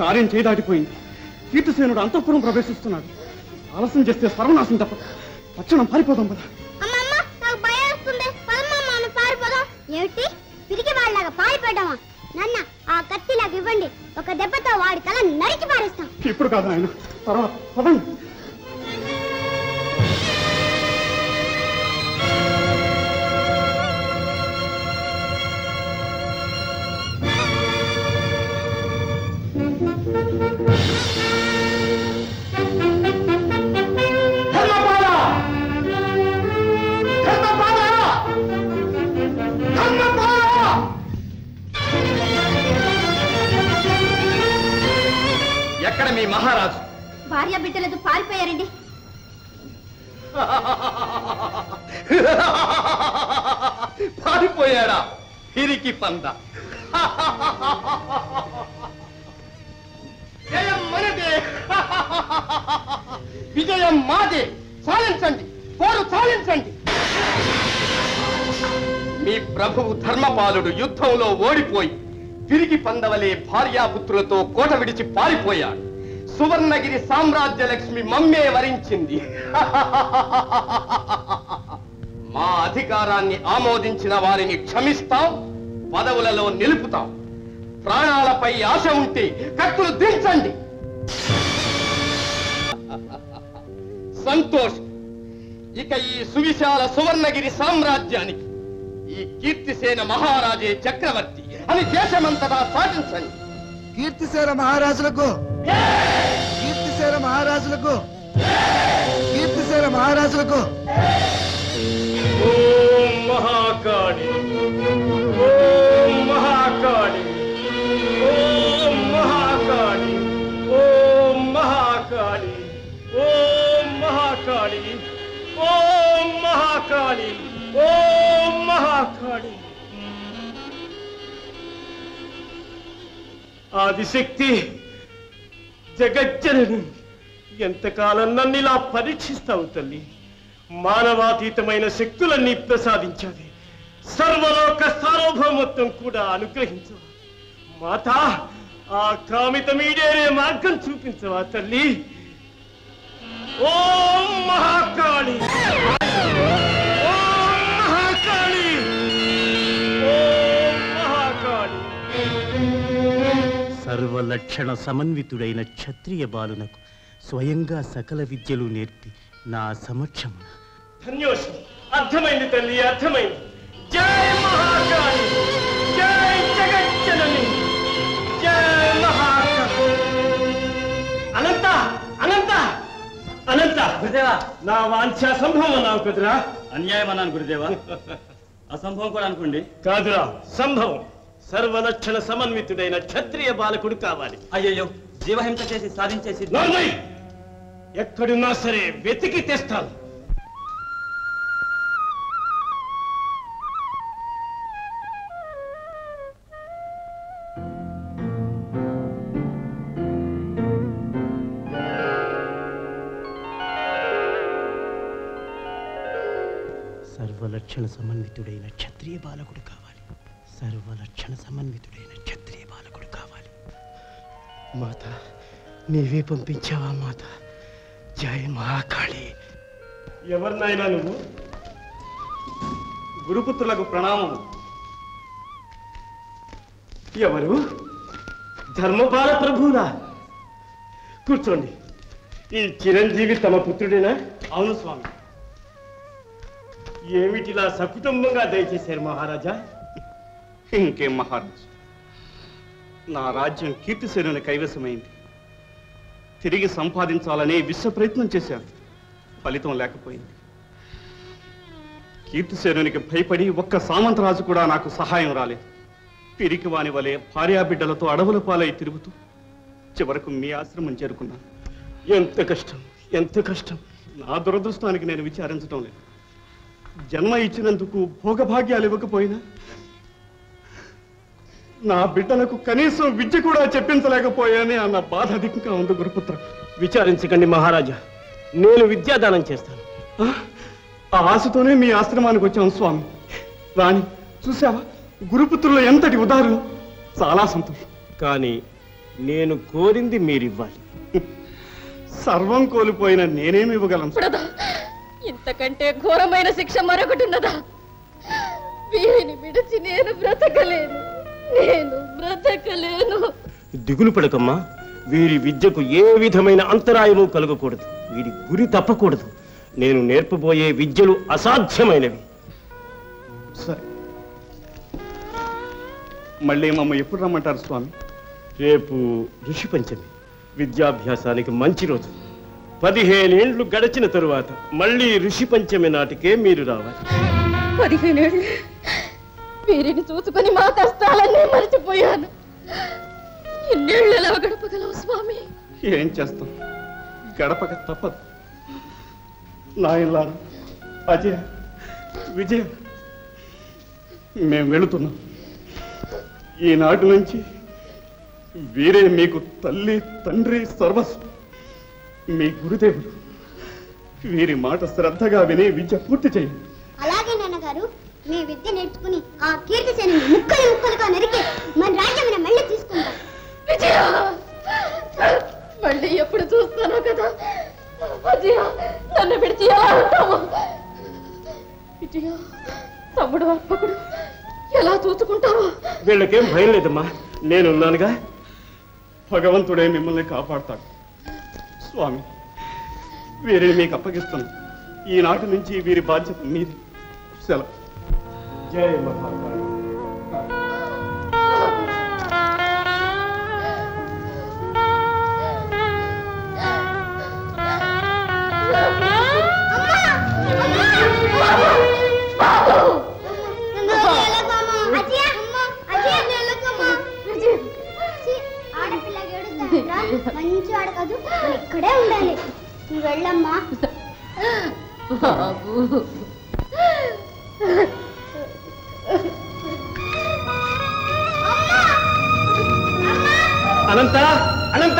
కార్యం చేయదాటిపోయింది కీర్తిసేనుడు అంతఃపురం ప్రవేశిస్తున్నాడు ఆలస్యం చేస్తే సర్వనాశం తప్ప తక్షణం పారిపోదాం పద అమ్మమ్మ నాకు భయం వస్తుంది పదమ్మా మనం పారిపోదాం ఏమిటి పిరికి వాళ్ళగా పారిపోవడమా నాన్న ఆ కత్తి నాకు ఇవ్వండి ఒక దెబ్బతో వాడి తల నరికి పారేస్తాం ఇప్పుడు కాదు ఆయన తర్వాత పదండి ధర్మపాల ధర్మపాల ధర్మపాల ఎక్కడ మీ మహారాజు భార్య బిడ్డలతో పారిపోయారండి పారిపోయాడా పిరికి పంద జయం మనదే విజయం మాదే సాధించండి పోరు సాధించండి మీ ప్రభువు ధర్మపాలుడు యుద్ధంలో ఓడిపోయి తిరిగి పందవలే భార్యాపుత్రులతో కోట విడిచి పారిపోయాడు సువర్ణగిరి సామ్రాజ్య లక్ష్మి మమ్మే వరించింది మా అధికారాన్ని ఆమోదించిన వారిని క్షమిస్తాం పదవులలో నిలుపుతాం ప్రాణాలపై ఆశ ఉంటే కత్తులు దించండి సంతోషం ఇక ఈ సువిశాల సువర్ణగిరి సామ్రాజ్యానికి ఈ కీర్తిసేన మహారాజే చక్రవర్తి అని దేశమంతటా సాధించండి కీర్తిసేన మహారాజులకు కీర్తిసేన మహారాజులకు కీర్తిసేన మహారాజులకు ఓం మహాకాళి ఓం మహాకాళి ఓం మహాకాళి ఓం మహాకాళి ఓం మహాకాళి ఓం మహాకాళి ఓం మహాకాళి ఆదిశక్తి జగజ్జనని ఎంతకాలం నన్ను ఇలా పరీక్షిస్తావు తల్లి మానవాతీతమైన శక్తులన్నీ ప్రసాదించాలి సర్వలోక సార్వభౌమత్వం కూడా అనుగ్రహించవా మాతా ఆ కామిత మీడేరే మార్గం చూపించవా తల్లి ఓం మహాకాళి ఓం మహాకాళి ఓం మహాకాళి సర్వలక్షణ సమన్వితుడైన క్షత్రియ బాలునకు స్వయంగా సకల విద్యలు నేర్పి నా సమక్షమున ధన్యోషం అర్థమైంది తల్లి అర్థమైంది జై మహాకాళి జై జగజ్జనని జై మహాకాళి అనంత అనంత అనంత గురుదేవా నా వాంఛ సంభవం అన్నావు కదురా అన్యాయం అన్నాను గురుదేవా అసంభవం కూడా అనుకోండి కాదురా సంభవం సర్వలక్షణ సమన్వితుడైన క్షత్రియ బాలకుడు కావాలి అయ్యయ్యో జీవహింస చేసి సాధించేసి నోర్మై! ఎక్కడున్నా సరే వెతికి తెస్తాను సర్వలక్షణ సమన్వితుడైన క్షత్రియ బాలకుడు కావాలి సర్వలక్షణ సమన్వితుడైన క్షత్రియ బాలకుడు కావాలి మాత నీవే పంపించావా మాత జయ మహాకాళి ఎవరినైనా నువ్వు గురుపుత్రులకు ప్రణామము ఎవరు ధర్మపాల ప్రభువులా కూర్చోండి ఈ చిరంజీవి తమ పుత్రుడేనా అవును స్వామి ఏమిటిలా సకుటుంబంగా దయచేశారు మహారాజా ఇంకేం మహారాజు నా రాజ్యం కీర్తిసేనుని కైవసమైంది తిరిగి సంపాదించాలనే విశ్వ ప్రయత్నం చేశాను ఫలితం లేకపోయింది కీర్తిసేనునికి భయపడి ఒక్క సామంతరాజు కూడా నాకు సహాయం రాలేదు పిరికి వాని వలె భార్యాబిడ్డలతో అడవుల పాలై తిరుగుతూ చివరకు మీ ఆశ్రమం చేరుకున్నాను ఎంత కష్టం ఎంత కష్టం నా దురదృష్టానికి నేను విచారించడం లేదు జన్మ ఇచ్చినందుకు భోగభాగ్యాలు ఇవ్వకపోయినా నా బిడ్డలకు కనీసం విద్య కూడా చెప్పించలేకపోయానే అన్న బాధ అధికంగా ఉంది గురుపుత్ర విచారించకండి మహారాజా నేను విద్యాదానం చేస్తాను ఆ? ఆ ఆశతోనే మీ ఆశ్రమానికి వచ్చాం స్వామి రాణి చూసావా గురుపుత్రులు ఎంతటి ఉదాహరణ చాలా సంతోషం కానీ నేను కోరింది మీరివ్వాలి సర్వం కోల్పోయిన నేనేమి ఇవ్వగలను ఇప్పుడదా ఇంతకంటే ఘోరమైన శిక్ష మరొకటి ఉన్నదా వీరిని విడిచి నేను బ్రతకలేను నేను బ్రతకలేను దిగులు పడకమ్మా వీరి విద్యకు ఏ విధమైన అంతరాయము కలగకూడదు వీరి గురి తప్పకూడదు నేను నేర్పబోయే విద్యలు అసాధ్యమైనవి సరే మళ్ళీ మమ్మ ఎప్పుడు రమ్మంటారు స్వామి రేపు ఋషి పంచమి విద్యాభ్యాసానికి మంచి రోజు పదిహేనేండ్లు గడిచిన తరువాత మళ్ళీ ఋషి పంచమి నాటికే మీరు రావాలి పదిహేనేళ్ళు వీరిని చూసుకొని మా కష్టాలన్నీ మర్చిపోయాను ఇన్నేళ్ళు ఎలా గడపగలవు స్వామి ఏం చేస్తాం గడపక తప్పదు నాయనలారా అజయ్ విజయ్ మేము వెళుతున్నాం ఈనాటి నుంచి వీరే మీకు తల్లి తండ్రి సర్వస్వం మీ గురుదేవుడు వీరి మాట శ్రద్ధగా విని విద్య పూర్తి చేయండి అలాగే నాన్నగారు మీ విద్య నేర్చుకుని ఆ కీర్తిసేని ముక్కలు ముక్కలుగా నరికి మన రాజ్యం మళ్ళీ తీసుకుంటాం విజయ మళ్ళీ ఎప్పుడు చూస్తానో కదా విజయ నన్ను విడిచి ఎలా ఉంటావు విజయ తమ్ముడు అప్పకుడు ఎలా చూసుకుంటావు వీళ్ళకేం భయం లేదమ్మా నేనున్నానుగా భగవంతుడే మిమ్మల్ని కాపాడతాడు స్వామి వీరిని మీకు అప్పగిస్తున్నాం ఈనాటి నుంచి వీరి బాధ్యత మీది సెలవు జయ మహాకాళి మంచి వాడు కాదు మనం ఇక్కడే ఉండాలి నువ్వు వెళ్ళమ్మా బాబు అనంత అనంత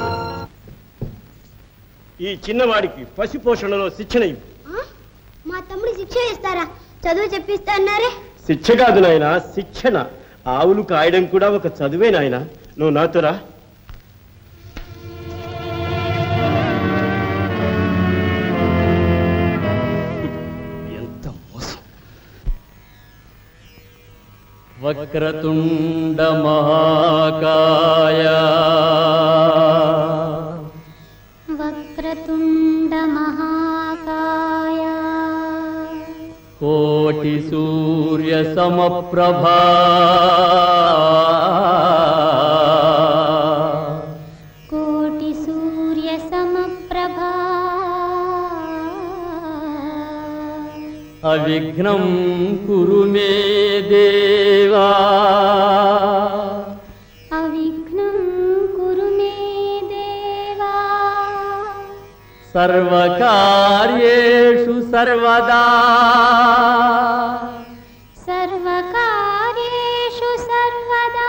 ఈ చిన్నవాడికి పసి పోషణలో శిక్షణ ఇవ్వు ఆ? మా తమ్ముడు శిక్ష ఇస్తారా చదువు చెప్పిస్తా అన్నారే శిక్ష కాదు నాయన శిక్షణ ఆవులు కాయడం కూడా ఒక చదువే నాయన నువ్వు నాతో రా ఎంత మోసం వక్రతుండ మహాకాయ వక్రతుండ మహాకాయ కోటి సూర్య సమప్రభా కోటి సూర్య సమప్రభా అవిఘ్నం కురు మే దేవా అవిఘ్నం కురు మే దేవా సర్వకార్యేషు సర్వదా సర్వకార్యేషు సర్వదా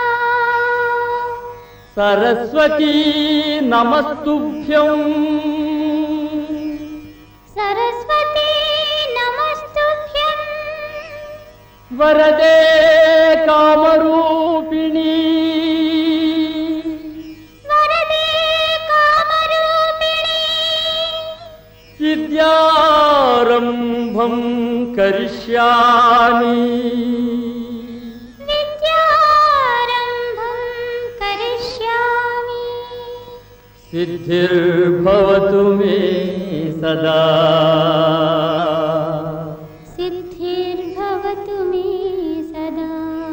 సరస్వతీ నమస్తుభ్యం సరస్వతీ నమస్తుభ్యం వరదే కామరూపిణి వరదే కామరూపిణి విద్యారంభం కరిష్యామి విద్యారంభం కరిష్యామి సిద్ధిర్భవతు మే సదా సిద్ధిర్భవతు మే సదా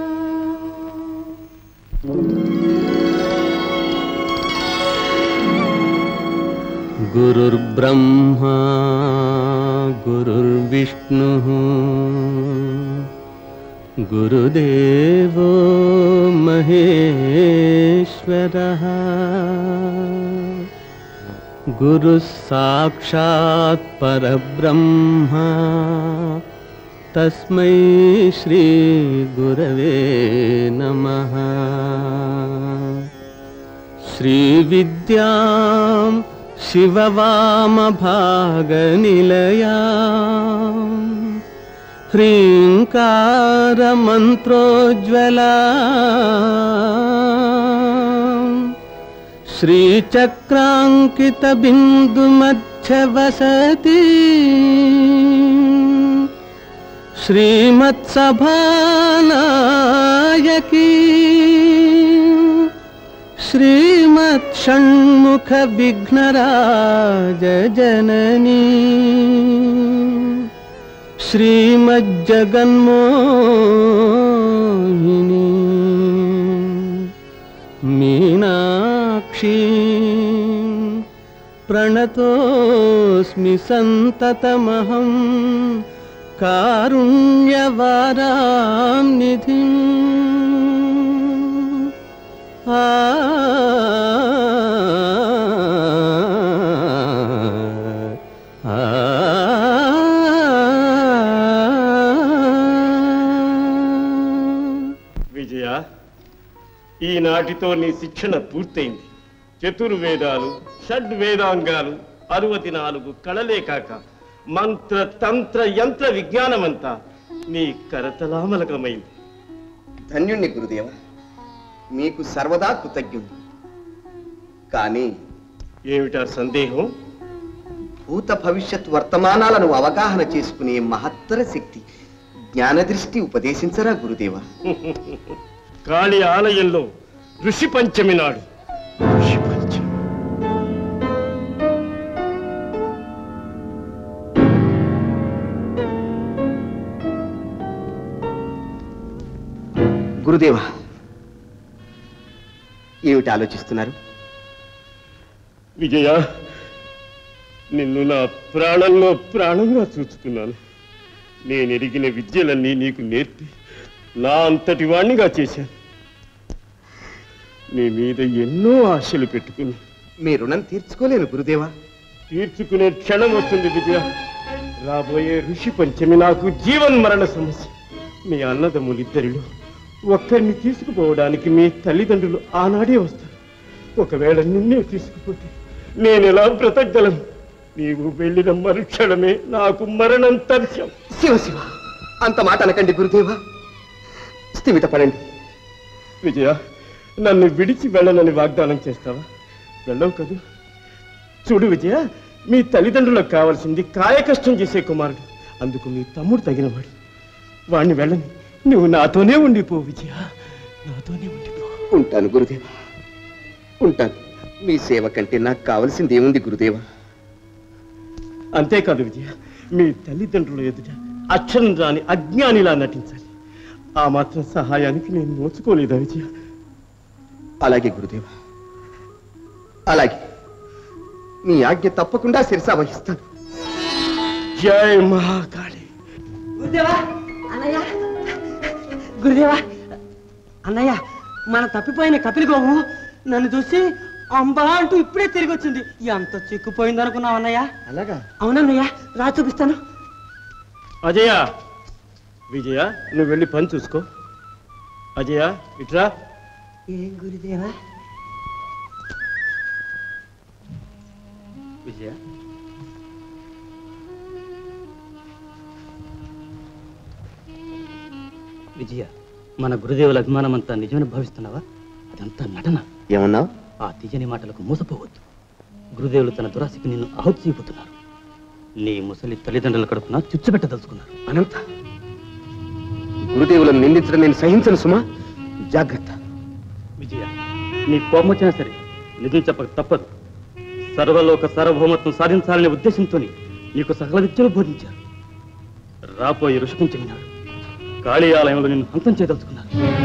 గురుర్బ్రహ్మా గురుర్విష్ణు గురుదేవో మహేశ్వర గురు సాక్షాత్ పరబ్రహ్మ తస్మై శ్రీ గురవే నమః श्रीविद्यां शिववामभागनिलया ह्रीङ्कारमन्त्रोज्ज्वला శ్రీచక్రాంకిత బిందు మధ్య వసతి శ్రీమత్సభానాయకీ శ్రీమత్ షణ్ముఖ విఘ్నరాజ జననీ శ్రీమజ్జగన్మోహిని మీనాక్షి ప్రణతోస్మి సంతతమహం కారుణ్యవారాం నిధి ఆ విజయ ఈనాటితో నీ శిక్షణ పూర్తయింది చతుర్వేదాలు షడ్వేదాంగాలు అరవతి నాలుగు కళలే కాక మంత్ర తంత్ర యంత్ర విజ్ఞానమంతా నీ కరతలామలకమైంది ధన్యుణ్ణి గురుదేవ మీకు సర్వదా కృతజ్ఞుడు కానీ ఏమిటా సందేహం భూత భవిష్యత్ వర్తమానాలను అవగాహన చేసుకునే మహత్తర శక్తి జ్ఞానదృష్టి ఉపదేశించరా గురుదేవా కాళి ఆలయంలో ఋషి పంచమి నాడు ఋషి పంచమి గురుదేవా ఏమిటి ఆలోచిస్తున్నారు విజయ నిన్ను నా ప్రాణంలో ప్రాణంగా చూసుకున్నాను నేను ఎరిగిన విద్యలన్నీ నీకు నేర్పి నా అంతటి వాణ్ణిగా చేశాను నీ మీద ఎన్నో ఆశలు పెట్టుకున్నా మీ రుణం తీర్చుకోలేను గురుదేవా తీర్చుకునే క్షణం వస్తుంది విజయ రాబోయే ఋషి పంచమి నాకు జీవన్ మరణ సమస్య మీ అన్నదమ్ములిద్దరిలో ఒక్కరిని తీసుకుపోవడానికి మీ తల్లిదండ్రులు ఆనాడే వస్తారు ఒకవేళ నిన్నే తీసుకుపోతే నేను ఎలా బ్రతకగలను నీవు వెళ్ళిన మరుక్షణమే నాకు మరణం తథ్యం శివ శివ అంత మాట అనకండి గురుదేవా స్థిమిత పడండి విజయ నన్ను విడిచి వెళ్ళనని వాగ్దానం చేస్తావా వెళ్ళవు కదూ చూడు విజయ మీ తల్లిదండ్రులకు కావాల్సింది కాయకష్టం చేసే కుమారుడు అందుకు మీ తమ్ముడు తగినవాడు వాణ్ణి వెళ్ళని నువ్వు నాతోనే ఉండిపో విజయ నాతోనే ఉండిపో ఉంటాను గురుదేవా ఉంటాను మీ సేవ కంటే నాకు కావలసింది ఏముంది గురుదేవా అంతేకాదు విజయ మీ తల్లిదండ్రుల ఎదుట అక్షరం రాని అజ్ఞానిలా నటించాలి ఆ మాత్రం సహాయానికి నేను నోచుకోలేదా విజయ అలాగే గురుదేవా అలాగే మీ ఆజ్ఞ తప్పకుండా శిరసా వహిస్తాను జై మహాకాళి గురుదేవా అన్నయ్య గురుదేవా అన్నయ్య మన తప్పిపోయిన కపిలి గోము నన్ను చూసి అంబా అంటూ ఇప్పుడే తిరిగి వచ్చింది ఎంత చిక్కుపోయింది అనుకున్నావు అన్నయ్య అలాగా అవునన్నయ్య రా చూపిస్తాను అజయ విజయ నువ్వు వెళ్ళి పని చూసుకో అజయ ఇట్రా ఏం గురుదేవా విజయ విజయ మన గురుదేవుల అభిమానం అంతా నిజమని భావిస్తున్నావా అదంతా నటన ఏమన్నా ఆ తీయని మాటలకు మోసపోవద్దు గురుదేవులు తన దురాశకి నిన్ను ఆహుతి చేయబోతున్నారు నీ ముసలి తల్లిదండ్రుల కడుపున చుచ్చుపెట్టదలుచుకున్నారు అనంత గురుదేవులను నిందించడం నేను సహించను సుమా జాగ్రత్త విజయ నీ కోపం వచ్చినా సరే నిజం చెప్పక తప్పదు సర్వలోక సార్వభౌమత్వం సాధించాలనే ఉద్దేశంతో నీకు సకల విద్యలు బోధించారు రాబోయే ఋషిపంచమి నాడు కాళీ ఆలయంలో నిన్ను హంతం చేయదలుచుకున్నారు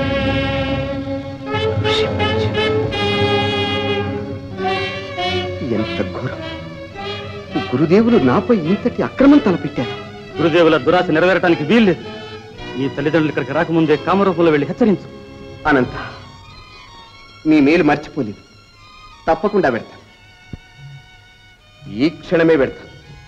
ఎంత ఘోరం గురుదేవులు నాపై ఇంతటి అక్రమం తలపెట్టారు గురుదేవుల దురాశ నెరవేరటానికి వీల్లేదు నీ తల్లిదండ్రులు ఇక్కడికి రాకముందే కామరూపంలో వెళ్ళి హెచ్చరించు అనంత నీ మేలు మర్చిపోలేదు తప్పకుండా పెడతాను ఈ క్షణమే పెడతాను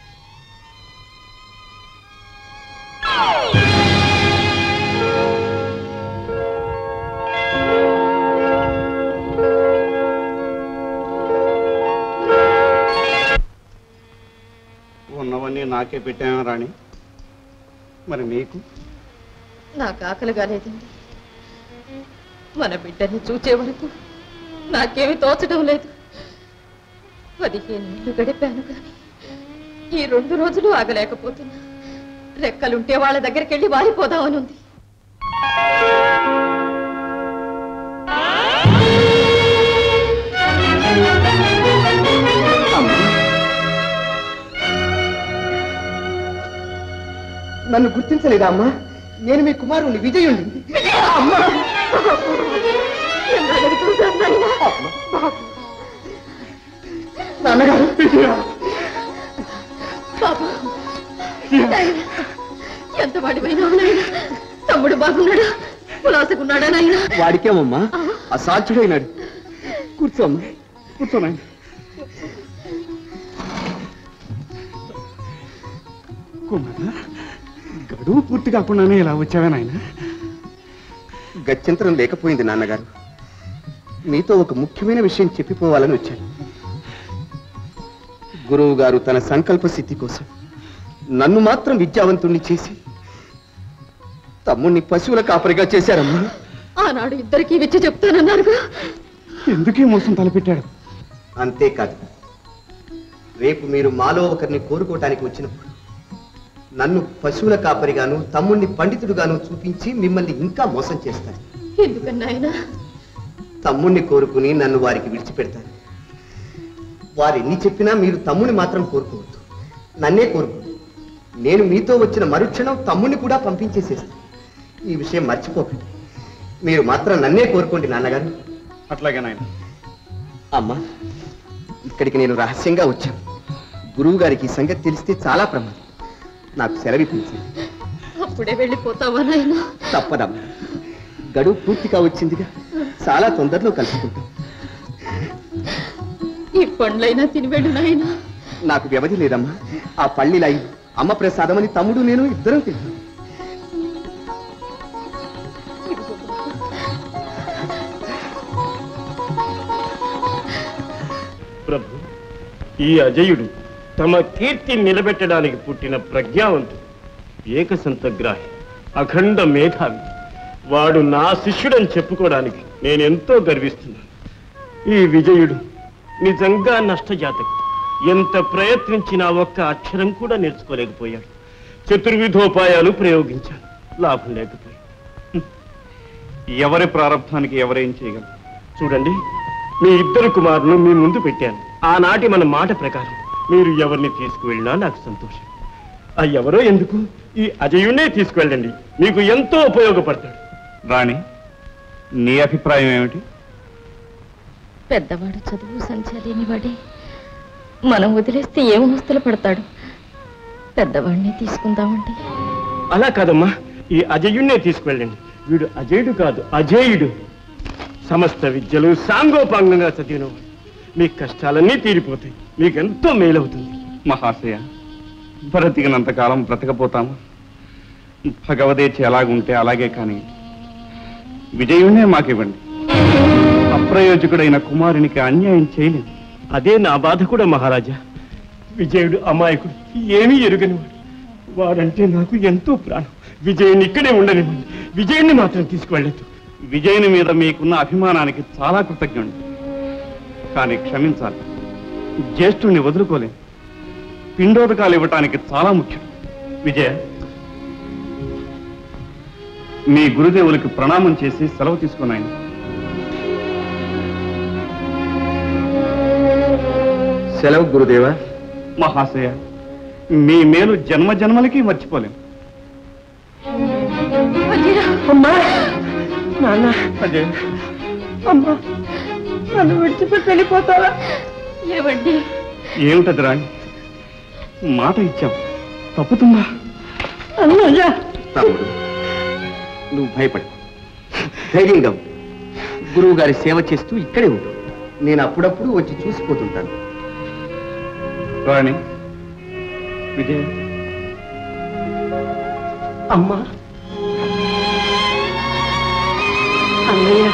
ఉన్నవన్నీ నాకే పెట్టాను రాణి మరి నీకు నాకు ఆకలిగా లేదండి మన బిడ్డని చూచే వరకు నాకేమి తోచడం లేదు పదిహేను ఏళ్ళు గడిపాను కానీ ఈ రెండు రోజులు ఆగలేకపోతున్నా రెక్కలుంటే వాళ్ళ దగ్గరికి వెళ్ళి వాలిపోదామని ఉంది నన్ను గుర్తించలేదా అమ్మా నేను మీ కుమారుని విజయుణ్ణి అమ్మా ఎన్నాళ్ళకి చూశాను నాయనా? నాన్నగారు బాబు నాయనా, ఎంత వాడిపోయినావు నాయన తమ్ముడు బాగున్నాడా పులాసకున్నాడా నాయన వాడికేమమ్మా అసాధ్యుడైనాడు కూర్చోమ్మా కూర్చోనాయన కుమార గడువు పూర్తి కాకుండానే ఇలా వచ్చావే నాయన గత్యంతరం లేకపోయింది నాన్నగారు మీతో ఒక ముఖ్యమైన విషయం చెప్పిపోవాలని వచ్చాను గురువు గారు తన సంకల్ప సిద్ధి కోసం నన్ను మాత్రం విద్యావంతుణ్ణి చేసి తమ్ముణ్ణి పశువుల కాపరిగా చేశారమ్మా ఆనాడు ఇద్దరికి విచ్చి చెప్తానన్నారుగా ఎందుకీ మోసం తలపెట్టాడు అంతేకాదు రేపు మీరు మాలో ఒకరిని కోరుకోవటానికి వచ్చినప్పుడు నన్ను పశువుల కాపరిగాను తమ్ముణ్ణి పండితుడుగాను చూపించి మిమ్మల్ని ఇంకా మోసం చేస్తారు ఎందుకన్నా ఆయన తమ్ముణ్ణి కోరుకుని నన్ను వారికి విడిచిపెడతారు వారు ఎన్ని చెప్పినా మీరు తమ్ముని మాత్రం కోరుకోవద్దు నన్నే కోరుకోండి నేను మీతో వచ్చిన మరుక్షణం తమ్ముని కూడా పంపించేసేస్తాను ఈ విషయం మర్చిపోకండి మీరు మాత్రం నన్నే కోరుకోండి నాన్నగారు అట్లాగే నాయన అమ్మా ఇక్కడికి నేను రహస్యంగా వచ్చాను గురువు గారికి ఈ సంగతి తెలిస్తే చాలా ప్రమాదం నాకు సెలవిప్పించింది అప్పుడే వెళ్ళిపోతావా నాయనా తప్పదమ్మా గడువు పూర్తిగా వచ్చిందిగా చాలా తొందరలో కలుసుకుంటాం ఈ పండ్లైనా తిని వెళ్ళు నాయనా నాకు వ్యవధి లేదమ్మా ఆ పళ్ళిలా అమ్మ ప్రసాదమని తమ్ముడు నేను ఇద్దరం తింటాం ప్రభు ఈ అజయుడు తమ కీర్తి నిలబెట్టడానికి పుట్టిన ప్రజ్ఞావంతుడు ఏకసంతగ్రాహి అఖండ మేధావి వాడు నా శిష్యుడని చెప్పుకోవడానికి నేనెంతో గర్విస్తున్నాను ఈ విజయుడు నిజంగా నష్టజాతకు ఎంత ప్రయత్నించినా ఒక్క అక్షరం కూడా నేర్చుకోలేకపోయాడు చతుర్విధోపాయాలు ప్రయోగించాను లాభం లేకపోయింది ఎవరి ప్రారంభానికి ఎవరేం చేయగలరు చూడండి మీ ఇద్దరు కుమారులు మీ ముందు పెట్టాను ఆనాటి మన మాట ప్రకారం మీరు ఎవరిని తీసుకువెళ్ళినా నాకు సంతోషం ఆ ఎవరో ఎందుకు ఈ అజయుణ్ణే తీసుకువెళ్ళండి మీకు ఎంతో ఉపయోగపడతాడు రాణి నీ అభిప్రాయం ఏమిటి పెద్దవాడు చదువు సంఖ్య లేనివాడే మనం వదిలేస్తే ఏం అవస్థలు పడతాడు పెద్దవాడిని తీసుకుందామండి అలా కాదమ్మా ఈ అజయుణ్ణే తీసుకువెళ్ళండి వీడు అజయుడు కాదు అజేయుడు సమస్త విద్యలు సాంగోపాంగంగా చదివినవాడు మీ కష్టాలన్నీ తీరిపోతాయి మీకెంతో మేలవుతుంది మహాశయ బ్రతికినంత కాలం బ్రతకపోతాము భగవదేచ్ఛ ఎలాగుంటే అలాగే కానీ విజయుణ్ణే మాకివ్వండి అప్రయోజకుడైన కుమారునికి అన్యాయం చేయలేదు అదే నా బాధ కూడా మహారాజా విజయుడు అమాయకుడు ఏమీ ఎరుగనివాడు వాడంటే నాకు ఎంతో ప్రాణం విజయుని ఇక్కడే ఉండనివ్వండి విజయుణ్ణి మాత్రం తీసుకువెళ్ళదు విజయుని మీద మీకున్న అభిమానానికి చాలా కృతజ్ఞుడు కానీ క్షమించాలి జ్యేష్ఠుణ్ణి వదులుకోలేం పిండోదకాలు ఇవ్వటానికి చాలా ముఖ్యం విజయ మీ గురుదేవులకి ప్రణామం చేసి సెలవు తీసుకున్నాయని సెలవు గురుదేవా మహాశయ మీ మేలు జన్మ జన్మలకి మర్చిపోలేం అమ్మా నాన్న అజయ్ అమ్మా నన్ను విడిచిపెట్టి వెళ్ళిపోతావా ఏమండి ఏమిటది రాణి మాట ఇచ్చాం తప్పుతుందా అన్నయ్య తమ్ముడు నువ్వు భయపడు ధైర్యంగా ఉండు. గురువు గారి సేవ చేస్తూ ఇక్కడే ఉండు నేను అప్పుడప్పుడు వచ్చి చూసిపోతుంటాను రాణి విజయ్ అమ్మా అన్నయ్య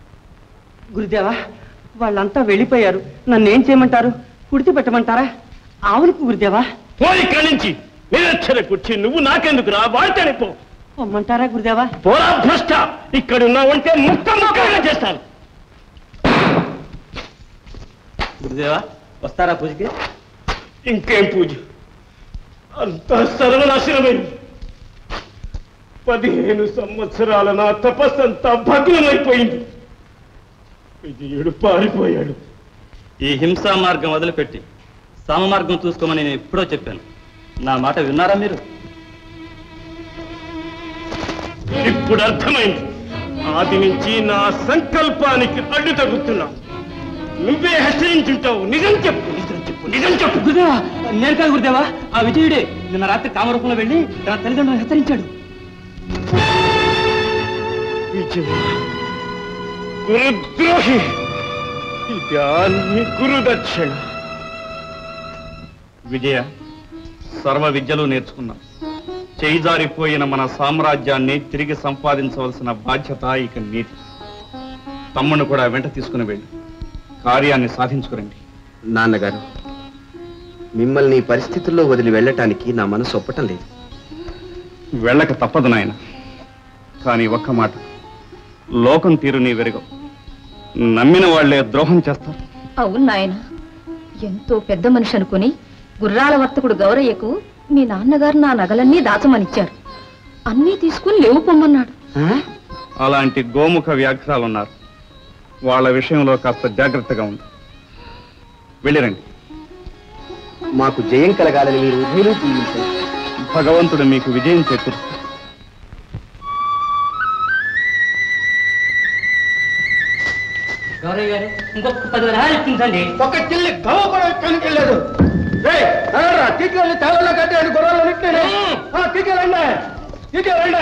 గురుదేవా వాళ్ళంతా వెళ్ళిపోయారు నన్ను ఏం చేయమంటారు కుడితి పెట్టమంటారా ఆవులకు గురుదేవా పోయి ఇక్కడి నుంచి నిరక్షర కూర్చి నువ్వు నాకెందుకు రా వాడితేనే పో పొమ్మంటారా గురుదేవా పోరా భ్రష్ట ఇక్కడ ఉన్నావంటే ముక్క ముక్కగా చేస్తాను గురుదేవా వస్తారా పూజకి ఇంకేం పూజ అంత సర్వనాశనమైంది పదిహేను సంవత్సరాల నా తపస్సంతా భగ్నమైపోయింది విజయుడు పారిపోయాడు ఈ హింసా మార్గం వదిలిపెట్టి సామ మార్గం చూసుకోమని నేను ఎప్పుడో చెప్పాను నా మాట విన్నారా మీరు ఇప్పుడు అర్థమైంది ఆది నుంచి నా సంకల్పానికి అడ్డు తగ్గుతున్నా నువ్వే హెచ్చరించుంటావు నిజం చెప్పు నిజం చెప్పు నిజం చెప్పు గురుదేవా నేను కాదు గురుదేవా ఆ విజయుడే నిన్న రాత్రి కామరూపంలో వెళ్ళి తన తల్లిదండ్రులను హెచ్చరించాడు విజయ గురుద్రోహి ఇదా నీ గురుదక్షిణ విజయ సర్వ విద్యలు నేర్చుకున్నాం చేయి జారిపోయిన మన సామ్రాజ్యాన్ని తిరిగి సంపాదించవలసిన బాధ్యత ఇక నీది తమ్మును కూడా వెంట తీసుకుని వెళ్ళి కార్యాన్ని సాధించుకురండి నాన్నగారు మిమ్మల్ని ఈ పరిస్థితుల్లో వదిలి వెళ్ళటానికి నా మనసు ఒప్పటం లేదు వెళ్ళక తప్పదు నాయన కానీ ఒక్క మాట లోకం తీరు నీ వెరగవు నమ్మిన వాళ్లే ద్రోహం చేస్తారు అవును నాయన ఎంతో పెద్ద మనిషి అనుకుని గుర్రాల వర్తకుడు గౌరయ్యకు మీ నాన్నగారు నా నగలన్నీ దాచమనిచ్చారు అన్నీ తీసుకుని లేవు పొమ్మన్నాడు అలాంటి గోముఖ వ్యాఘ్రాలున్నారు వాళ్ళ విషయంలో కాస్త జాగ్రత్తగా ఉంది వెళ్ళిరండి మాకు జయం కలగాలని మీరు ఉభయలు జీవించండి భగవంతుడు మీకు విజయం చేకూరుస్తాడు గౌరవ్ గారు ఇంకొక పది రకాలు ఇప్పించండి ఒక చెల్లి గవ కూడా కనుకెళ్ళలేదు తీసుకెళ్ళి తలలో కట్టాడు గొడవలు తీసుకెళ్ళండి తీసుకెళ్ళండి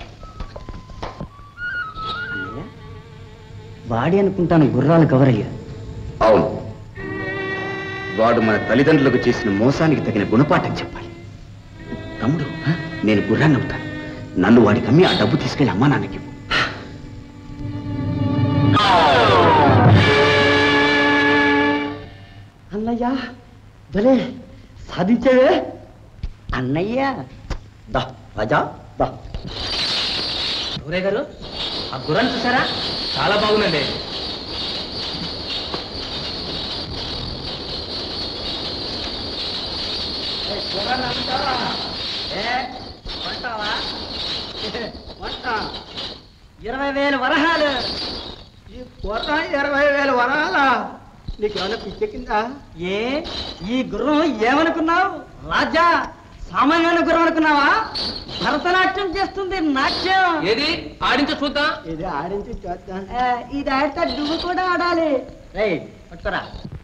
వాడి అనుకుంటాను గుర్రాలు గౌరయ్య అవును వాడు మన తల్లిదండ్రులకు చేసిన మోసానికి తగిన గుణపాఠం చెప్పాలి తమ్ముడు నేను గుర్రాన్ని అవుతాను నన్ను వాడికి అమ్మి ఆ డబ్బు తీసుకెళ్లి అమ్మా నాన్నకి ఇవ్వు. అన్నయ్య భలే సాధించావే అన్నయ్య దా రాజా దా గౌరయ్య గారు ఆ గుర్రాన్ని చూసారా చాలా బాగుందండి ఇరవై వేలు వరహాలు ఈ పూర్ణ ఇరవై వేల వరాలా నీకేమైనా పిచ్చెక్కిందా ఏ ఈ గుర్రం ఏమనుకున్నావు రాజా సామాన్యమైన గుర్రం అనుకున్నావా భరతనాట్యం చేస్తుంది నాట్యం ఏది ఆడించ చూద్దాం ఇది ఆడించి చూద్దాం ఆ, ఇది ఆడితే నువ్వు కూడా ఆడాలి రైట్ పట్టుకోరా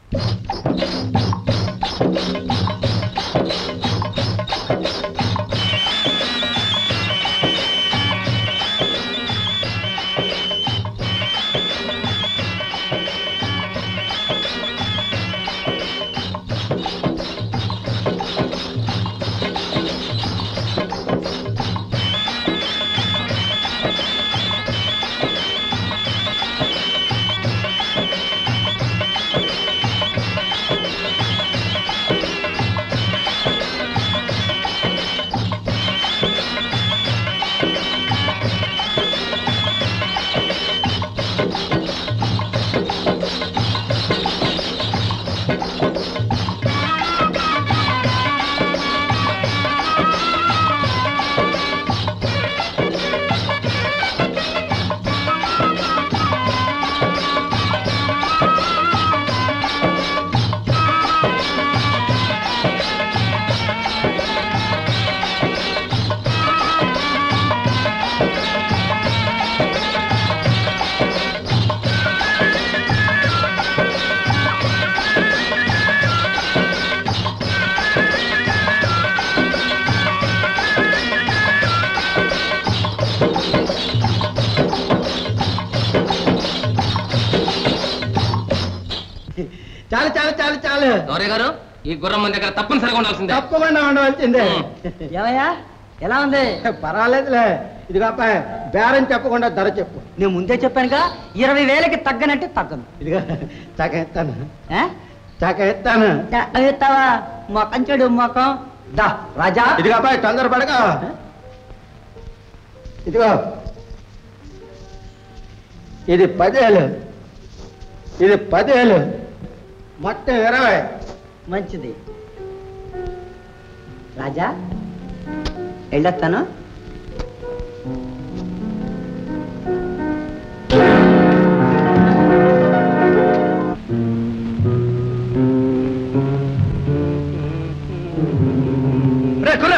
చాలు చాలు చాలు చాలు గౌరయ్య గారు ఈ గుర్రం మన దగ్గర తప్పనిసరిగా ఉండాల్సిందే తప్పకుండా ఉండవలసిందే ఏమయ్యా ఎలా ఉంది పర్వాలేదులే ఇదిగో అబ్బాయి బేరం చెప్పకుండా ధర చెప్పు నేను ముందే చెప్పానుగా ఇరవై వేలకి తగ్గనంటే తగ్గను ఇదిగో చక ఎత్తాను ఆ? చక ఎత్తాను చ- అవి ఇస్తావా మొఖం చెడు మొఖం దా రాజా ఇదిగా అబ్బాయి తొందరపడగా ఇదిగో ఇది పదేళ్ళు ఇది పదేళ్ళు మొత్తం ఇరవై మంచిది రాజా వెళ్ళొస్తాను రే కుర్రా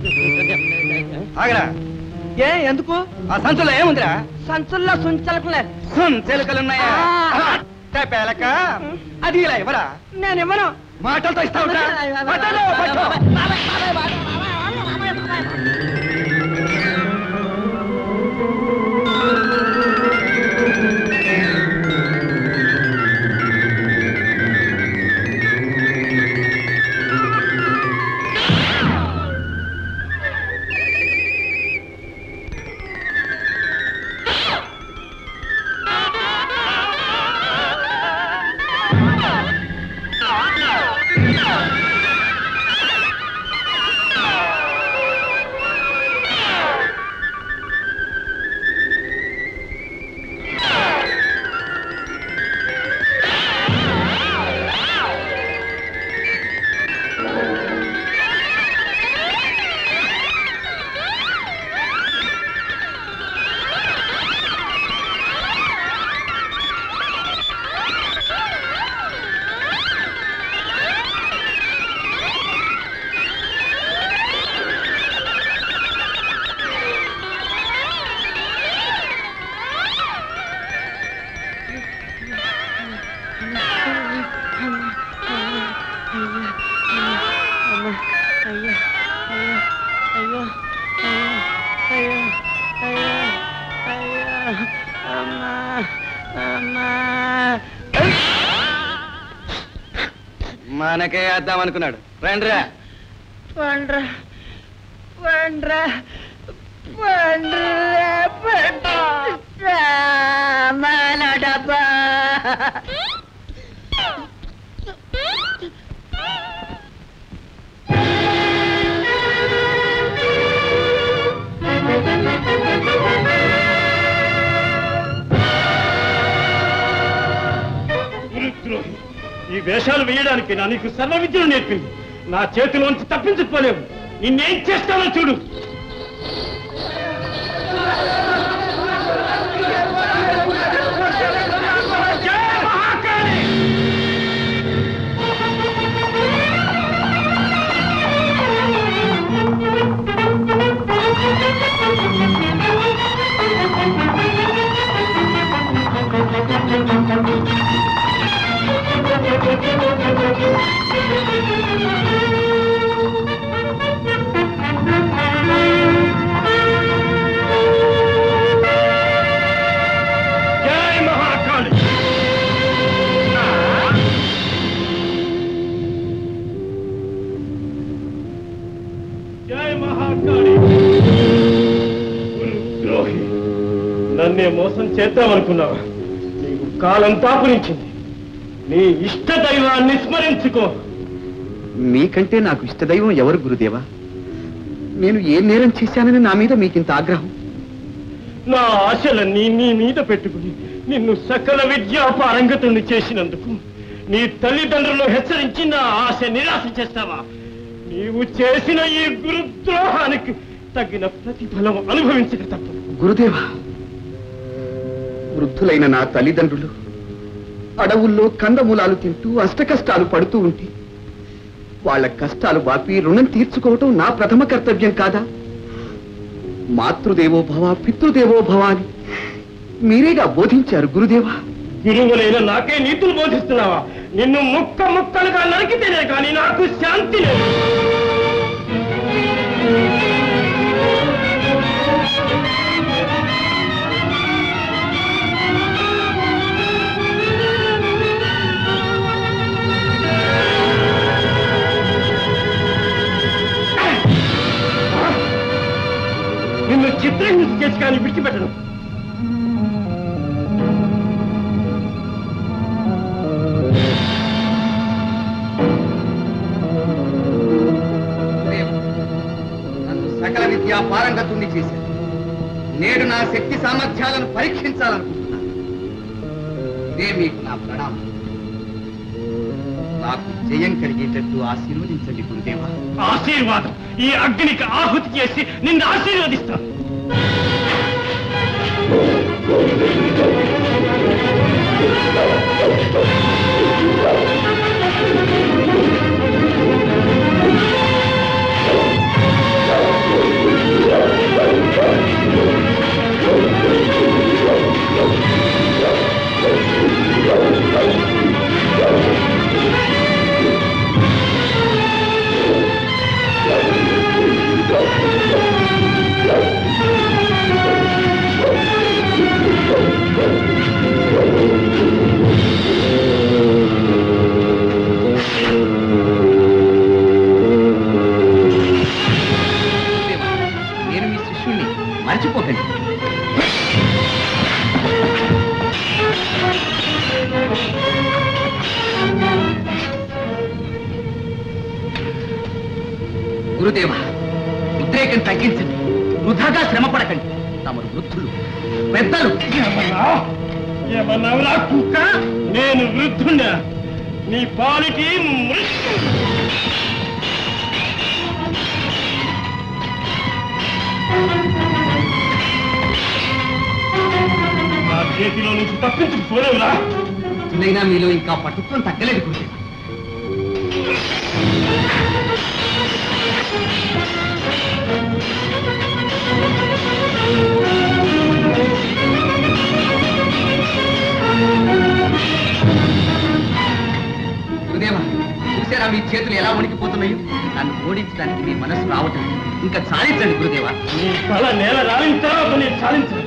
ఆగరా ఏ ఎందుకు ఆ సంచులో ఏముందిరా సంచుల్లో సుంచలకులేదు చెలుకలున్నాయా పేలక అది ఇలా ఇవ్వరా నేను ఇవ్వను మాటలతో ఇస్తావు మనకే వేద్దాం అనుకున్నాడు రండిరా పండ్రా పండ్రా పండ్రా పండ్రా మన డబ్బా గురుద్రోహి ఈ వేషాలు వేయడానికి నా నీకు సర్వ విద్యను నేర్పింది నా చేతిలోంచి తప్పించుకోలేవు నిన్నేం చేస్తానో చూడు జై మహాకాళి! జై మహాకాళి జై మహాకాళి గురుద్రోహి నన్నే మోసం చేద్దామనుకున్నావా నీకు కాలం తాపునించింది నీ ఇష్ట దైవాన్ని స్మరించుకో మీకంటే నాకు ఇష్టదైవం ఎవరు గురుదేవా నేను ఏ నేరం చేశానని నా మీద మీకింత ఆగ్రహం నా ఆశలన్నీ నీ మీద పెట్టుకుని నిన్ను సకల విద్యా పారంగతుణ్ణి చేసినందుకు నీ తల్లిదండ్రులు హెచ్చరించి నా ఆశ నిరాశ చేస్తావా నీవు చేసిన ఈ గురుద్రోహానికి తగిన ప్రతిఫలం అనుభవించక తప్పదు గురుదేవా వృద్ధులైన నా తల్లిదండ్రులు అడవుల్లో కందమూలాలు తింటూ అష్టకష్టాలు పడుతూ ఉంటే వాళ్ళ కష్టాలు బాపి రుణం తీర్చుకోవటం నా ప్రథమ కర్తవ్యం కాదా మాతృదేవో భవ పితృదేవో భవ అని మీరేగా బోధించారు గురుదేవా గురువులైన నాకే నీతులు బోధిస్తున్నావా నిన్ను ముక్క ముక్కలుగా నరికితేనే కానీ నాకు శాంతి లేదు నిన్ను చిత్రహింస చేసి కానీ విడిచిపెట్టను చేశాను నేడు నా శక్తి సామర్థ్యాలను పరీక్షించాలనుకుంటున్నాను ఇదే మీకు నా ప్రణామం నాకు జయం కలిగేటట్టు ఆశీర్వదించండి గురుదేవా ఆశీర్వాదం ఈ అగ్నికి ఆహుతి చేసి నిన్ను ఆశీర్వదిస్తాను గురుదేవా, నేను మీ శిష్యుణ్ణి మర్చిపోకండి గురుదేవ ఉద్రేకం తగ్గించండి వృధాగా శ్రమ పడకండి తమరు వృద్ధులు పెద్దలు ఏమన్నావురా కుక్క నేను వృద్ధుండా నీ పాలిటి మృత్యు నా చేతిలో నుంచి తప్పించుకోలేవురా వృద్ధులైనా మీలో ఇంకా పటుత్వం తగ్గలేదు గురుదేవ గురుదేవ చూసారా మీ చేతులు ఎలా వణికిపోతున్నాయో నన్ను ఓడించడానికి మీ మనసు రావటం లేదు. ఇంకా సాధించండి గురుదేవా నీ తల నేల రాలించాలో నేను సాధించాను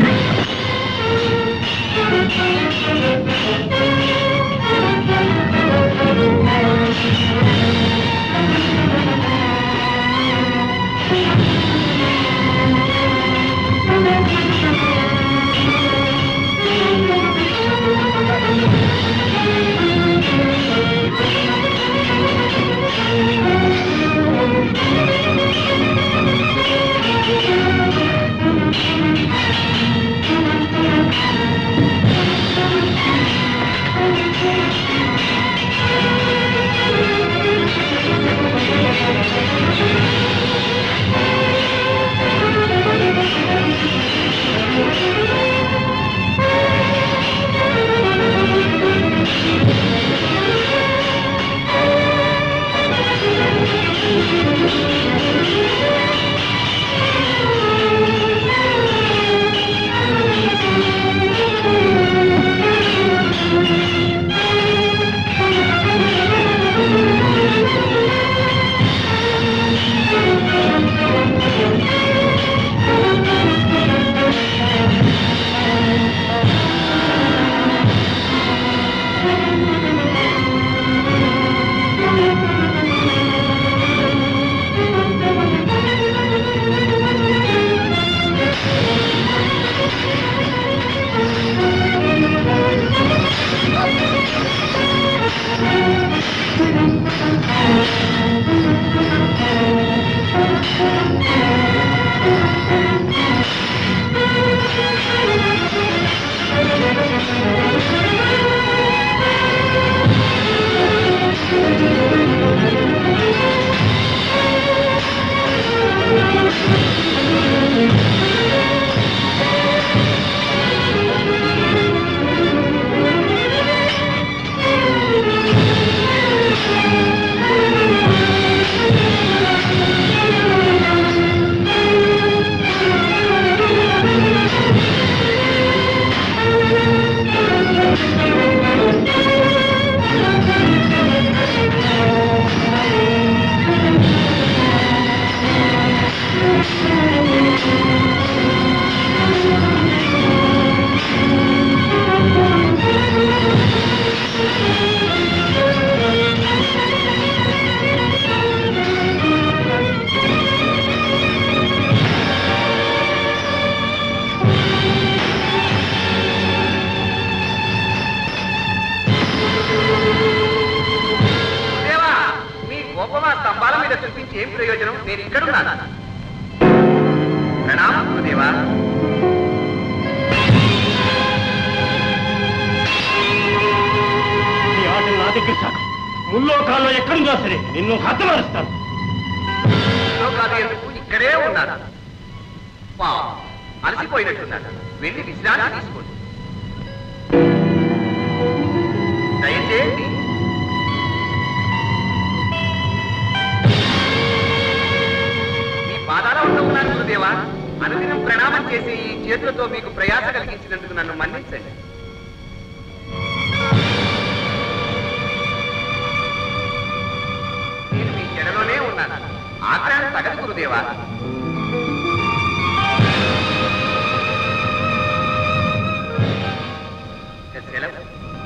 దేవా మీ కోపమా స్తంభాల మీద చూపించి ఏం ప్రయోజనం నేను ఇక్కడున్నాను ప్రణామం గురుదేవా నీ ఆట నా దగ్గర సాగు ముల్లోకాల్లో ఎక్కడుందో సరే నిన్ను హతమారుస్తాను కాదు ఎందుకు ఇక్కడే ఉన్నాడు పాపం, అలసిపోయినట్టున్నాడు వెళ్ళి విశ్రాంతి తీసుకోండి దయచేయండి మీ పాదాల వద్ద ఉన్నాను గురుదేవా అనుదినం ప్రణామం చేసి ఈ చేతులతో మీకు ప్రయాస కలిగించినందుకు నన్ను మన్నించండి నేను మీ చెడలోనే ఉన్నాను ఆగ్రహం తగదు గురుదేవా ఇక సెలవు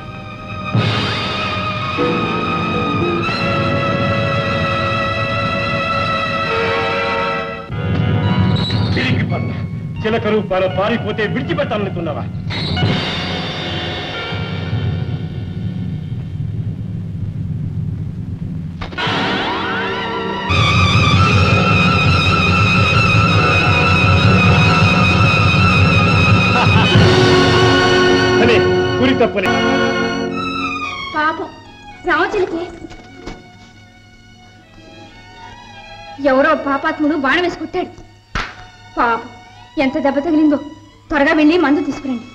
తిరిగి పన్న చిలక రూపాన పారిపోతే విడిచిపెట్టాలనుకున్నావా అనే గురి తప్పని పాపం రామచిలకి ఎవరో పాపాత్ముడు బాణం వేసి కొట్టాడు పాపం ఎంత దెబ్బ తగిలిందో త్వరగా వెళ్ళి మందు తీసుకురండి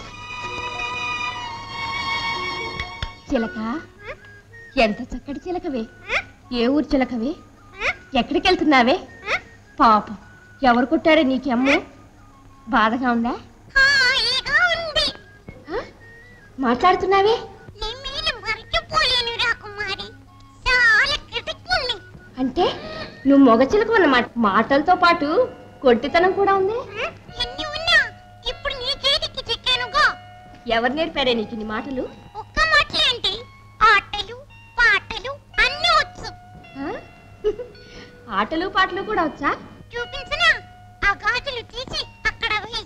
చిలక ఎంత చక్కటి చిలకవే ఏ ఊరు చిలకవే ఎక్కడికి వెళ్తున్నావే పాపం ఎవరు కొట్టారో నీకు అమ్మ బాధగా ఉందా హాయిగా ఉంది ఆ? మాట్లాడుతున్నావే నీ మీద మరిచిపోయాను రాకుమారి చాలా కిటకింది అంటే నువ్వు మొగ చిలక అన్నమాట మాటలతో పాటు కొట్టితనం కూడా ఉంది ఎన్ని ఉన్నా ఇప్పుడు నీ చేతికి చిక్కానుగా ఎవరు నేర్పారే నీకు ఇన్ని మాటలు ఒక్క మాటలే అంటే ఆటలు పాటలు అన్ని వచ్చు ఆ? ఆటలు పాటలు కూడా వచ్చా చూపించనా ఆ గాజులు తీసి అక్కడ వేయి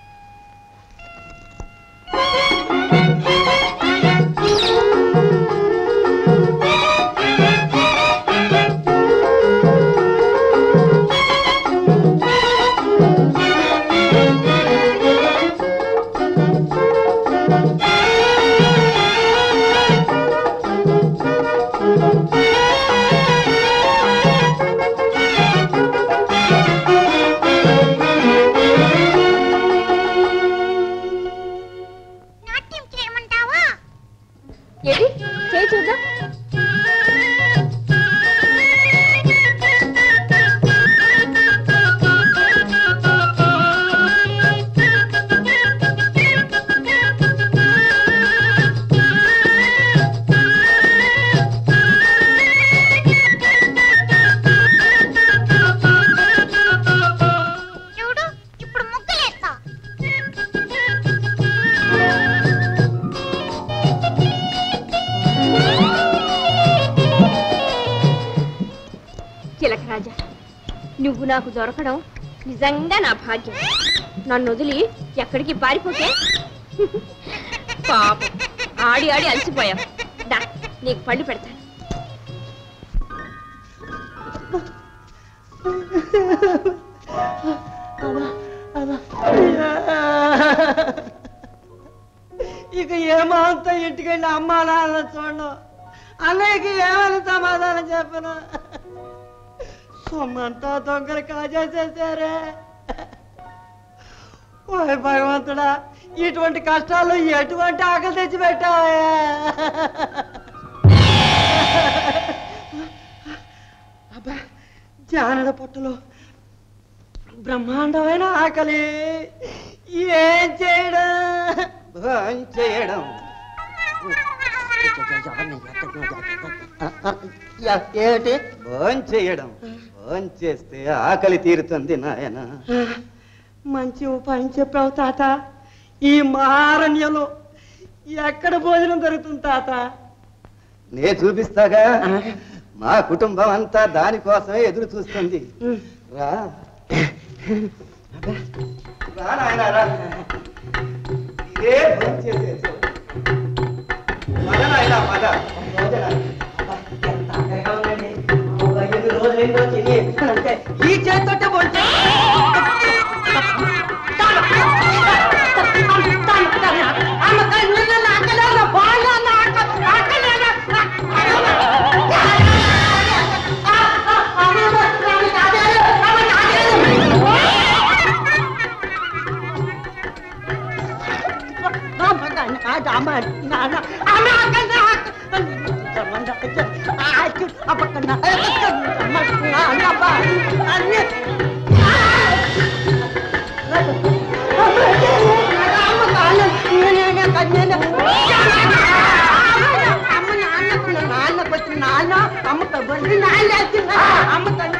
నాట్యం చేయమంటావా ఏది చేయి చూద్దాం చూడు ఇప్పుడు ముగ్గులేస్తా చిలక రాజా నువ్వు నాకు దొరకడం నిజంగా నా భాగ్యం నన్ను వదిలి ఎక్కడికి పారిపోతే పాపం ఆడి ఆడి అలసిపోయావు దా నీకు పళ్ళు పెడతాను ఇక ఏమంతా ఇంటికెళ్ళి అమ్మా నాన్న చూడను అన్నయ్యకి ఏమని సమాధానం చెప్పను సొమ్మంతా దొంగలు కాజేసేసారే ఓయ్ భగవంతుడా ఇటువంటి కష్టాలు ఎటువంటి ఆకలి తెచ్చి పెట్టావయ్యా అబ్బా జానడ పొట్టలో బ్రహ్మాండమైన ఆకలి ఏం చేయడం ఏం చేయడం ఏమిటి భోన్ చేయడం భోన్ చేస్తే ఆకలి తీరుతుంది నాయన మంచి ఉపాయం చెప్పావు తాత ఈ మహారణ్యంలో ఎక్కడ భోజనం దొరుకుతుంది తాత నే చూపిస్తాగా మా కుటుంబం అంతా దానికోసమే ఎదురు చూస్తుంది రా రా నాయనా, రా ఇదే భోజనం చేసే చోటు. పద నాయనా, పద. భోజనానికి. ఎంత ఆకలిగా ఉందండి. అబ్బా, ఎన్ని రోజులైందో తిని. అంటే ఈ చేతితోటే భోజనం అమ్మ నాన్న అమ్మ కన్నా అమ్మ ఆచు అప్పకన్న అమ్మ నాన్న బా అన్ని అమ్మ నాన్న నేను కన్యన అమ్మ నాన్న నాన్న కొట్టి నాన్న అమ్మ కబడి నాన్న అమ్మ తల్లి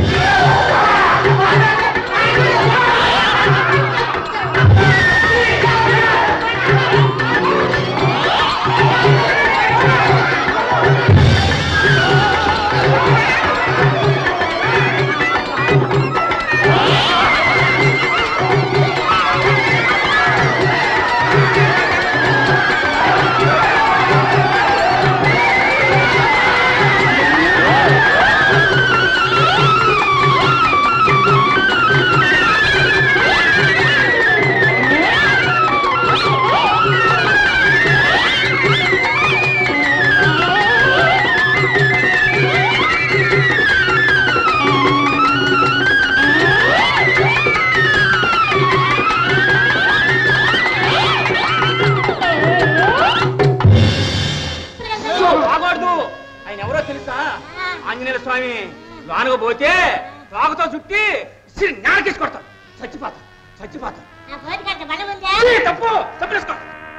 బాగోడదు ఆయన ఎవరో తెలుసా ఆంజనేయ స్వామి లోనకు పోతే రాగుతో చుట్టి నాకేసి కొడతారు చచ్చిపోతా చచ్చిపోతా నా కోరికంత బలం ఉందా ఏ, తప్పు తప్పులేసుకో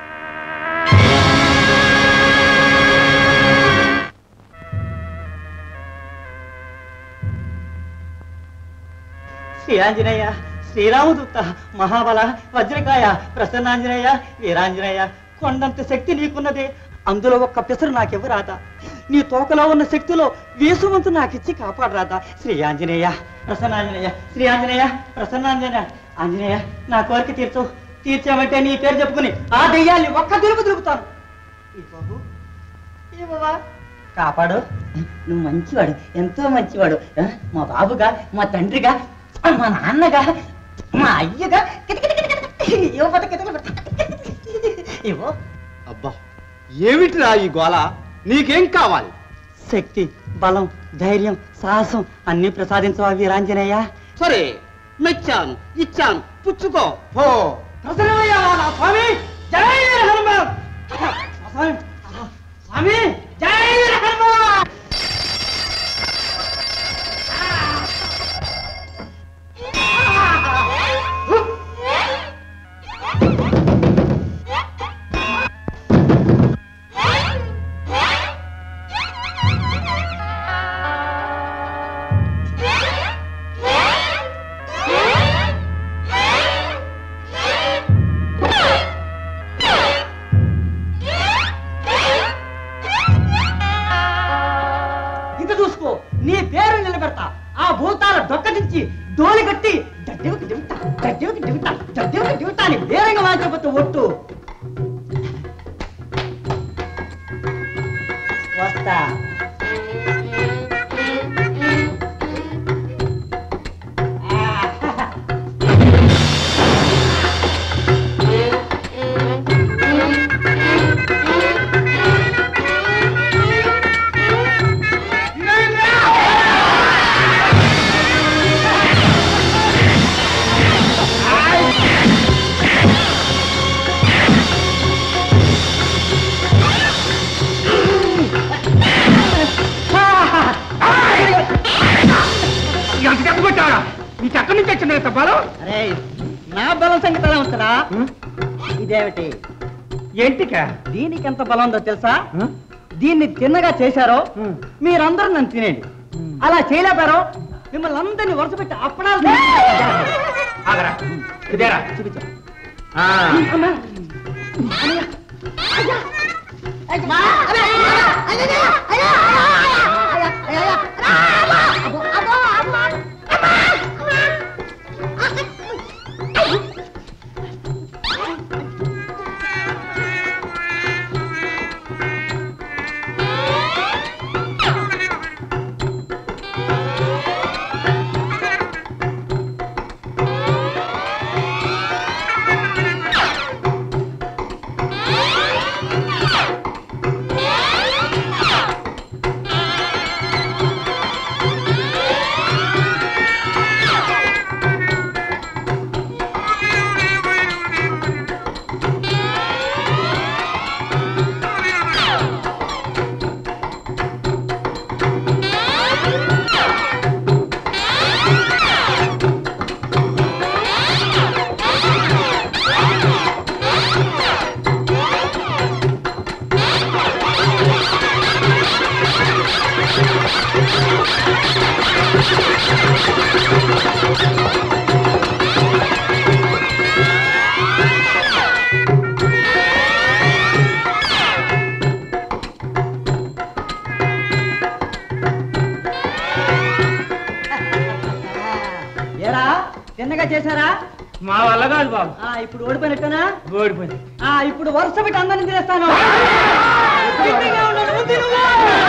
శ్రీ ఆంజనేయ శ్రీరామదూత మహాబల వజ్రకాయ ప్రసన్నాంజనేయ వీరాంజనేయ కొండంత శక్తి నీకున్నదే అందులో ఒక్క పెసరు నాకెవ్వరాదా నీ తోకలో ఉన్న శక్తిలో వేసుమంతు నాకిచ్చి కాపాడరాదా శ్రీ ఆంజనేయ ప్రసన్నాంజనేయ శ్రీ ఆంజనేయ ప్రసన్నాంజనేయ ఆంజనేయ నా కోరిక తీర్చు తీర్చామంటే నీ పేరు చెప్పుకుని ఆ దెయ్యాన్ని ఒక్క దులుపు దులుపుతాను ఈ బాబు ఏ బాబా కాపాడు నువ్వు మంచివాడు ఎంతో మంచివాడు ఆ, మా బాబుగా మా తండ్రిగా మా నాన్నగా మా అయ్యగా కిటకిటకిటకిట. ఇవ్వ పట్ట కిటకిట పట్ట. ఇవ్వు అబ్బా ఏమిటిరా ఈ గోల నీకేం కావాలి శక్తి బలం ధైర్యం సాహసం అన్ని ప్రసాదించవా వీరాంజనేయ సరే మెచ్చాను ఇచ్చాను పుచ్చుకో పో ప్రసన్నమయ్యా నా స్వామి జై వీర హనుమాన్ మా స్వామి ఆహా, స్వామి జై వీర హనుమాన్ ఇంక చూసుకో నీ పేరు నిలబెడతా ఆ భూతాల దొక్కటించి డోలి కట్టి దడ్డెవకి దిగుతా దడ్డెవకి దిగుతా దడ్డెవకి దిగుతా అని వేరంగా వాంచకపోతే ఒట్టు వస్తా ఎంత దెబ్బ కొట్టాడా నీకు ఎక్కడి నుంచి వచ్చింది ఇంత బలం అరే నా బలం సంగతి ఎలా ఉంటుందా ఇదేమిటి ఏంటిక దీనికి ఎంత బలం ఉందో తెలుసా దీన్ని తిన్నగా చేశారో మీరందరూ నన్ను తినేయండి అలా చేయలేపారో మిమ్మల్ని అందరినీ వరుస పెట్టి అప్పడాలు ఆగరా ఇదేరా చూపించా ఆ, ఆ కరెక్ట్ గా చేశారా మా వల్ల కాదు బాబు ఆ, ఇప్పుడు ఓడిపోయినట్టేనా ఓడిపోయింది ఆ, ఇప్పుడు వరుస పెట్టి అందరిని తినేస్తాను గట్టిగా ఉండండి, ముందు నువ్వు.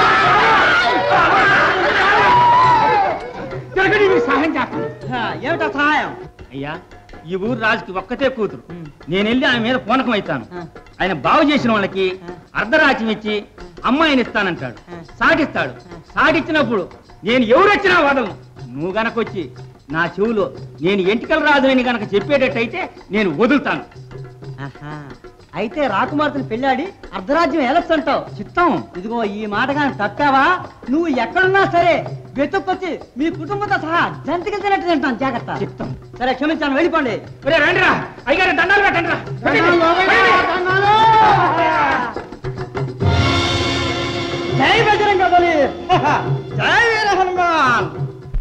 తిరగండి, మీకు సహాయం చేస్తాను ఆ, ఏమిటా సహాయం అయ్యా ఈ ఊరు రాజుకి ఒక్కతే కూతురు నేను వెళ్ళి ఆయన మీద పూనకం అవుతాను ఆ. ఆయన బాగు చేసిన వాళ్ళకి అర్ధరాజ్యం ఇచ్చి అమ్మాయిని ఇస్తానంటాడు సాటిస్తాడు సాటిచ్చినప్పుడు నేను ఎవరొచ్చినా వదలను నువ్వు గనక వచ్చి నా చెవులో నేను ఎంటికల రాజుని గనక చెప్పేటట్టయితే నేను వదులుతాను ఆహా. అయితే రాకుమార్తెను పెళ్ళాడి అర్ధరాజ్యం ఎలక్స్ అంటావు చిత్తం ఇదిగో ఈ మాట కానీ తప్పావా నువ్వు ఎక్కడున్నా సరే వెతుక్కొచ్చి మీ కుటుంబంతో సహా జంతికి తినట్టు తింటాను జాగ్రత్త చిత్తం సరే క్షమించాను వెళ్ళిపోండి ఒరే రండిరా అయ్యారు దండాలు పెట్టండి రా జై బజరంగ బలి జై వీర హనుమాన్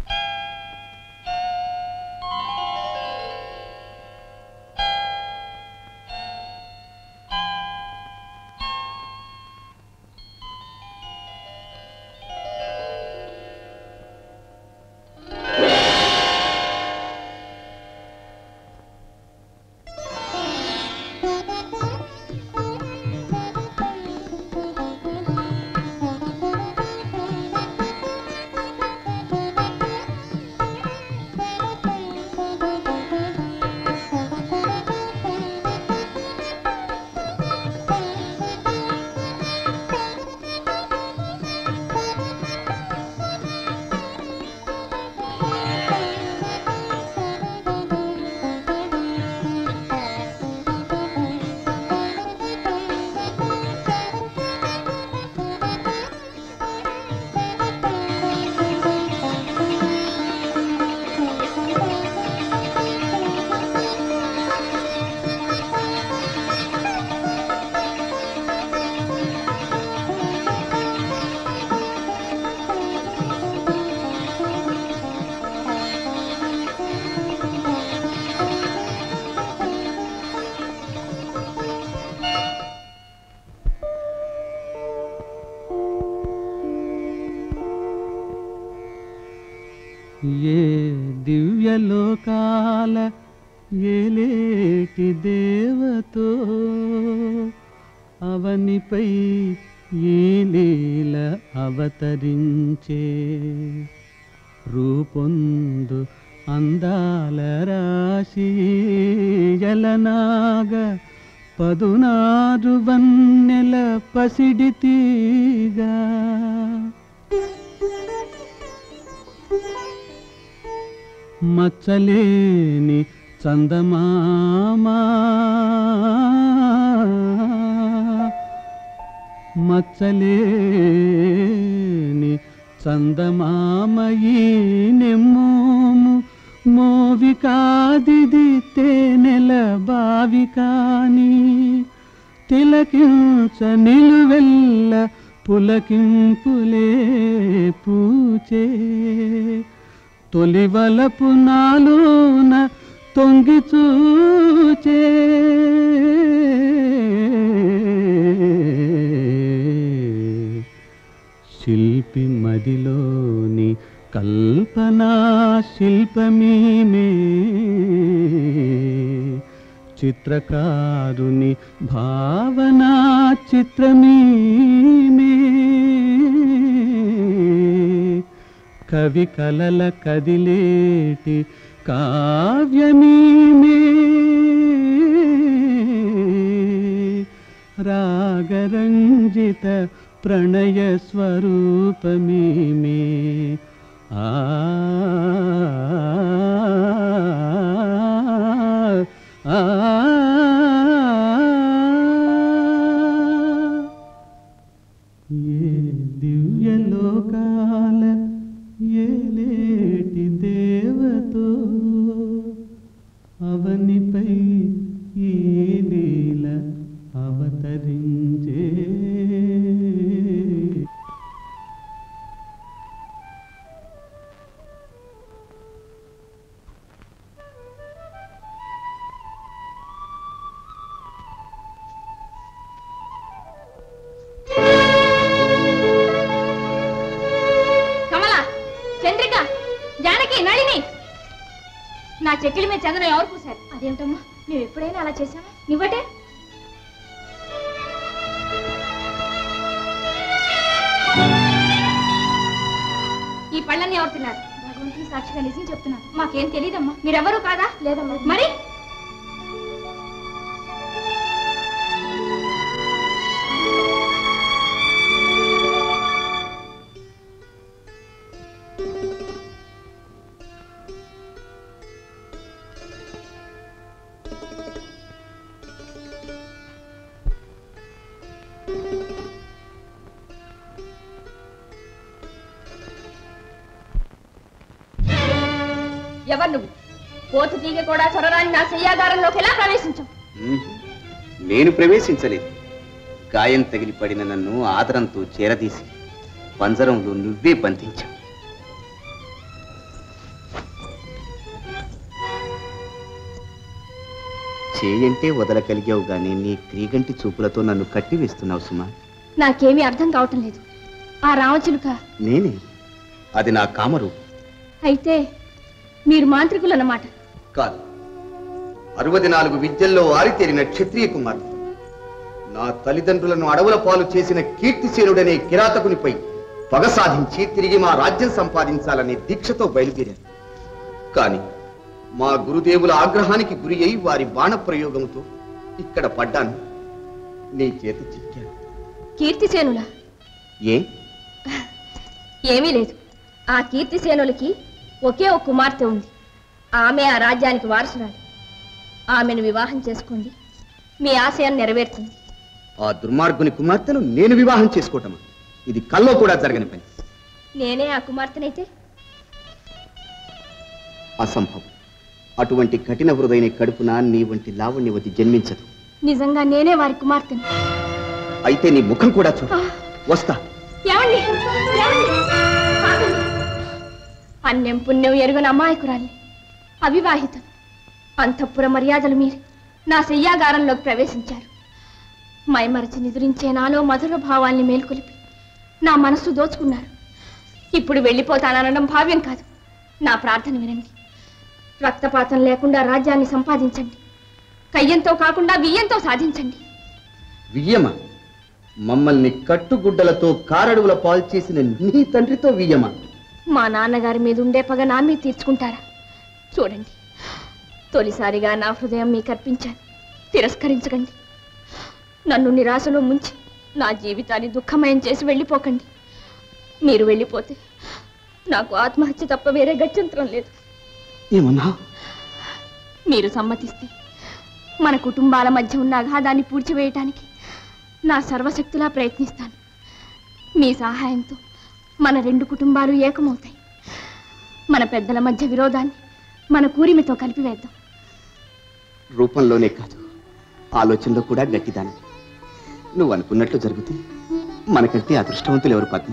ఏ దివ్యలోకాల ఏలేటి దేవతో అవనిపై ఈ లీల అవతరించే రూపొందు అందాల రాశి జలనాగ పదునారు వన్నెల పసిడి తీగా మచ్చలేని చందమామా మచ్చలేని చందమామయీ నెమ్మోము మోవి కాదిది తేనెల బావి కాని తిలకించ నిలువెల్ల పులకింపులే పూచే తొలివలపు నాలోన తొంగి చూచే శిల్పి మదిలోని కల్పనా శిల్పమీమే చిత్రకారుని భావనా చిత్రమీమే కవి కలల కదిలేటి కావ్యమీమే రాగరంజిత ప్రణయ స్వరూపమీమే ఆ ఆ ఏ దివ్యలోకాల ఏలేటి దేవతో అవనిపై ఈ లీల అవతరించే కమల చంద్రిక జానకి నళిని నా చెక్కిలి మీద చందనం ఎవరు పూసారు అదేమిటమ్మా మేము ఎప్పుడైనా అలా చేసామా నువ్వటే ఈ పళ్ళని ఎవరు తిన్నారు భగవంతుని సాక్షిగా నిజం చెప్తున్నాను మాకేం తెలియదమ్మా మీరెవరు కాదా లేదమ్మా మరి ఎవరు నువ్వు కోతు తీగ కూడా చొరరాని నా శయ్యాగారంలోకి ఎలా ప్రవేశించావు మ్మ్. నేను ప్రవేశించలేదు గాయం తగిలి పడిన నన్ను ఆదరంతో చేరదీసి పంజరంలో నువ్వే బంధించావు చేయంటే వదలగలిగావు గాని నీ క్రీగంటి చూపులతో నన్ను కట్టివేస్తున్నావు సుమా నాకేమీ అర్థం కావటం లేదు ఆ రామచిలుక నేనే అది నా కామరు అయితే మీరు మాంత్రికులు అన్నమాట కాదు అరవది నాలుగు విద్యల్లో ఆరితేరిన క్షత్రియ కుమారుడు నా తల్లిదండ్రులను అడవుల పాలు చేసిన కీర్తిసేనుడనే కిరాతకునిపై పగ సాధించి తిరిగి మా రాజ్యం సంపాదించాలనే దీక్షతో బయలుదేరాను కాని మా గురుదేవుల ఆగ్రహానికి గురి అయి వారి బాణ ప్రయోగంతో ఇక్కడ పడ్డాను నీ చేత చిక్కాను కీర్తిసేనులా ఏ ఏమీ లేదు ఆ కీర్తిసేనులకి ఒకే ఒక కుమార్తె ఉంది ఆమె ఆ రాజ్యానికి వారసురాలు ఆమెను వివాహం చేసుకోండి మీ ఆశయాన్ని నెరవేరుతుంది ఆ దుర్మార్గుని కుమార్తెను నేను వివాహం చేసుకోవటమా ఇది కల్లో కూడా జరగని పని నేనే ఆ కుమార్తెనైతే అసంభవం అటువంటి కఠిన హృదయన కడుపున నీ వంటి లావణ్యవతి జన్మించదు నిజంగా నేనే వారి కుమార్తెను అయితే నీ ముఖం కూడా చూడు వస్తా ఏమండి ఏమండి? ఆగండి. అన్యం పుణ్యం ఎరుగని అమాయకురాల్ని అవివాహితం అంతఃపుర మర్యాదలు మీరు నా శయ్యాగారంలోకి ప్రవేశించారు మైమరచి నిద్రించే నాలో మధుర భావాల్ని మేల్కొలిపి నా మనస్సు దోచుకున్నారు ఇప్పుడు వెళ్ళిపోతాననడం భావ్యం కాదు నా ప్రార్థన వినండి రక్తపాతం లేకుండా రాజ్యాన్ని సంపాదించండి కయ్యంతో కాకుండా బియ్యంతో సాధించండి వియ్యమా మమ్మల్ని కట్టుగుడ్డలతో కారడువుల పాలు చేసిన నీ తండ్రితో వియ్యమా మా నాన్నగారి మీద ఉండే పగ నా మీద తీర్చుకుంటారా చూడండి తొలిసారిగా నా హృదయం మీకు అర్పించాను తిరస్కరించకండి నన్ను నిరాశలో ముంచి నా జీవితాన్ని దుఃఖమయం చేసి వెళ్ళిపోకండి మీరు వెళ్ళిపోతే నాకు ఆత్మహత్య తప్ప వేరే గత్యంతరం లేదు ఏమన్నా మీరు సమ్మతిస్తే మన కుటుంబాల మధ్య ఉన్న అగాధాన్ని పూడ్చివేయటానికి నా సర్వశక్తులా ప్రయత్నిస్తాను మీ సహాయంతో మన రెండు కుటుంబాలు ఏకమవుతాయి మన పెద్దల మధ్య విరోధాన్ని మన కూరిమితో కలిపివేద్దాం రూపంలోనే కాదు ఆలోచనలో కూడా గట్టిదాని నువ్వు అనుకున్నట్లు జరుగుతుంది మనకంటే అదృష్టవంతులు ఎవరు పద్మ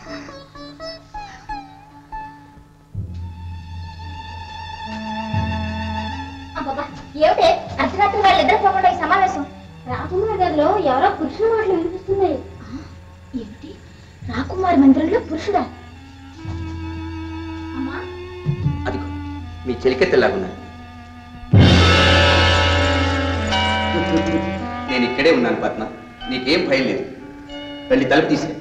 ఏమిటే అర్ధరాత్రి వాళ్ళు ఇద్దరు పోకుండా ఈ సమావేశం రాకుమార్ గారిలో ఎవరో పురుషుల మాటలు వినిపిస్తున్నాయి ఏమిటి రాకుమారి మందిరంలో పురుషుడా అమ్మా అదిగో మీ చెలికెత్తలాగున్నారు నేను ఇక్కడే ఉన్నాను పద్మ నీకేం భయం లేదు వెళ్ళి తలుపు తీసే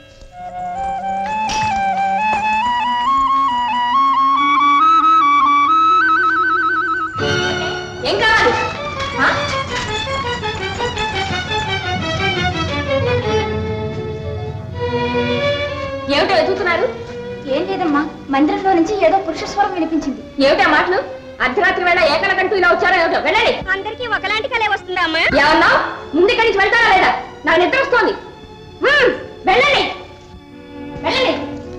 ఏం కావాలి ఆ? ఏమిటో ఎదుగుతున్నారు ఏం లేదమ్మా మందిరంలో నుంచి ఏదో పురుష స్వరం వినిపించింది ఏమిటా మాటలు అర్ధరాత్రి వేళ ఏకలకంటూ ఇలా వచ్చారో ఏమిటో వెళ్ళండి అందరికీ ఒకలాంటి కలే వస్తుందా అమ్మా ఏమన్నా ముందు ఇక్కడి నుంచి వెళ్తారా లేదా నాకు నిద్ర వస్తోంది హ్మ్, వెళ్ళండి వెళ్ళండి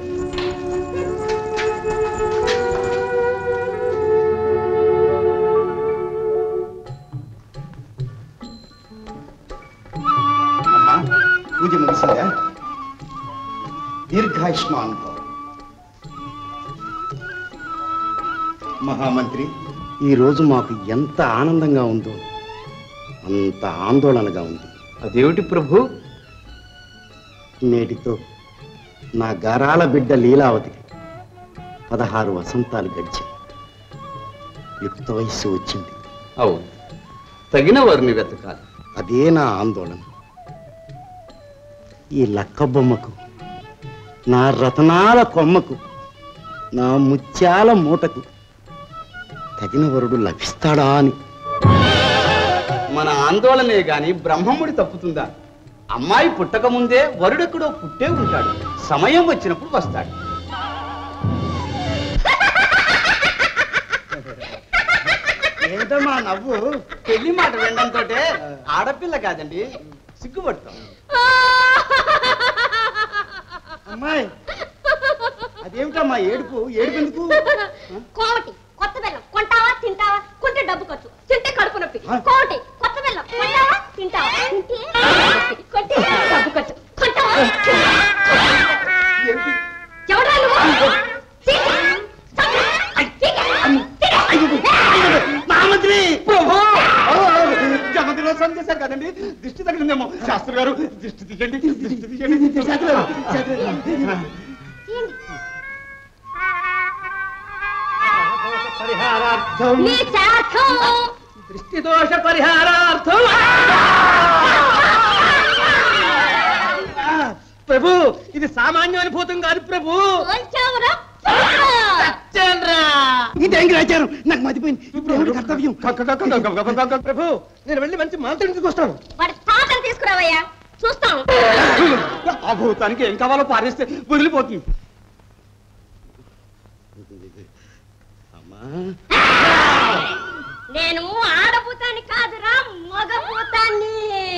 అమ్మా పూజ ముగిసిందా దీర్ఘాయుష్మాన్ భవ మహామంత్రి ఈ రోజు మాకు ఎంత ఆనందంగా ఉందో అంత ఆందోళనగా ఉంది అదేమిటి ప్రభు నేటితో నా గారాల బిడ్డ లీలావతికి పదహారు వసంతాలు గడిచాయి యుక్త వయస్సు వచ్చింది అవును తగిన వారిని వెతకాలి అదే నా ఆందోళన ఈ లక్క బొమ్మకు నా రతనాల కొమ్మకు నా ముత్యాల మూటకు తగిన వరుడు లభిస్తాడా అని మన ఆందోళనే గాని బ్రహ్మముడి తప్పుతుందా అమ్మాయి పుట్టక ముందే వరుడెక్కడో పుట్టే ఉంటాడు సమయం వచ్చినప్పుడు వస్తాడు ఏమిటమ్మా నవ్వు పెళ్లి మాట వినడంతో ఆడపిల్ల కాదండి సిగ్గుపడతాం అమ్మాయి అదేమిటమ్మా ఏడుపు ఏడుపు ఎందుకు కోమటి కొత్త బెల్లం కొంటావా తింటావా కొంటే డబ్బు ఖర్చు తింటే కడుపు నొప్పి కోమటి కొత్త బెల్లం కొంటావా తింటావా తింటే నొప్పి. కొంటే డబ్బు ఖర్చు కొంటావా ఎవరా నువ్వు చీ! మహామంత్రి ప్రభు జగతిలో సందేశారు కదండి దిష్టి తగిలిందేమో శాస్త్రి గారు దిష్టి తీయండి దిష్టి తీయండి శాస్త్రి గారు, శాస్త్రి గారు. నీ శాఖం దృష్టి దోష పరిహారార్థం ప్రభు ఇది సామాన్య అనుభూతం కాదు ప్రభు కొంచెంరా ఇదేం రాచారు నాకు మతిపోయింది ఇప్పుడు ఏమిటి కర్తవ్యం ప్రభు నేను వెళ్ళి మంచి మాంత్రం తీసుకొస్తాను వాడి తాతను తీసుకురావయ్యా చూస్తాం ఆ భూతానికి ఏం కావాలో పారేస్తే వదిలిపోతుంది అమ్మా నేను ఆడభూతాన్ని కాదురా మగభూతాన్ని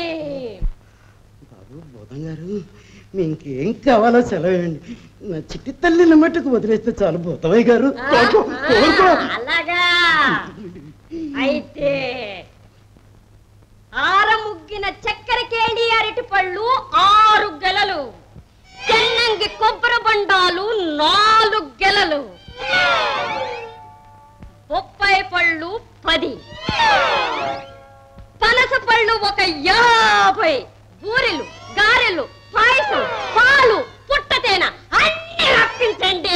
బాబు బోధం గారు మీ ఇంకేం కావాలో సెలవేయండి నా చిట్టి తల్లిని మట్టుకు వదిలేస్తే చాలు బోధవయ్య గారు కోరుకో, కోరుకో. అలాగా అయితే ఆరముగ్గిన చక్కెర కేళి అరటి పళ్ళు ఆరు గెలలు చెన్నంగి కొబ్బరి బండాలు నాలుగు గెలలు బొప్పాయి పళ్ళు పది పనస పళ్ళు ఒక యాభై బూరెలు గారెలు పాయసం పాలు పుట్టతేన అన్ని రప్పించండి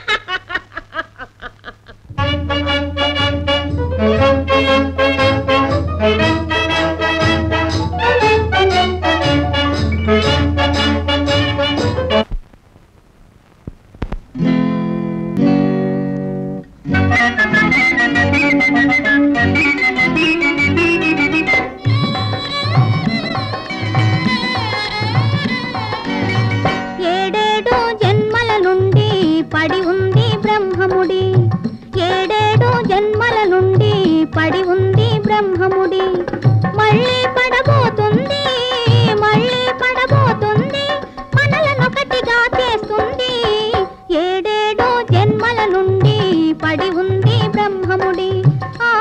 ఏడేడు జన్మల నుండి పడి ఉంది బ్రహ్మముడి ఏడేడు జన్మల నుండి పడి ఉంది బ్రహ్మముడి మళ్ళీ పడబోతుంది మళ్ళీ పడబోతుంది మనలనొకటిగా చేస్తుంది ఏడేడు జన్మల నుండి పడి ఉంది బ్రహ్మముడి ఆ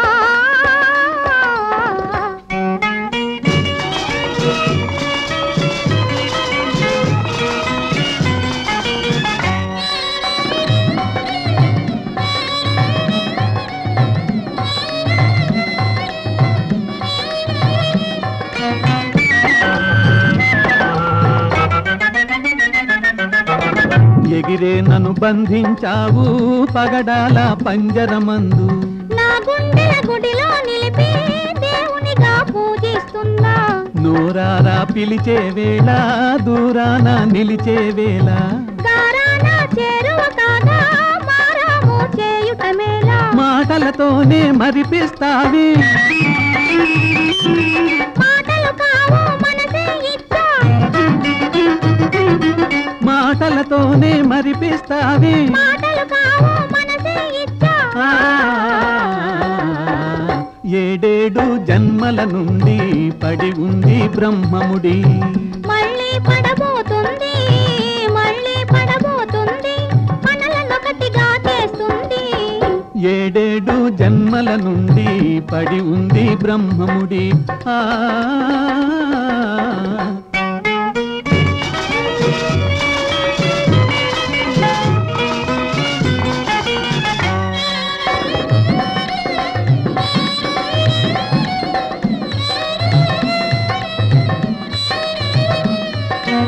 ఎగిరే నన్ను బంధించావు పగడాల పంజరమందు నా గుండెల గుడిలో నిలిపి దేవునిగా పూజిస్తున్నా నూరారా పిలిచే వేళ దూరాన నిలిచే వేళ గారాన చేరువ కాగా మారాము చేయుట మేలా మాటలతోనే మరిపిస్తావి మాటలు కావు మనసే ఇచ్చా మాటలతోనే మరిపిస్తావి మాటలు కావు మనసే ఇచ్చా ఆ, ఏడేడు జన్మల నుండి పడి ఉంది బ్రహ్మముడి మళ్ళీ పడబోతుంది మళ్ళీ పడబోతుంది మనలనొకటిగా చేస్తుంది ఏడేడు జన్మల నుండి పడి ఉంది బ్రహ్మముడి ఆ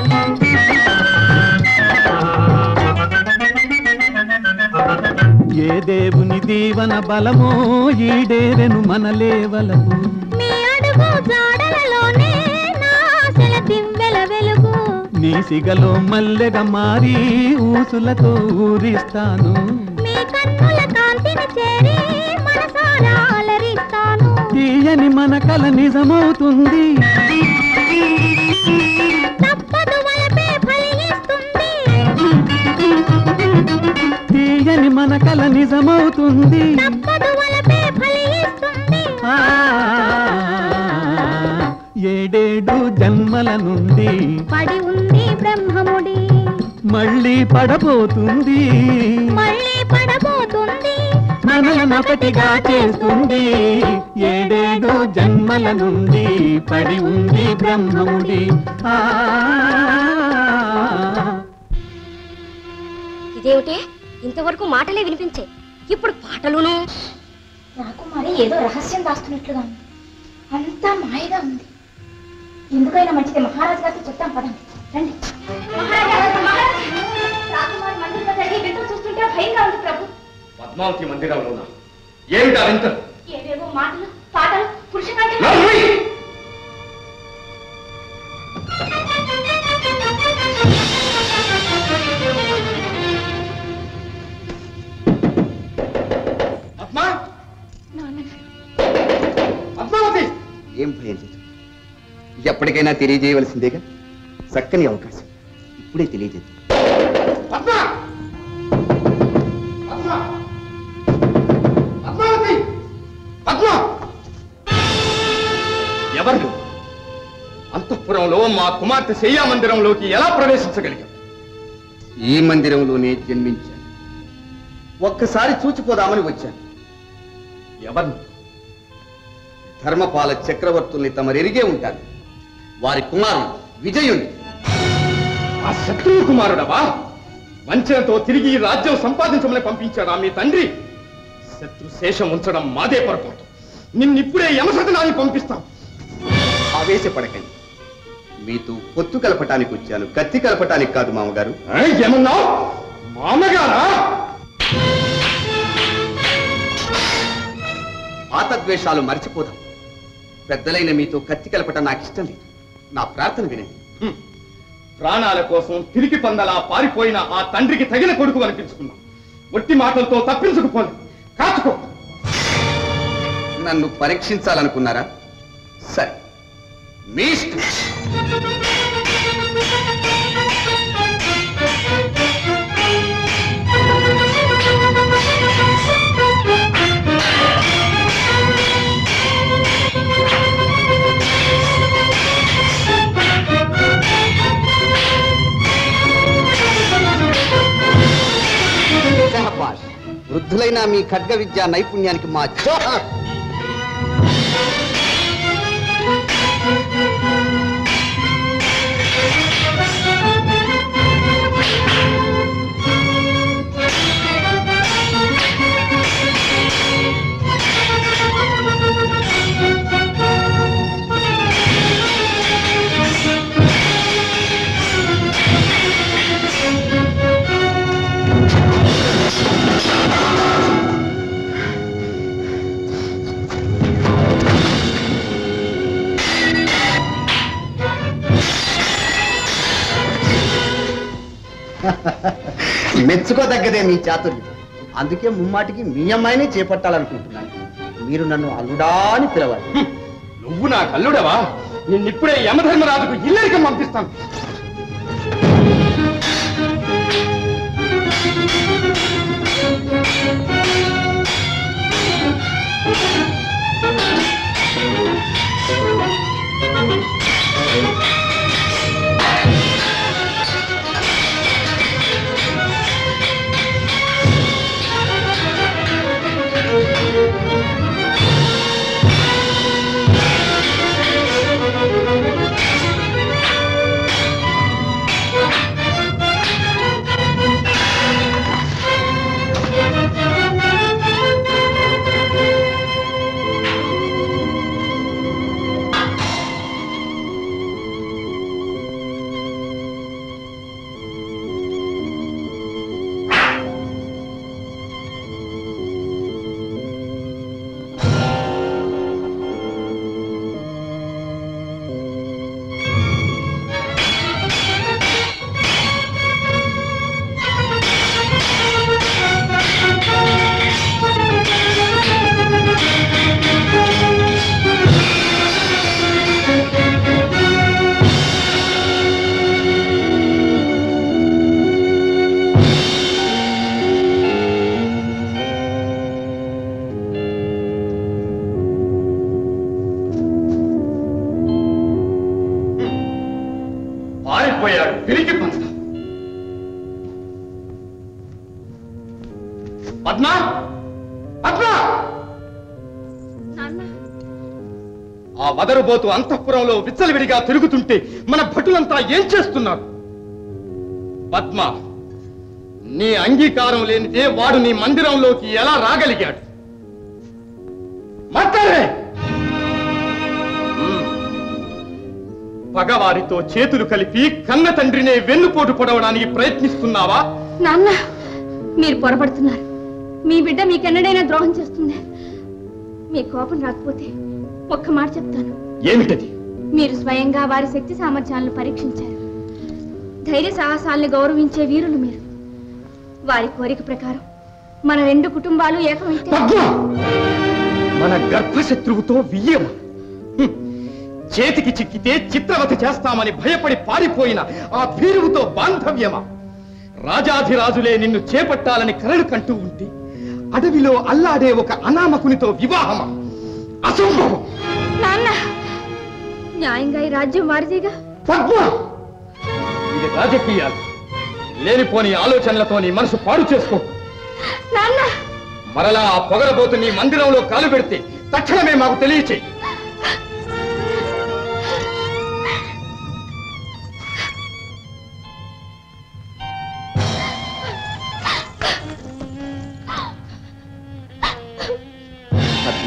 ఏ దేవుని దీవన బలమో ఈడేరెను మన లేవలకు మీ అడుగు జాడలలోనే నా ఆశల దివ్వెల వెలుగు నీ సిగలో మల్లెగా మారి ఊసులతో ఊరిస్తాను మీ కన్నుల కాంతిని చేరి మనసారా అలరిస్తాను తీయని మన కల నిజమవుతుంది తప్పదు వలపే ఫలిస్తుంది తీయని మన కల నిజమవుతుంది తప్పదు వలపే ఫలిస్తుంది ఆ, ఏడేడు జన్మల నుండి పడి ఉంది బ్రహ్మముడి మళ్ళీ పడబోతుంది మళ్ళీ పడబోతుంది మనలనొకటిగా చేస్తుంది ఏడేడు జన్మల నుండి పడి ఉంది బ్రహ్మముడి ఆ ఇదేమిటి ఇంతవరకు మాటలే వినిపించే ఇప్పుడు పాటలును రాకుమారి ఏదో రహస్యం దాస్తున్నట్లుగా ఉంది అంతా మాయగా ఉంది ఎందుకైనా మంచిది మహారాజు గారితో చెప్తాం పదండి రండి మహారాజా, మహారాజా, రాకుమారి మందిరంలో జరిగే వింత చూస్తుంటే భయంగా ఉంది ప్రభు పద్మావతి మందిరంలోనా ఏమిటా వింత ఏవేవో మాటలు పాటలు పురుషకాండ నవ్వి! పద్మా పద్మావతి ఏం భయం లేదు ఎప్పటికైనా తెలియజేయవలసిందేగా చక్కని అవకాశం ఇప్పుడే తెలియజేద్దాం పద్మా పద్మా పద్మావతి పద్మా ఎవరు నువ్వు? అంతఃపురంలో మా కుమార్తె శయ్యా మందిరంలోకి ఎలా ప్రవేశించగలిగావు ఈ మందిరంలోనే జన్మించాను ఒక్కసారి చూచిపోదామని వచ్చాను ఎవరు నువ్వు? ధర్మపాల చక్రవర్తుల్ని తమరెరిగే ఉంటారు వారి కుమారుడు విజయుని ఆ శత్రువు కుమారుడవా వంచనతో తిరిగి ఈ రాజ్యం సంపాదించమని పంపించాడా మీ తండ్రి శత్రు శేషం ఉంచడం మాదే పొరపాటు నిన్నిప్పుడే యమసదనాన్ని పంపిస్తాం ఆవేశపడకండి మీతో పొత్తు కలపటానికి వచ్చాను కత్తి కలపటానికి కాదు మామగారు ఏమన్నావు మామగారా పాత ద్వేషాలు మర్చిపోదాం పెద్దలైన మీతో కత్తి కలపటం నాకు ఇష్టం లేదు నా ప్రార్థన వినండి హ్మ్. ప్రాణాల కోసం తిరిగి పందలా పారిపోయిన ఆ తండ్రికి తగిన కొడుకు అనిపించుకున్నాం ఒట్టి మాటలతో తప్పించుకుపోను కాచుకో నన్ను పరీక్షించాలనుకున్నారా సరే మీ ఇష్టం శహబాష్. వృద్ధులైన మీ ఖడ్గ విద్యా నైపుణ్యానికి మా జోహార్ మెచ్చుకోదగ్గదే మీ చాతుర్యం అందుకే ముమ్మాటికి మీ అమ్మాయినే చేపట్టాలనుకుంటున్నాను మీరు నన్ను అల్లుడా అని పిలవాలి నువ్వు నా కల్లుడవా నిన్నిప్పుడే యమధర్మరాజుకు ఇల్లరికం పంపిస్తాను పారిపోయాడు పిరికి పంచ పద్మ పద్మ ఆ వదరుబోతు అంతఃపురంలో విచ్చలవిడిగా తిరుగుతుంటే మన భటులంతా ఏం చేస్తున్నారు పద్మ నీ అంగీకారం లేనిదే వాడు నీ మందిరంలోకి ఎలా రాగలిగాడు మాట్లాడే మ్మ్. పగవారితో చేతులు కలిపి కన్న తండ్రినే వెన్నుపోటు పొడవడానికి ప్రయత్నిస్తున్నావా నాన్న మీరు పొరపడుతున్నారు మీ బిడ్డ మీకెన్నడైనా ద్రోహం చేస్తుంది మీ కోపం రాకపోతే ఒక్క మాట చెప్తాను ఏమిటది మీరు స్వయంగా వారి శక్తి సామర్థ్యాలను పరీక్షించారు ధైర్య సాహసాలను గౌరవించే వీరులు మీరు వారి కోరిక ప్రకారం మన రెండు కుటుంబాలు ఏకమైతే మన గర్భశత్రువుతో వియ్యమ హ్మ్. చేతికి చిక్కితే చిత్రవత చేస్తామని భయపడి పారిపోయిన ఆ భీరువుతో బాంధవ్యమా రాజాధిరాజులే నిన్ను చేపట్టాలని కలలు కంటూ ఉంటే అడవిలో అల్లాడే ఒక అనామకునితో వివాహమా అసంభవం నాన్న న్యాయంగా ఈ రాజ్యం వారిదేగా పద్మ ఇది రాజకీయాలు లేనిపోని ఆలోచనలతో నీ మనసు పాడు చేసుకో నాన్న మరలా ఆ పొగరబోతు నీ మందిరంలో కాలు పెడితే తక్షణమే మాకు తెలియచేయి పద్మ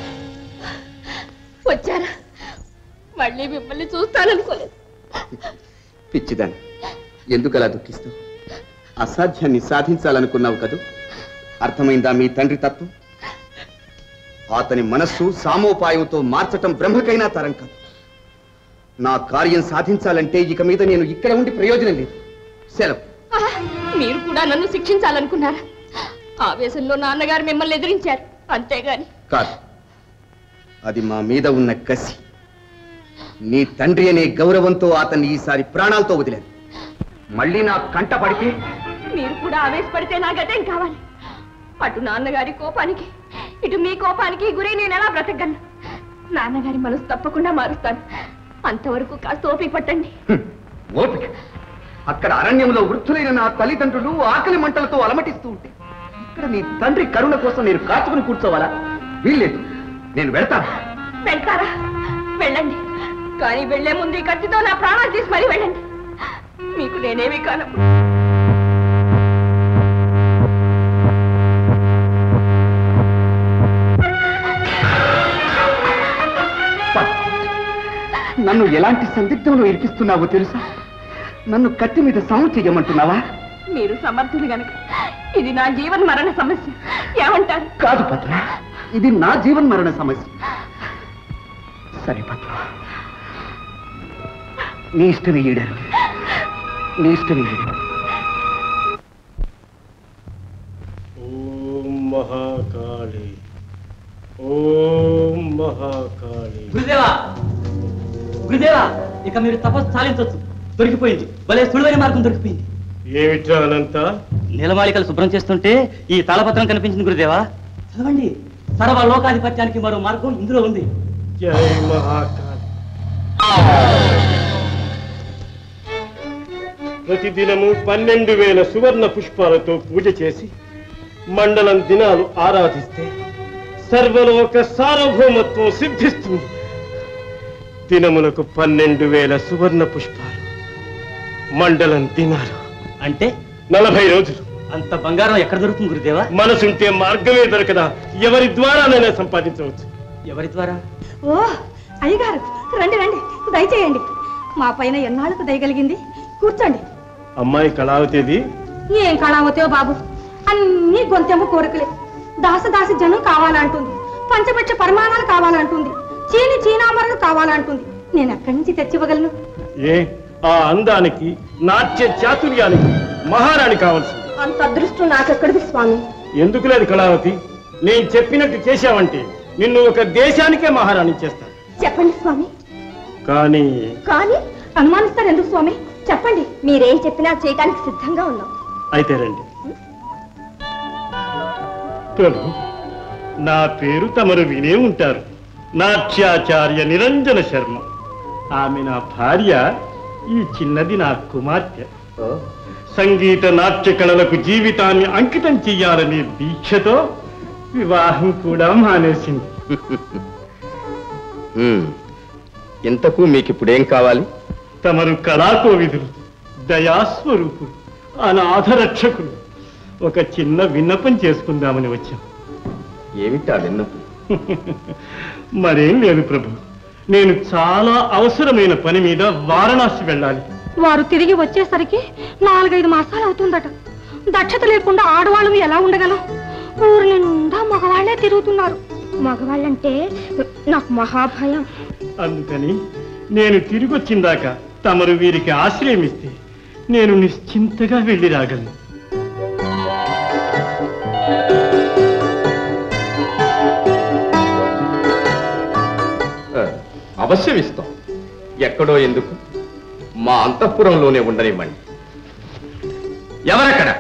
వచ్చారా మళ్ళీ మిమ్మల్ని చూస్తాననుకోలేదు పిచ్చిదాన్ని ఎందుకు అలా దుఃఖిస్తావు అసాధ్యాన్ని సాధించాలనుకున్నావు కదూ అర్థమైందా మీ తండ్రి తత్వం అతని మనస్సు సామోపాయంతో మార్చటం బ్రహ్మకైనా తరం కాదు నా కార్యం సాధించాలంటే ఇక మీద నేను ఇక్కడ ఉండి ప్రయోజనం లేదు సెలవు ఆహా, మీరు కూడా నన్ను శిక్షించాలనుకున్నారా ఆవేశంలో నాన్నగారు మిమ్మల్ని ఎదిరించారు అంతేగాని కాదు అది మా మీద ఉన్న కసి నీ తండ్రి అనే గౌరవంతో అతన్ని ఈసారి ప్రాణాలతో వదిలాను మళ్ళీ నా కంట పడితే మీరు కూడా ఆవేశపడితే నా గతేం కావాలి అటు నాన్నగారి కోపానికి ఇటు మీ కోపానికి గురి నేను ఎలా బ్రతకగలను నాన్నగారి మనసు తప్పకుండా మారుస్తాను అంతవరకు కాస్త ఓపిక పట్టండి ఓపిక అక్కడ అరణ్యంలో వృద్ధులైన నా తల్లిదండ్రులు ఆకలి మంటలతో అలమటిస్తూ ఉంటే ఇక్కడ నీ తండ్రి కరుణ కోసం నేను కాచుకుని కూర్చోవాలా వీల్లేదు నేను వెళ్తాను వెళ్తారా వెళ్ళండి కానీ వెళ్లే ముందు ఈ కత్తితో నా ప్రాణాలు తీసి మరీ వెళ్ళండి మీకు నేనేమి కానప్పుడు నన్ను ఎలాంటి సందిగ్ధంలో ఇరికిస్తున్నావో తెలుసా నన్ను కత్తి మీద సాము చెయ్యమంటున్నావా మీరు సమర్థులు గనక ఇది నా జీవన్ మరణ సమస్య ఏమంటారు కాదు పద్మ ఇది నా జీవన్ మరణ సమస్య సరే పద్మ నీ ఇష్టమే ఈడారు నీ ఇష్టమే ఈడారు ఓం మహాకాళి ఓం మహాకాళి గురుదేవా గురుదేవా ఇక మీరు తపస్సు చాలించవచ్చు దొరికిపోయింది భలే సులువైన మార్గం దొరికిపోయింది ఏమిట్రా అనంత నీలమాలికలు శుభ్రం చేస్తుంటే ఈ తాళపత్రం కనిపించింది గురుదేవా చదవండి సర్వ లోకాధిపత్యానికి మరో మార్గం ఇందులో ఉంది జై మహాకాళి ప్రతిదినము పన్నెండు వేల సువర్ణ పుష్పాలతో పూజ చేసి మండలం దినాలు ఆరాధిస్తే సర్వలోక సార్వభౌమత్వం సిద్ధిస్తుంది దినములకు పన్నెండు వేల సువర్ణ పుష్పాలు మండలం దినాలు అంటే నలభై రోజులు అంత బంగారం ఎక్కడ దొరుకుతుంది గురుదేవా మనసుంటే మార్గమే దొరకదా ఎవరి ద్వారానైనా సంపాదించవచ్చు ఎవరి ద్వారా ఓ అయ్యగారు రండి రండి దయచేయండి మా పైన ఎన్నాళ్ళకు దయగలిగింది కూర్చోండి అమ్మాయి కళావతేది ఏం కళావతో బాబు అన్ని గొంతెమ్మ కోరికలే దాసదాసి జనం కావాలంటుంది పంచపక్ష పరిమాణాలు కావాలంటుంది చీని చీనామరలు కావాలంటుంది నేను ఎక్కడి నుంచి తెచ్చివ్వగలను ఏ ఆ అందానికి నాట్య చాతుర్యానికి మహారాణి కావాల్సింది అంత అదృష్టం నాకెక్కడిది స్వామి ఎందుకు లేదు కళావతి నేను చెప్పినట్టు చేశావంటే నిన్ను ఒక దేశానికే మహారాణి చేస్తాను చెప్పండి స్వామి కానీ కానీ అనుమానిస్తారు ఎందుకు స్వామి చెప్పండి మీరేం చెప్పినా చేయడానికి సిద్ధంగా ఉన్నాం అయితే రండి ప్రభు నా పేరు తమరు వినే ఉంటారు నాట్యాచార్య నిరంజన శర్మ ఆమె నా భార్య ఈ చిన్నది నా కుమార్తె సంగీత నాట్య కళలకు జీవితాన్ని అంకితం చెయ్యాలనే దీక్షతో వివాహం కూడా మానేసింది ఉమ్. ఇంతకు మీకు ఇప్పుడేం కావాలి తమరు కళాకోవిదులు దయాస్వరూపులు అనాథరక్షకులు ఒక చిన్న విన్నపం చేసుకుందామని వచ్చాం ఏమిటా విన్నపం మరేం లేదు ప్రభు నేను చాలా అవసరమైన పని మీద వారణాసి వెళ్ళాలి వారు తిరిగి వచ్చేసరికి నాలుగైదు మాసాలు అవుతుందట దక్షత లేకుండా ఆడవాళ్ళం ఎలా ఉండగలం ఊరు నిండా మగవాళ్లే తిరుగుతున్నారు మగవాళ్ళంటే నాకు మహాభయం అందుకని నేను తిరిగి వచ్చిందాక తమరు వీరికి ఆశ్రయం ఇస్తే నేను నిశ్చింతగా వెళ్ళి రాగలను ఆ, అవశ్యం ఇస్తాం ఎక్కడో ఎందుకు మా అంతఃపురంలోనే ఉండనివ్వండి ఎవరక్కడ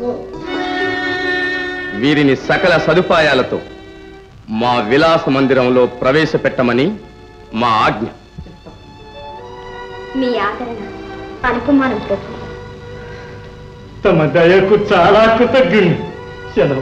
వీరిని సకల సదుపాయాలతో మా విలాస మందిరంలో ప్రవేశపెట్టమని మా ఆజ్ఞ మీ ఆదరణ అనుకుమానం ప్రభు తమ దయకు చాలా కృతజ్ఞుని సెలవు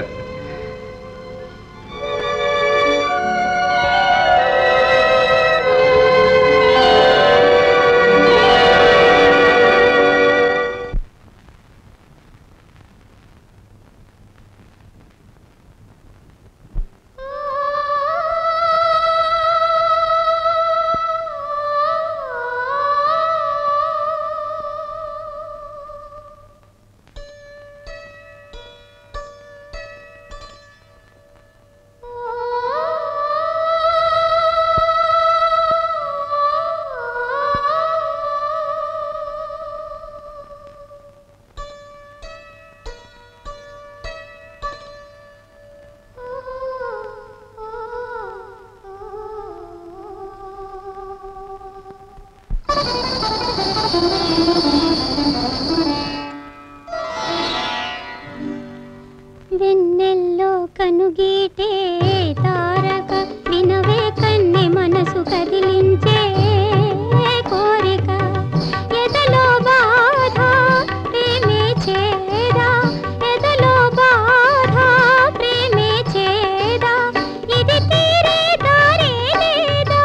వెన్నెల్లో కనుగీటే తారక వినవే కన్నె మనసు కదిలించే కోరిక ఎదలో బాధ ప్రేమే చేదా ఎదలో బాధ ప్రేమే చేదా ఇది తీరే దారే లేదా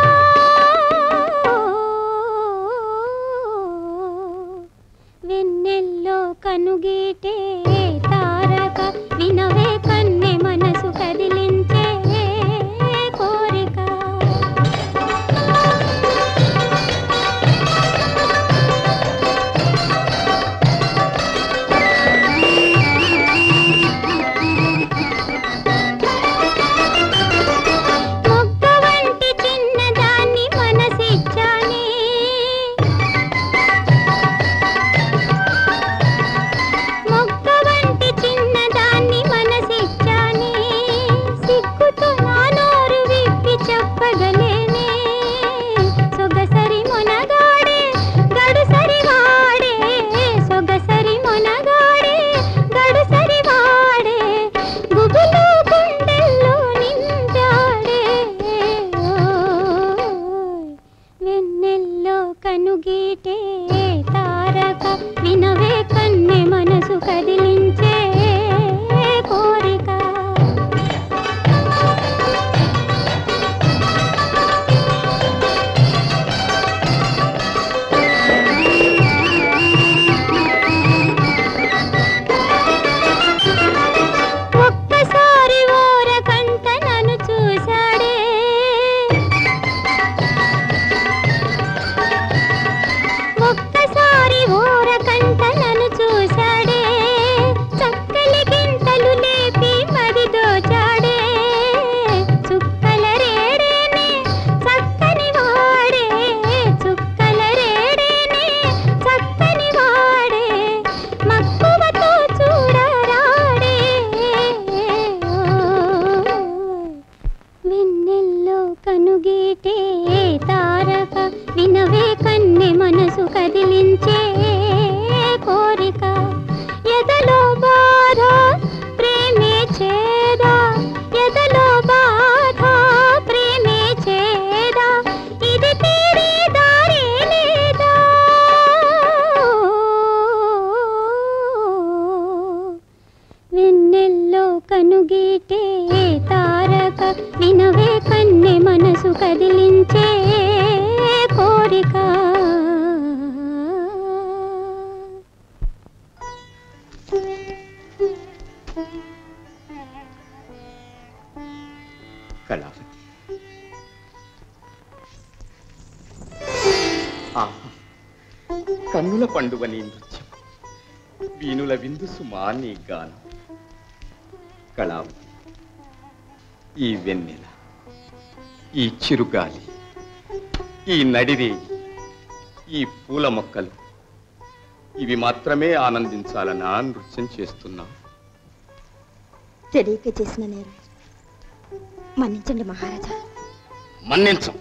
వెన్నెల్లో కనుగీటే తారక వినవే కన్నె మనసు కదిలించే కోరిక మొగ్గ వంటి చిన్నదాన్ని మనసిచ్చానే మొక్క వంటి చిన్నదాన్ని మనసిచ్చానే సిగ్గుతో నా నోరు విప్పి చెప్పగలేనే సొగసరి మొనగాడే గడుసరి వాడే సొగసరి మొనగాడే గడుసరి వాడే గుబులు గుండెల్లో నిండాడే ఓయ్. వెన్నెల్లో కనుగీటే తారక వినవే కన్నె మనసు కదిలించే కోరిక ఒక్కసారి ఓర కంట నన్ను చూశాడే ఒక్కసారి ఓర కంట నన్ను చూశాడే చక్కలి గింతలు లేపి మరి దోచాడే చుక్కల రేడేనే చక్కని వాడే చుక్కల రేడేనే చక్కని వాడే మక్కువతో చూడరాడే ఓయ్. వెన్నెల్లో కనుగీటే తారక వినవే కన్నె మనసు కదిలించే కోరిక ఎదలో బాధ ప్రేమే చేదా ఎదలో బాధ ప్రేమే చేదా ఇది తీరే దారే లేదా కదిలించే కోరిక కళావతి ఆహా కన్నుల పండుగ నీ నృత్యం వీణుల విందు సుమా నీ గానం కళావతి ఈ వెన్నెల ఈ చిరుగాలి ఈ నడిరేయి ఈ పూల మొక్కలు ఇవి మాత్రమే ఆనందించాలనా నృత్యం చేస్తున్నా తెలియక చేసిన నేరం మన్నించండి మహారాజా మన్నించం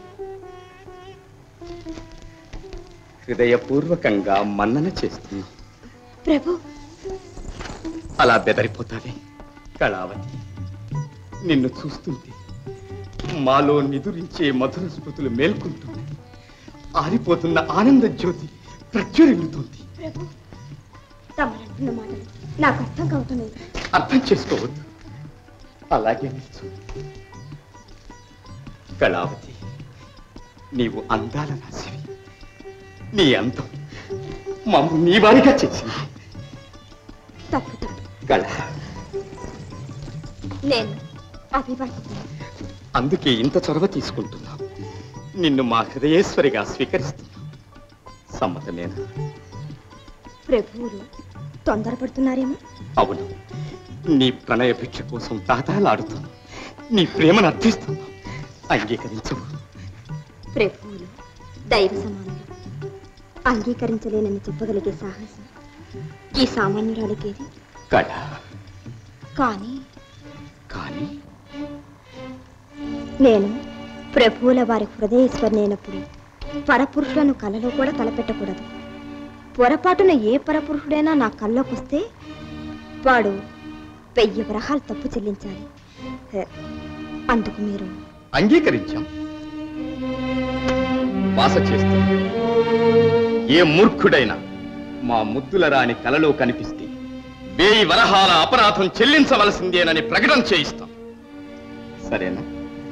హృదయపూర్వకంగా మన్నన చేస్తున్నా ప్రభు అలా బెదరిపోతావే కళావతి నిన్ను చూస్తుంటే మాలో నిదురించే మధుర స్మృతులు మేల్కొంటున్నాయి ఆరిపోతున్న ఆనంద జ్యోతి ప్రజ్వరిల్లుతోంది ప్రభు తమరంటున్న మాటలు నాకు అర్థం కావుతున్నాయి అర్థం చేసుకోవద్దు అలాగే నిల్చు కళావతి నీవు అందాల రాశివి నీ అందం మమ్ము నీ వారిగా చేసింది తప్పు తప్పు కళ నేను అభివర్తిని అందుకే ఇంత చొరవ తీసుకుంటున్నాం నిన్ను మా హృదయేశ్వరిగా స్వీకరిస్తున్నాం సమ్మతమేనా ప్రభువులు తొందరపడుతున్నారేమో అవును నీ ప్రణయ భిక్ష కోసం తాతాలాడుతున్నాం నీ ప్రేమను అర్థిస్తున్నాం అంగీకరించవు ప్రభువులు దైవ సమానులు అంగీకరించలేనని చెప్పగలిగే సాహసం ఈ సామాన్యురాలికేది కళ కానీ కానీ నేను ప్రభువుల వారి హృదయేశ్వరినైనప్పుడు పరపురుషులను కలలో కూడా తలపెట్టకూడదు పొరపాటున ఏ పరపురుషుడైనా నా కల్లోకొస్తే వాడు వెయ్యి వరహాలు తప్పు చెల్లించాలి హె, అందుకు మీరు అంగీకరించాం వాస చేస్తాం ఏ మూర్ఖుడైనా మా ముద్దుల రాని కలలో కనిపిస్తే వేయి వరహాల అపరాధం చెల్లించవలసిందేనని ప్రకటన చేయిస్తాం సరేనా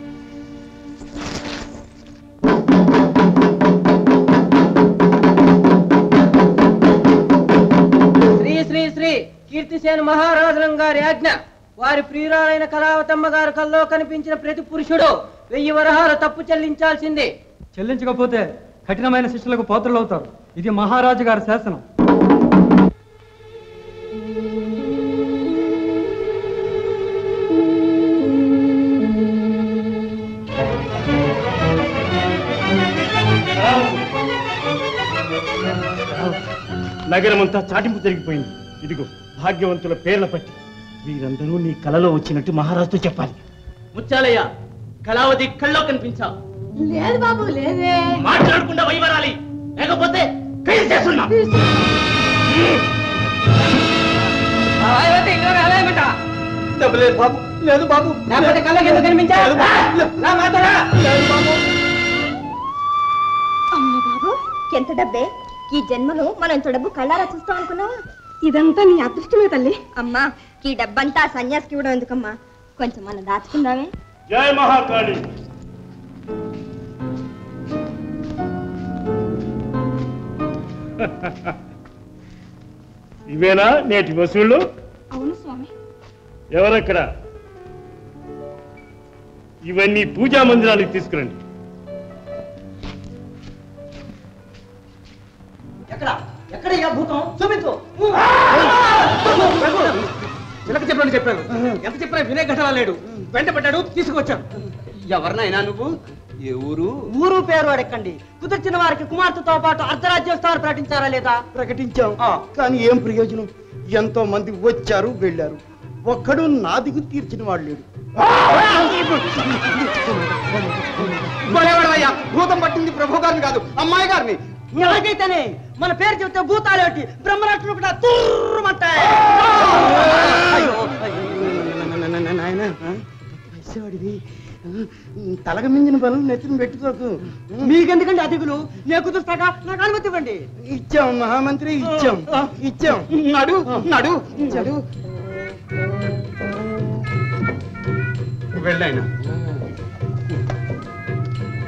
శ్రీ శ్రీ శ్రీ కీర్తిసేన మహారాజులం గారి ఆజ్ఞ వారి ప్రియురాలైన కళావతమ్మ గారు కల్లో కనిపించిన ప్రతి పురుషుడు వెయ్యి వరహాలు తప్పు చెల్లించాల్సిందే చెల్లించకపోతే కఠినమైన శిక్షలకు పాత్రలవుతారు ఇది మహారాజు గారి శాసనం నగరమంతా చాటింపు జరిగిపోయింది ఇదిగో భాగ్యవంతుల పేర్ల పట్టి వీరందరూ నీ కలలో వచ్చినట్టు మహారాజుతో చెప్పాలి ముచ్చాలయ్య కళావతి కళ్ళలో కనిపించావు లేదు బాబు లేదే మాట్లాడకుండా వైవరాలి లేకపోతే ఖైదు చేస్తున్నా లేదు బాబు లేదు బాబు లేకపోతే కళ్ళకి ఎందుకు కనిపించావు రా మాతో రా. అమ్మ బాబు ఎంత డబ్బే ఈ జన్మలో మనం ఇంత డబ్బు కళ్ళారా చూస్తాం అనుకున్నావా ఇదంతా నీ అదృష్టమే తల్లి అమ్మా ఈ డబ్బంతా ఆ సన్యాసికి ఇవ్వడం ఎందుకమ్మా కొంచెం మనం దాచుకుందామే జయ మహాకాళి ఇవేనా నేటి వసూళ్ళు అవును స్వామి ఎవరక్కడ ఇవన్నీ పూజా మందిరానికి తీసుకురండి ఎక్కడ ఎక్కడ ఇక భూతం చూపించు చిలక చెప్పాను చెప్పాను ఎంత చెప్పినా వినే ఘటన లేడు వెంట పడ్డాడు తీసుకొచ్చాను ఎవరినైనా నువ్వు ఏ ఊరు ఊరు పేరు అడగండి కుదిర్చిన వారికి కుమార్తెతో పాటు అర్ధరాజ్యోత్సవాలు ప్రకటించారా లేదా ప్రకటించాం కానీ ఏం ప్రయోజనం ఎంతో మంది వచ్చారు వెళ్ళారు ఒక్కడు నా దిగు తీర్చిన వాడు లేడు గొడవడవయ్యా భూతం పట్టింది ప్రభు గారిని కాదు అమ్మాయి గారిని ఎలాగైతేనే మన పేరు చెప్తే భూతాలు పెట్టి బ్రహ్మరాక్షులు కూడా తుర్రుమంటాయి నాయన వయసేవాడివి తలగ మించిన పనులు నెత్తిన పెట్టుకోకు మీకెందుకండి అతిథులు నేను కుదురుస్తాగా నాకు అనుమతి ఇవ్వండి ఇచ్చాం మహామంత్రి ఇచ్చాం ఇచ్చాం నడు నడు నడు వెళ్ళైనా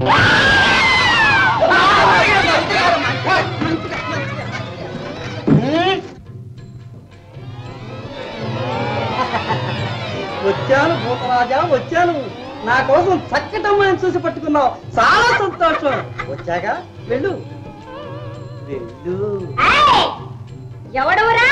వచ్చాను భూతరాజా వచ్చాను నా కోసం చక్కటి అమ్మాయిని చూసి పట్టుకున్నావు చాలా సంతోషం వచ్చాక వెళ్ళు వెళ్ళు ఎవడవురా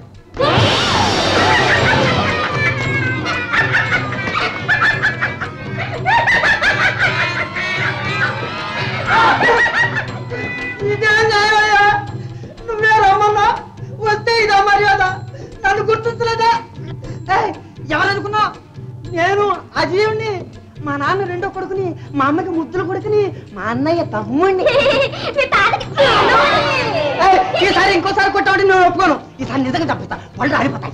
ఇదే న్యాయమయ్యా నువ్వే రమ్మన్నా వస్తే ఇదా మర్యాద నన్ను గుర్తించలేదా ఏయ్, ఎవరనుకున్నావు నేను అజీవుని మా నాన్న రెండో కొడుకుని మా అమ్మకి ముద్దుల కొడుకుని మా అన్నయ్య తమ్ముడిని ఏయ్, ఈసారి ఇంకోసారి కొట్టాడు నేను ఒప్పుకోను ఈసారి నిజంగా తప్పిస్తా వాళ్ళు ఆడిపోతాయి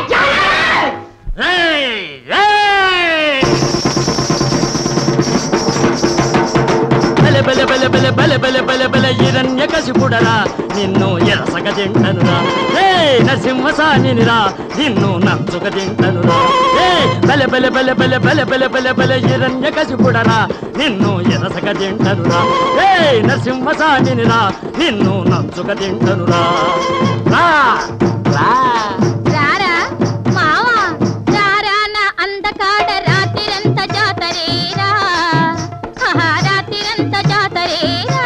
బలె బలె బలె బలె బలె బలె బలె బలె ఇరణ్య కసిపుడరా నిన్ను ఎరసక తింటనురా హే నరసింహసానిరా నిన్ను నంచుక తింటనురా హే బలె బలె బలె బలె బలె బలె బలె బలె ఇరణ్య కసిపుడరా నిన్ను ఎరసక తింటనురా హే నరసింహసానిరా నిన్ను నంచుక తింటనురా రా రా రారా మావా రారా నా అందకాడ రాత్రిరంత జాతరేరా ఆహా, రాత్రిరంత జాతరేరా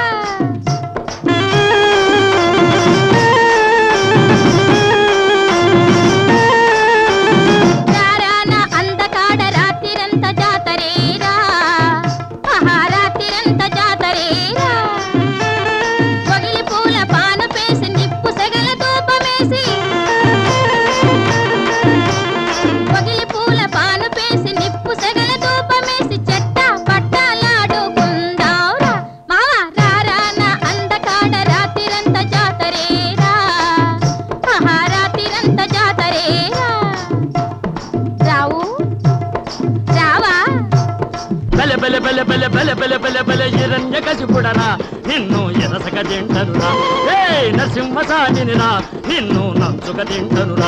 రారా నా అందకాడ రాత్రిరంత జాతరేరా ఆహా, రాత్రిరంత జాతరేరా పొగిలి పూల పాను పేసి నిప్పు సెగల ధూపమేసి పొగిలి పూల పాను పేసి నిప్పు సెగల ధూపమేసి చెట్ట పట్టాలాడుకుందావురా మావా రారా నా అందకాడ రాత్రిరంత జాతరేరా ఆహా రాత్రిరంత జాతరేరా రావు రావా బలె బలె బలె బలె బలె బలె బలె బలె ఇరణ్య కసిపుడరా నిన్ను ఎరసక తింటనురా హే నరసింహసానిరా నిన్ను నంచుక తింటనురా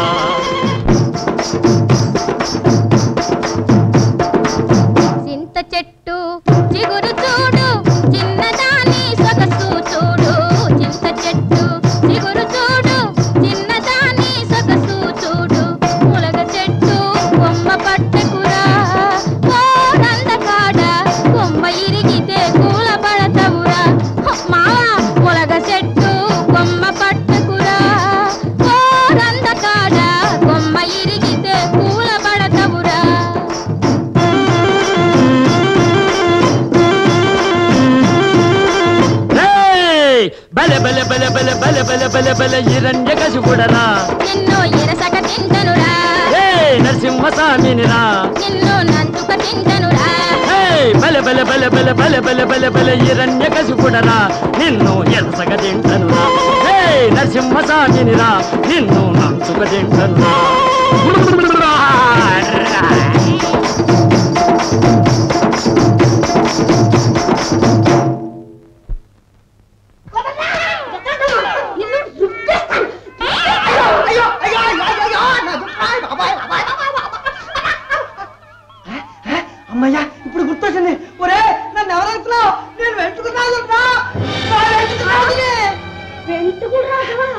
చింత చెట్టు చిగురు చూడు చిన్నదాని సొగసు చూడు చింత చెట్టు చిగురు చూడు చిన్నదాని సొగసు చూడు ములగ చెట్టు కొమ్మ పట్టకురా ఓ నందకాడ కొమ్మ ఇరిగితే కూల పడతవురా మావా ములగ చెట్టు కొమ్మ పట్టకురా ఓ నందకాడ కొమ్మ ఇరిగితే కూల పడతవురా హే బలె బలె బలె బలె బలె బలె బలె బలె ఇరణ్య కసిపుడరా నిన్ను ఎరసక తింటనురా హే నరసింహసానిరా నిన్ను నంచుక తింటనురా హే బలె బలె బలె బలె బలె బలె బలె బలె ఇరణ్య కసిపుడరా నిన్ను ఎరసక తింటనురా హే నరసింహసానిరా నిన్ను నంచుక తింటనురా అమ్మయ్యా ఇప్పుడు గుర్తొచ్చింది ఒరే నన్ను ఎవరనుకున్నావు నేను వెంటుకున్నాను వెంటుకున్నాను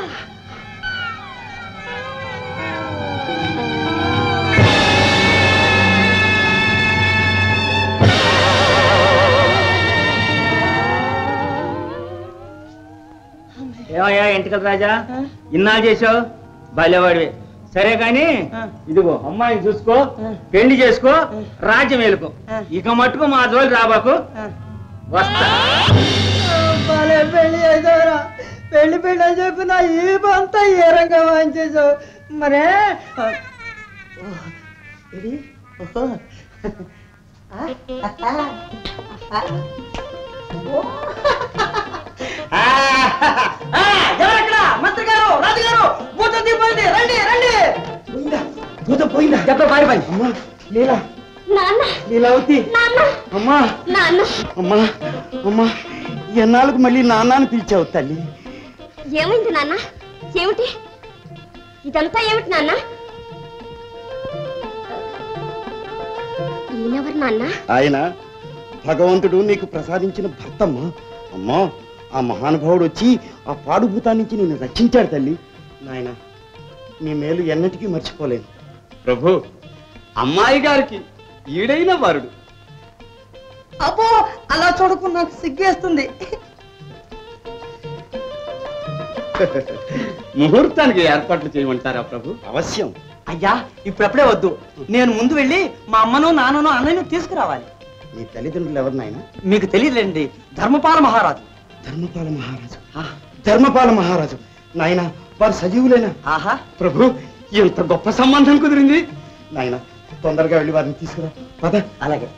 ఏమయ్యా ఎంటికల రాజా ఇన్నాళ్ళు చేసావు బాల్యవాడివి సరే కాని ఇదిగో అమ్మాయిని చూసుకో పెళ్లి చేసుకో రాజ్యం వేలుకో ఇక మట్టుకు మా జోలి రాబాకు వస్తా భలే పెళ్లి చేసావురా పెళ్లి పెళ్లి అని చెప్పి నా ఈ అంతా ఏ రంగం వాయించేసావు మరే ఓ, ఇది ఓహో. ఆ, ఆ, ఆ. ఓ. ఆ, ఆ, ఎవరక్కడ మంత్రి గారు రాజు గారు భూతం దిగిపోయింది రండి రండి పోయిందా భూతం పోయిందా చెప్ప పారి పారి అమ్మా లీలా నాన్న లీలావతి నాన్న అమ్మా నాన్న అమ్మా అమ్మా ఎన్నాళ్ళకు మళ్ళీ నాన్నని పిలిచావు తల్లి ఏమైంది నాన్న ఏమిటి ఇదంతా ఏమిటి నాన్న ఈయనెవరు నాన్న ఆయన భగవంతుడు నీకు ప్రసాదించిన భర్తమ్మా అమ్మా ఆ మహానుభావుడు వచ్చి ఆ పాడుభూతాన్ని నుంచి నిన్ను రక్షించాడు తల్లి నాయన నీ మేలు ఎన్నటికీ మర్చిపోలేను ప్రభు అమ్మాయి గారికి ఈడైన వరుడు అబ్బో అలా చూడకు నాకు సిగ్గేస్తుంది ముహూర్తానికి ఏర్పాట్లు చేయమంటారా ప్రభు అవశ్యం అయ్యా ఇప్పుడప్పుడే వద్దు నేను ముందు వెళ్ళి మా అమ్మను నాన్నను అన్నయ్యను తీసుకురావాలి నీ తల్లిదండ్రులు ఎవరు నాయన మీకు తెలియదులేండి ధర్మపాల మహారాజు ధర్మపాల మహారాజు ధర్మపాల మహారాజు నాయన వారు సజీవులేనా ఆహా ప్రభు ఎంత గొప్ప సంబంధం కుదిరింది నాయన తొందరగా వెళ్ళి వారిని తీసుకురా పద అలాగే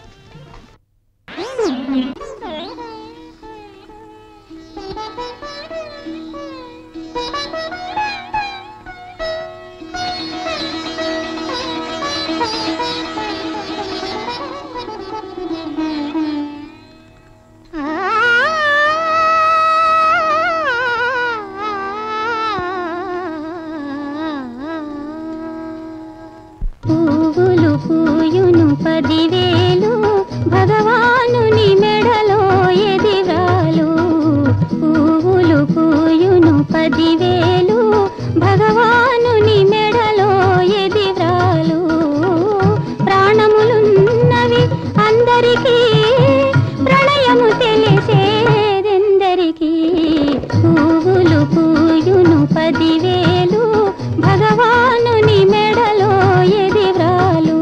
పువ్వులు పూయును పదివేలు భగవానుని మెడలో ఎదిరాలు పువ్వులు పూయును పదివేలు భగవానుని మెడలో ఎదిరాలు ప్రాణములున్నవి అందరికీ ప్రళయము తెలిసేదెందరికీ పువ్వులు పూయును పదివేలు భగవానుని మెడలో ఎదిరాలు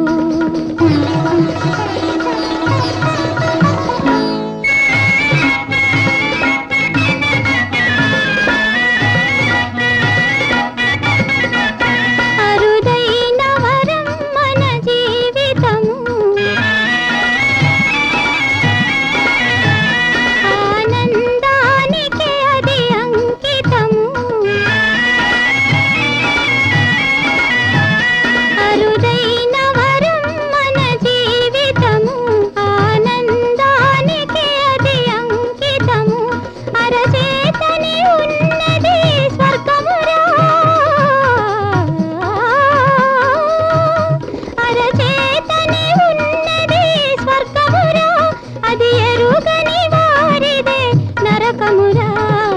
అరుదైన వరం మన జీవితము ఆనందానికి అది అంకితము అరుదైన వరం మన జీవితము ఆనందానికి అది అంకితము అరచేతని ఉన్నది స్వర్గమురా అరచేతని ఉన్నది స్వర్గమురా అది ఎరుగని వారిదే నరకమురా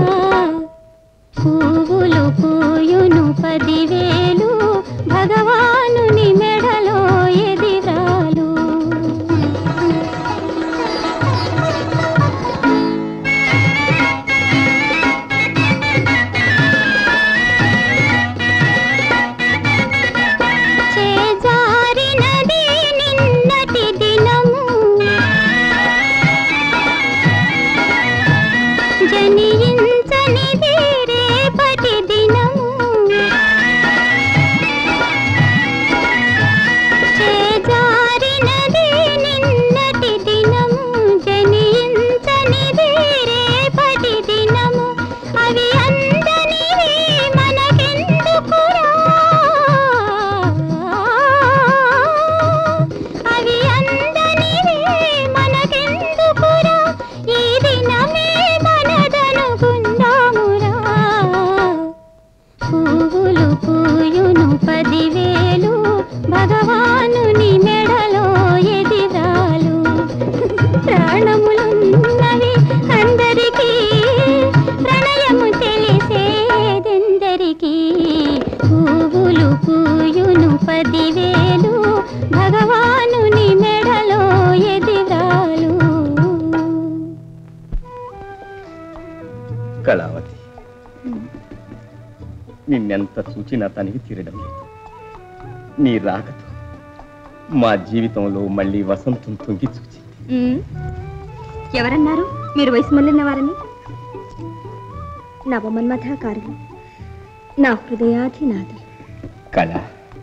పువ్వులు పూయును పదివేలు భగవానుని మెడలో ఎదిరాలు చేజారినది నిన్నటి దినము జనించనిది రేపటి దినము చేజారినది నిన్నటి దినము జనించనిది రేపటి దినము అవి అందనివి మనకెందుకురా అవి అందనివి మనకెందుకురా ఈ దినమే మనదనుకుందామురా పువ్వులు పూయును పదివేలు భగవానుని మెడలో ఎదిరాలు ప్రాణములున్నవి అందరికీ ప్రణయము తెలిసేదెందరికీ పువ్వులు పూయును పదివేలు భగవానుని మెడలో ఎదిరాలు కళావతి నిన్నెంత చూచినా తనివి తీరడం లేదు నీ రాకతో మా జీవితంలో మళ్ళీ వసంతం తొంగి చూచి ఉమ్, ఎవరన్నారు మీరు వయసు మళ్ళిన వారని నవమన్మథాకారులు నా హృదయాధినాథి కళ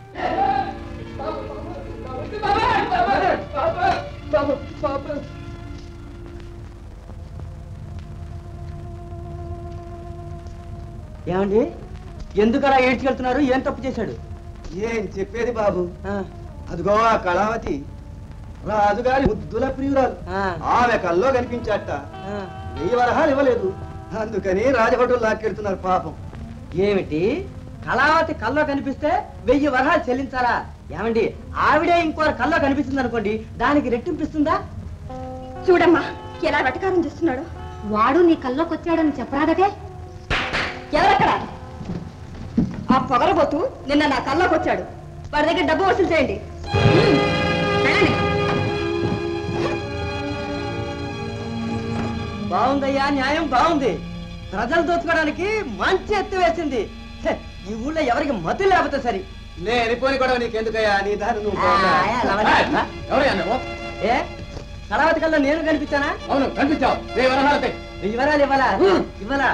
ఏమండి ఎందుకు అలా ఏడ్చుకెళ్తున్నారు ఏం తప్పు చేశాడు ఏం చెప్పేది బాబు అదిగో ఆ కళావతి రాజుగారి ముద్దుల ప్రియురాలు ఆమె కల్లో కనిపించాట వెయ్యి వరహాలు ఇవ్వలేదు అందుకని రాజభటులు లాక్కెడుతున్నారు పాపం ఏమిటి కళావతి కల్లో కనిపిస్తే వెయ్యి వరహాలు చెల్లించాలా ఏమండి ఆవిడే ఇంకో కల్లో కనిపిస్తుంది అనుకోండి దానికి రెట్టింపిస్తుందా చూడమ్మా ఎలా వెటకారం చేస్తున్నాడు వాడు నీ కల్లోకి వచ్చాడని చెప్పరాదటే ఎవరక్కడ ఆ పొగరబోతు నిన్న నా కల్లోకి వచ్చాడు వాడి దగ్గర డబ్బు వసూలు చేయండి హ్మ్, వెళ్ళండి. బాగుందయ్యా న్యాయం బాగుంది ప్రజలు దోచుకోవడానికి మంచి ఎత్తు వేసింది హె, ఈ ఊళ్ళో ఎవరికి మతి లేకపోతే సరి లేని పోని కూడా నీకెందుకయ్యా నీ దారి నువ్వు ఆ, పోగా. ఆ, లవణ్య. ఎవరయ్యా నువ్వు ఏ కళావతి కల్లా నేను కనిపించానా అవును కనిపించావు రేపు వరహాలతే వివరాలు ఇవ్వాలా ఇవ్వాలా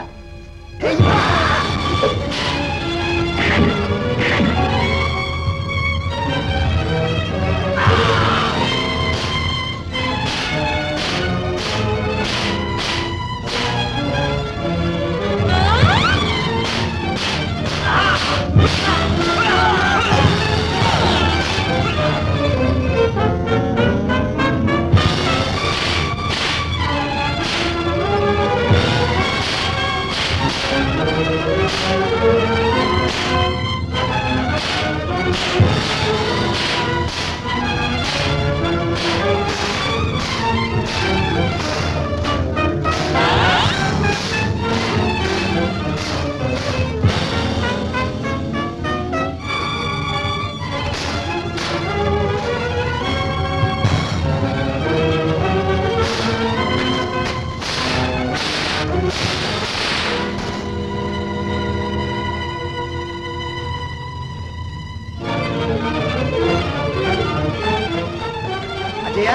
అజయ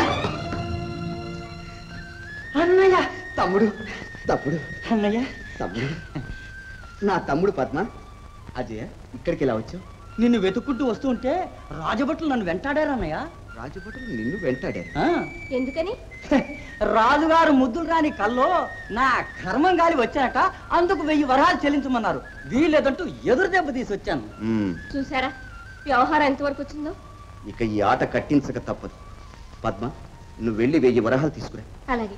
అన్నయ్య తమ్ముడు తమ్ముడు అన్నయ్య తమ్ముడు నా తమ్ముడు పద్మ అజయ ఇక్కడికి ఎలా వచ్చావు నిన్ను వెతుక్కుంటూ వస్తూ ఉంటే రాజభట్లు నన్ను వెంటాడారు అన్నయ్య రాజభటులు నిన్ను వెంటాడారు ఆ, ఎందుకని రాజుగారు ముద్దులు రాని కల్లో నా కర్మం గాలి వచ్చాక అందుకు వెయ్యి వరహాలు చెల్లించమన్నారు వీలేదంటూ ఎదురు దెబ్బ తీసి వచ్చాను మ్మ్. చూసారా వ్యవహారం ఎంతవరకు వచ్చిందో ఇక ఈ ఆట కట్టించక తప్పదు పద్మ నువ్వు వెళ్ళి వెయ్యి వరహాలు తీసుకురా అలాగే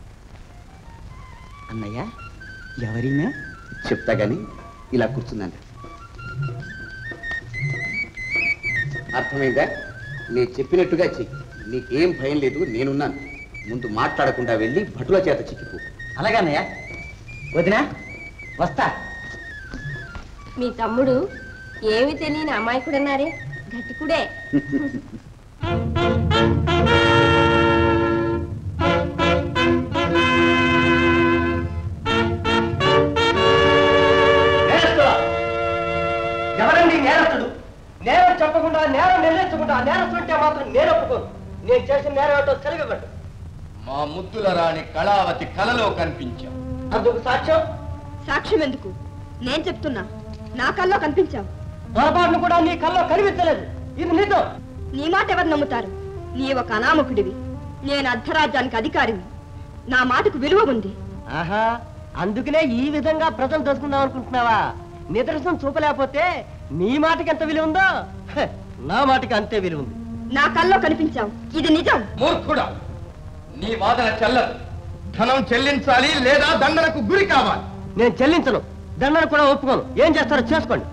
అన్నయ్య ఎవరినా చెప్తా గాని ఇలా కూర్చుందండి అర్థమైందా నేను చెప్పినట్టుగా చెయ్యి నీకేం భయం లేదు నేనున్నాను ముందు మాట్లాడకుండా వెళ్ళి భటుల చేత చిక్కిపో అలాగే అన్నయ్య వదినా వస్తా మీ తమ్ముడు ఏమి తెలియని అమాయకుడన్నారే గట్టికుడే ఎవరండి నేరస్తుడు నేరం చెప్పకుండా నేరం నిర్ణయించకుండా నేరస్తుంటే మాత్రం నేను ఒప్పుకోను నేను చేసిన నేరం ఏంటో తెలియబట్టు మా ముద్దుల రాణి కళావతి కలలో కనిపించాం అందుకు సాక్ష్యం సాక్ష్యం ఎందుకు నేను చెప్తున్నా నా కల్లో కనిపించావు పొరపాటును కూడా నీ కల్లో కనిపించలేదు ఇది నిజం నీ మాట ఎవరు నమ్ముతారు నీ ఒక అనామకుడివి నేను అర్ధరాజ్యానికి అధికారిని నా మాటకు విలువ ఉంది ఆహా అందుకనే ఈ విధంగా ప్రజలు దోచుకుందాం అనుకుంటున్నావా నిదర్శనం చూపలేకపోతే నీ మాటకి ఎంత విలువ ఉందో హ, నా మాటకి అంతే విలువ ఉంది నా కల్లో కనిపించావు ఇది నిజం మూర్ఖుడా నీ వాదన చెల్లదు ధనం చెల్లించాలి లేదా దండనకు గురి కావాలి నేను చెల్లించను దండను కూడా ఒప్పుకోను ఏం చేస్తారో చేసుకోండి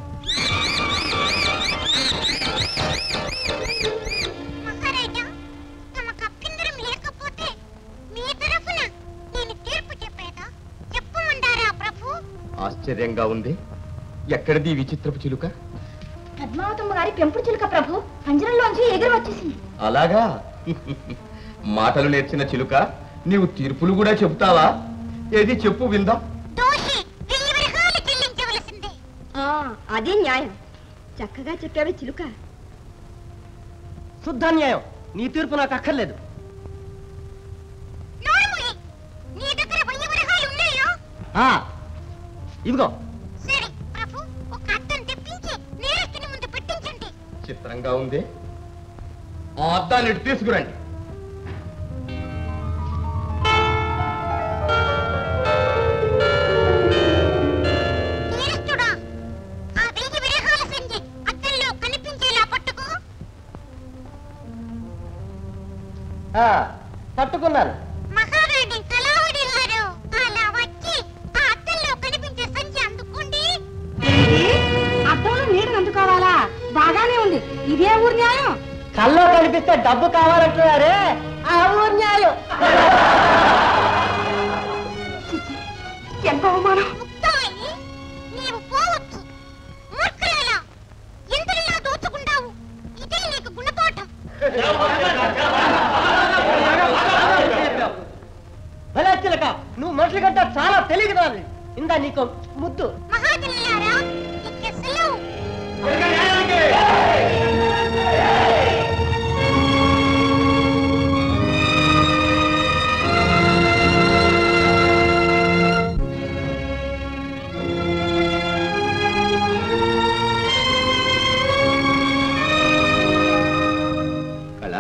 మహారాజా తమకు అభ్యంతరం లేకపోతే మీ తరఫున నేను తీర్పు చెప్పేదా చెప్పమంటారా ప్రభు ఆశ్చర్యంగా ఉంది ఎక్కడిది ఈ విచిత్రపు చిలుక పద్మావతమ్మ గారి పెంపుడు చిలుక ప్రభు పంజరంలోంచి ఎగిరి వచ్చేసింది అలాగా మాటలు నేర్చిన చిలుక నీవు తీర్పులు కూడా చెబుతావా ఏది చెప్పు విందాం దోషి వెయ్యి వరహాలు చెల్లించవలసిందే ఆ, అదే న్యాయం చక్కగా చెప్పావే చిలుక శుద్ధ న్యాయం నీ తీర్పు నాకు అక్కర్లేదు నోరుమూయి. నీ దగ్గర వెయ్యి వరహాలు ఉన్నాయా ఆ, ఇదిగో సరే ప్రభు ఒక అద్దం తెప్పించి నేరస్తుని ముందు పెట్టించండి చిత్రంగా ఉంది ఆ అద్దాన్ని ఇటు తీసుకురండి నేరస్తుడా ఆ వెయ్యి విరహాల సంచి అద్దంలో కనిపించేలా పట్టుకో ఆ, పట్టుకున్నాను మహారాణి కళావడి గారు అలా వచ్చి ఆ అద్దంలో కనిపించే సంచి అందుకోండి అర్థంలో నీరు అందుకోవాలా బాగానే ఉంది ఇదే ఊరు న్యాయం కల్లో కనిపిస్తే డబ్బు కావాలంటున్నారే ఆ ఊరు న్యాయం ఎంత అవమానం నీవు పోవచ్చు మూర్ఖులేలా ఇంద్రులా దోచుకుంటావు ఇదే నీకు గుణపాఠం భలే చిలక నువ్వు మనుషుల కంటే చాలా తెలియదు ఇందా నీకు ముద్దు మహాజనులారా ఇక సెలవు కళ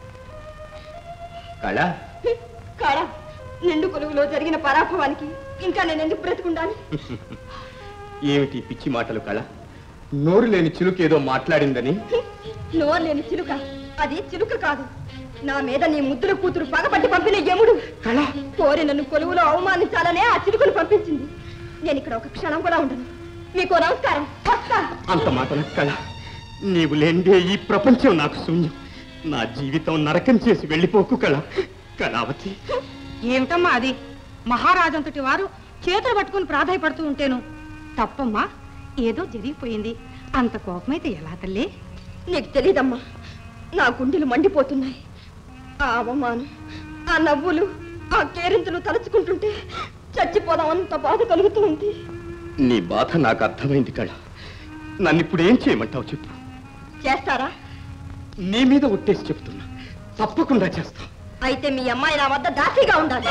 కళ కాడా నిండు కొలువులో జరిగిన పరాభవానికి ఇంకా నేను ఎందుకు బ్రతుకుండాలి ఏమిటి పిచ్చి మాటలు కళ నోరు లేని చిలుకేదో మాట్లాడిందని నోరు లేని చిలుక అది చిలుక కాదు నా మీద నీ ముద్దుల కూతురు పగపట్టి పంపిన యముడు కోరి నన్ను కొలువులో అవమానించాలనే ఆ చిలుకను పంపించింది నేను ఇక్కడ ఒక క్షణం కూడా ఉండను మీకు నమస్కారం వస్తా అంత మాటల కళ నీవు లేందే ఈ ప్రపంచం నాకు శూన్యం నా జీవితం నరకం చేసి వెళ్ళిపోకు కళ కళావతి ఏమిటమ్మా అది మహారాజంతటి వారు చేతులు పట్టుకుని ప్రాధాయపడుతూ ఉంటేను తప్పమ్మా ఏదో జరిగిపోయింది అంత కోపమైతే ఎలా తల్లి నీకు తెలీదమ్మా నా గుండెలు మండిపోతున్నాయి ఆ అవమానం ఆ నవ్వులు ఆ కేరింతలు తలుచుకుంటుంటే చచ్చిపోదామంత బాధ కలుగుతుంది నీ బాధ నాకు అర్థమైంది కళ నన్ను ఇప్పుడు ఏం చేయమంటావు చెప్పు చేస్తారా నీ మీద ఒట్టేసి చెప్తున్నా తప్పకుండా చేస్తా అయితే మీ అమ్మాయి నా వద్ద దాసిగా ఉండాలి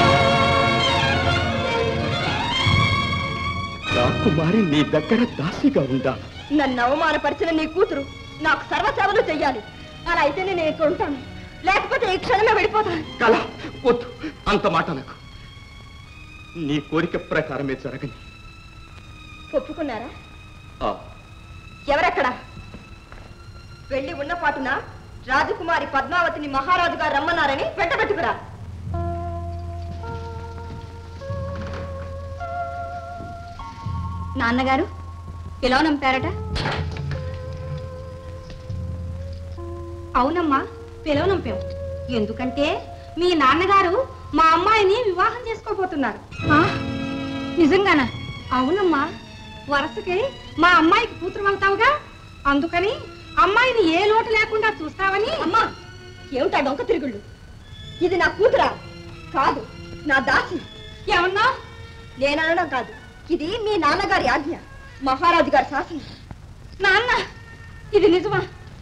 రాకుమారి నీ దగ్గర దాసిగా ఉండా నన్ను అవమానపరిచిన నీ కూతురు నాకు సర్వసేవలు చెయ్యాలి అలా అయితే నేను ఇక్కడ ఉంటాను లేకపోతే ఈ క్షణమే వెళ్ళిపోతాను కళ వద్దు అంత మాట నాకు నీ కోరిక ప్రకారమే జరగని ఒప్పుకున్నారా ఆ, ఎవరెక్కడ వెళ్ళి ఉన్న పాటున రాజకుమారి పద్మావతిని మహారాజు గారు రమ్మన్నారని వెంటబెట్టుకురా నాన్నగారు ఎలా నంపారట అవునమ్మా పిలవనంపాం ఎందుకంటే మీ నాన్నగారు మా అమ్మాయిని వివాహం చేసుకోబోతున్నారు నిజంగానా అవునమ్మా వరసకి మా అమ్మాయికి కూతురు అవుతావుగా అందుకని అమ్మాయిని ఏ లోటు లేకుండా చూస్తావని అమ్మా ఏమిటా డొంక తిరుగుళ్ళు ఇది నా కూతురా కాదు నా దాసి ఏమన్నా నేననడం కాదు ఇది మీ నాన్నగారి ఆజ్ఞ మహారాజు గారి శాసనం నాన్న ఇది నిజమా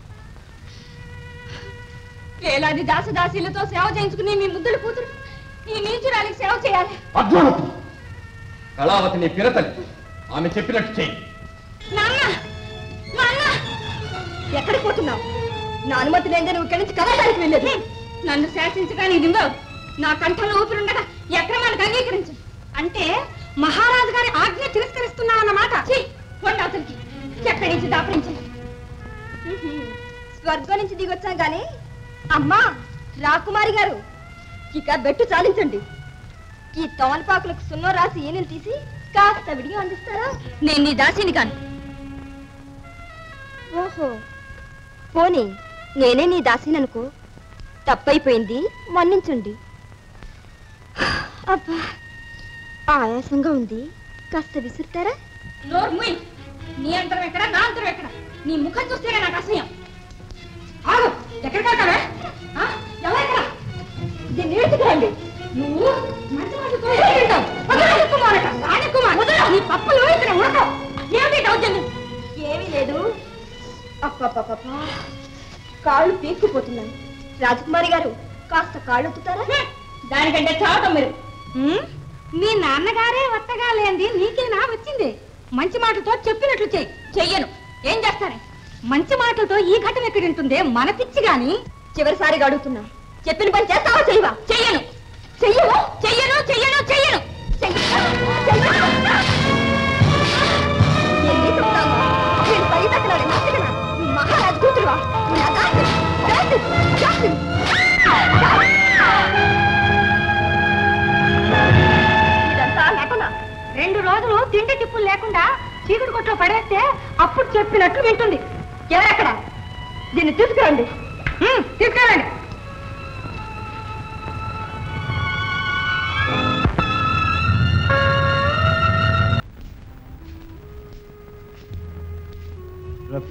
వేలాది దాసదాసీలతో సేవ చేయించుకుని మీ ముద్దుల కూతురు ఈ నీచురాలికి సేవ చేయాలి పద్మావతి కళావతి నీ పిరతల్లి ఆమె చెప్పినట్టు చెయ్యి నాన్న నాన్న ఎక్కడికి పోతున్నావు నా అనుమతి లేదే నువ్వు ఇక్కడి నుంచి కదలడానికి వెళ్ళేది నన్ను శాసించగానే నిందావు నా కంఠంలో ఊపిరుండగా ఈ అక్రమానికి అంగీకరించు అంటే మహారాజు గారి ఆజ్ఞ తిరస్కరిస్తున్నావు అన్నమాట కొండ అతనికి ఎక్కడి నుంచి దాపరించింది స్వర్గం నుంచి దిగొచ్చాం గాని అమ్మా రాకుమారి గారు ఇక బెట్టు చాలించండి ఈ తోమలపాకులకు సున్నం రాసి ఈనెలు తీసి కాస్త విడిగా అందిస్తారా నేను నీ దాసిని కాను ఓహో పోనీ నేనే నీ దాసిననుకో తప్పైపోయింది మన్నించండి అబ్బా ఆయాసంగా ఉంది కాస్త విసురుతారా నోరు ముయ్ నీ అంతరం ఎక్కడ నా అంతరం ఎక్కడ నీ ముఖం చూస్తేనే నాకు అసహ్యం ఆగు ఎక్కడికి వెళ్తావే ఆ? ఎవరెక్కడ దీన్ని ఈడ్చుకురండి నువ్వు మంచి మాటలతో ఎక్కడికి వెళ్తావు? వదలు, రాజకుమారట, రాజకుమార్. వదలు, నీ పప్పులు ఇక్కడ ఉడకవు. ఏమిటి ఈ దౌర్జన్యం? ఏమీ లేదు అప్పప్పప్ప కాళ్ళు పీక్కుపోతున్నాయి రాజకుమారి గారు కాస్త కాళ్ళు ఒత్తుతారా దానికంటే చావటం మీరు ఉమ్, మీ నాన్నగారే వత్తగా లేంది నీకేనా వచ్చింది మంచి మాటలతో చెప్పినట్లు చెయ్యి చెయ్యను ఏం చేస్తానే మంచి మాటలతో ఈ ఘటన ఎక్కడింటుందే మన పిచ్చి గాని చివరిసారిగా అడుగుతున్నా చెప్పిన పని చేస్తావా చెయ్యవా చెయ్యను చెయ్యవు చెయ్యను చెయ్యను చెయ్యను మహారాజు కూతురువా నా దాసి, దాసి, దాసి. ఇదంతా నటన రెండు రోజులు తిండి టిప్పులు లేకుండా చీకటి కొట్లో పడేస్తే అప్పుడు చెప్పినట్లు వింటుంది ఎవరెక్కడ దీన్ని తీసుకురండి ఉమ్, తీసుకెళ్ళండి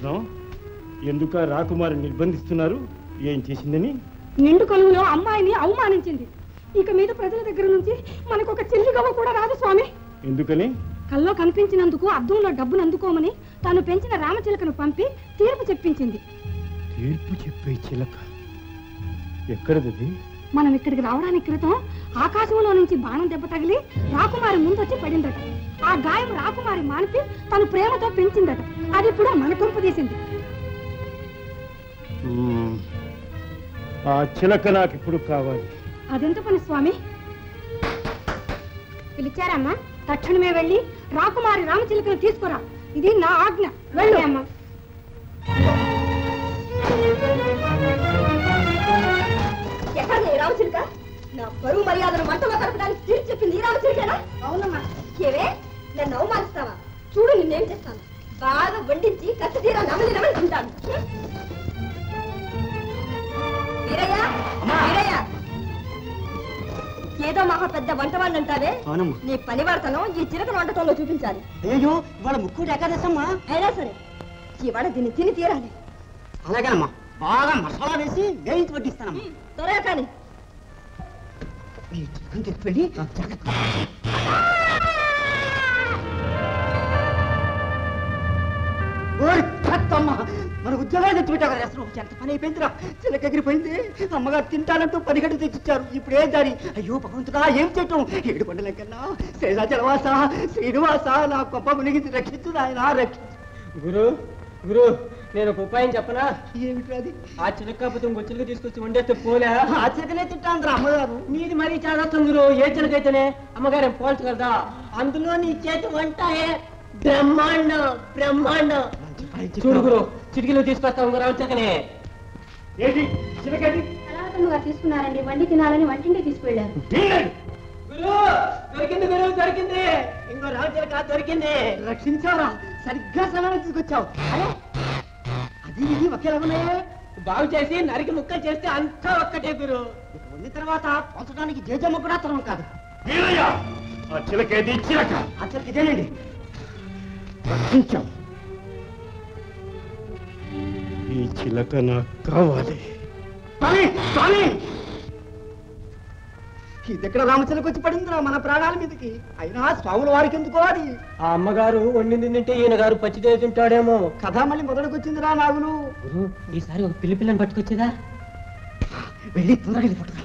రత్నం ఎందుక రాకుమారి నిర్బంధిస్తున్నారు ఏం చేసిందని నిండు కొలువులో అమ్మాయిని అవమానించింది ఇక మీద ప్రజల దగ్గర నుంచి మనకు ఒక చెల్లిగవ్వ కూడా రాదు స్వామి ఎందుకని కల్లో కనిపించినందుకు అద్దంలో డబ్బును అందుకోమని తాను పెంచిన రామచిలకను పంపి తీర్పు చెప్పించింది తీర్పు చెప్పే చిలక ఎక్కడది మనం ఇక్కడికి రావడానికి క్రితం ఆకాశంలో నుంచి బాణం దెబ్బ తగిలి రాకుమారి ముందొచ్చి పడిందట ఆ గాయం రాకుమారి మానిపి తను ప్రేమతో పెంచిందట అది ఇప్పుడు మన కొంపు తీసింది మ్మ్. ఆ చిలక నాకు ఇప్పుడు కావాలి అదెంత పని స్వామి పిలిచారమ్మా తక్షణమే వెళ్ళి రాకుమారి రామచిలుకను తీసుకురా ఇది నా ఆజ్ఞ వెళ్ళి అమ్మా ఎక్కడ నీ రామచిలుక నా పరువు మర్యాదను మంటలో కలపడానికి తీర్చి చెప్పింది ఈ రామచిలుకేనా అవునమ్మా ఏవే నన్ను అవమానిస్తావా చూడు నిన్నేం చేస్తాను బాగా వండించి కత్తి తీర నమలి నమలి తింటాను వీరయ్య వీరయ్య ఏదో మహా పెద్ద వంటవాడిని అంటావే అవునమ్మా నీ పని వాడతనం ఈ చిరకను వంటకంలో చూపించాలి అయ్యో ఇవాళ ముక్కుడు ఎక్కదేసమ్మా అయినా సరే ఇవాళ దీన్ని తిని తీరాలి అలాగేనమ్మా బాగా మసాలా వేసి వేయించి వడ్డిస్తానమ్మా త్వరగా కానీ ఈ చికెన్ తెచ్చిపెట్టి జాగ్రత్త ఓరి కత్తమ్మ మన ఉద్యోగాలు తెచ్చిపెట్టావు కదా అసలు ఎంత పని అయిపోయిందిరా చిలక ఎగిరిపోయింది అమ్మగారు తింటానంటూ పనిగట్టు తెచ్చిచ్చారు ఇప్పుడు ఏం దారి అయ్యో భగవంతుడా ఏం చేయటం ఏడు పండుగ కన్నా శేషాచలవాస శ్రీనివాస నా గొప్ప మునిగింది రక్షించు ఆయన రక్షించు గురు గురు నేను ఒక ఉపాయం చెప్పనా ఏమిటి అది ఆ చిలకాపతి ఇంకో చిలుక తీసుకొచ్చి వండేస్తే పోలే ఆ చిలకనే తింటాను అమ్మగారు నీది మరీ చాలా గురు ఏ చిలకైతేనే అమ్మగారు ఏం పోల్చగలదా అందులో నీ చేతి వంట బ్రహ్మాండం బ్రహ్మాండం చూడు గురు చిటికీలు తీసుకొస్తాం గురు చిలకనే ఏంటి చిలకేది కళావతమ్మ గారు తీసుకున్నారండి వండి తినాలని వంటింటి తీసుకువెళ్ళారు గురు దొరికింది గురు దొరికింది ఇంకో రావు చిలక దొరికింది రక్షించారా సరిగ్గా సమయం తీసుకొచ్చావు అరే అది ఇది ఒకేలా ఉన్నాయే బాగు చేసి నరికి ముక్కలు చేస్తే అంతా ఒక్కటే గురు వండిన తర్వాత పోల్చడానికి జేజమ్మ కూడా తరం కాదు వీరయ్య ఆ చిలకేది చిలక ఆ చిలక ఇదేనండి రక్షించాం ఈ చిలక నాకు కావాలి స్వామి స్వామి ఇది ఎక్కడ రామచిలక వచ్చి పడిందిరా మన ప్రాణాల మీదకి అయినా స్వాముల వారికి ఎందుకో అది ఆ అమ్మగారు వండింది తింటే ఈయన గారు పచ్చిదే తింటాడేమో కథ మళ్ళీ మొదటికి వచ్చిందిరా నాగులు గురు ఈసారి ఒక పిల్లి పిల్లని పట్టుకొచ్చేదా వెళ్ళి తొందరగా వెళ్ళి పట్టుకురా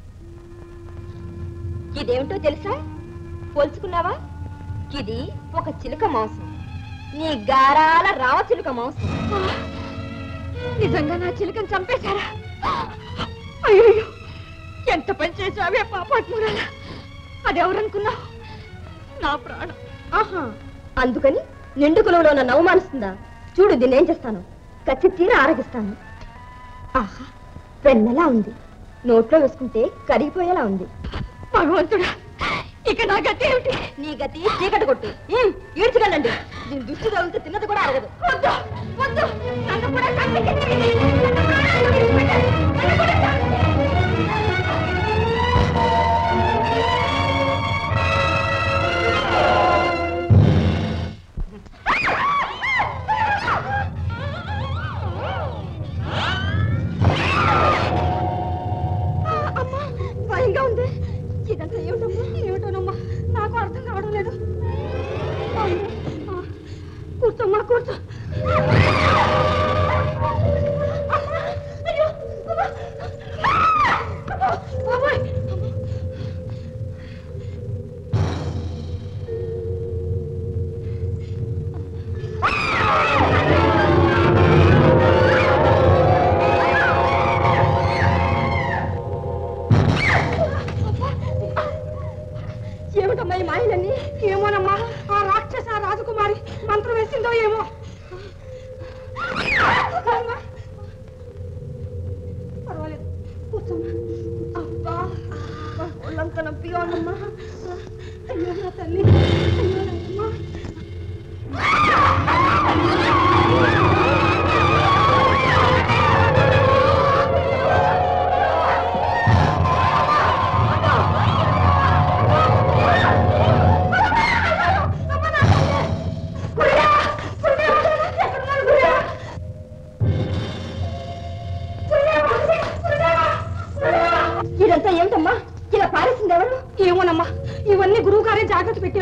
ఇదేమిటో తెలుసా పోల్చుకున్నావా ఇది ఒక చిలుక మాంసం నీ గారాల రామ చిలుక మాంసం నిజంగా నా చిలుకను చంపేశారా అయ్యో ఎంత పని చేసావే పాపాత్మురాలా అదెవరనుకున్నావు నా ప్రాణం ఆహా అందుకని నిండు కులంలో నన్ను అవమానిస్తుందా చూడు దీన్ని ఏం చేస్తాను కచ్చి తీర ఆరగిస్తాను ఆహా వెన్నెలా ఉంది నోట్లో వేసుకుంటే కరిగిపోయేలా ఉంది భగవంతుడా ఇక నా గతి ఏమిటి నీ గతి చీకటి కొట్టు ఉమ్, ఈడ్చుకెళ్ళండి దీని దుష్టి తగిలితే తిన్నది కూడా అరగదు వద్దు వద్దు నన్ను కూడా చంపేయండి. నన్ను ప్రాణాలు విడిచిపెట్టండి. నన్ను కూడా చంపేయండి. అమ్మా భయంగా ఉంది ఇదంతా ఏమిటమ్మా ఏమిటోనమ్మా నాకు అర్థం కావడం లేదు అమ్మో, ఆ, కూర్చోమ్మా కూర్చో అమ్మా, అయ్యో, అమ్మా. అమ్మా, బాబోయ్. ఏమిటమ్మా ఈ మాయలన్నీ ఏమోనమ్మా ఆ రాక్షస రాజకుమారి మంత్రం వేసిందో ఏమో అమ్మా. పర్వాలేదు కూర్చోమ్మా అబ్బా అబ్బా, ఒళ్ళంతా నొప్పిగా ఉందమ్మా అయ్యో నా తల్లి అయ్యో నాయనమ్మా. గురియా! గురియా! ఎక్కడున్నారు గురియా?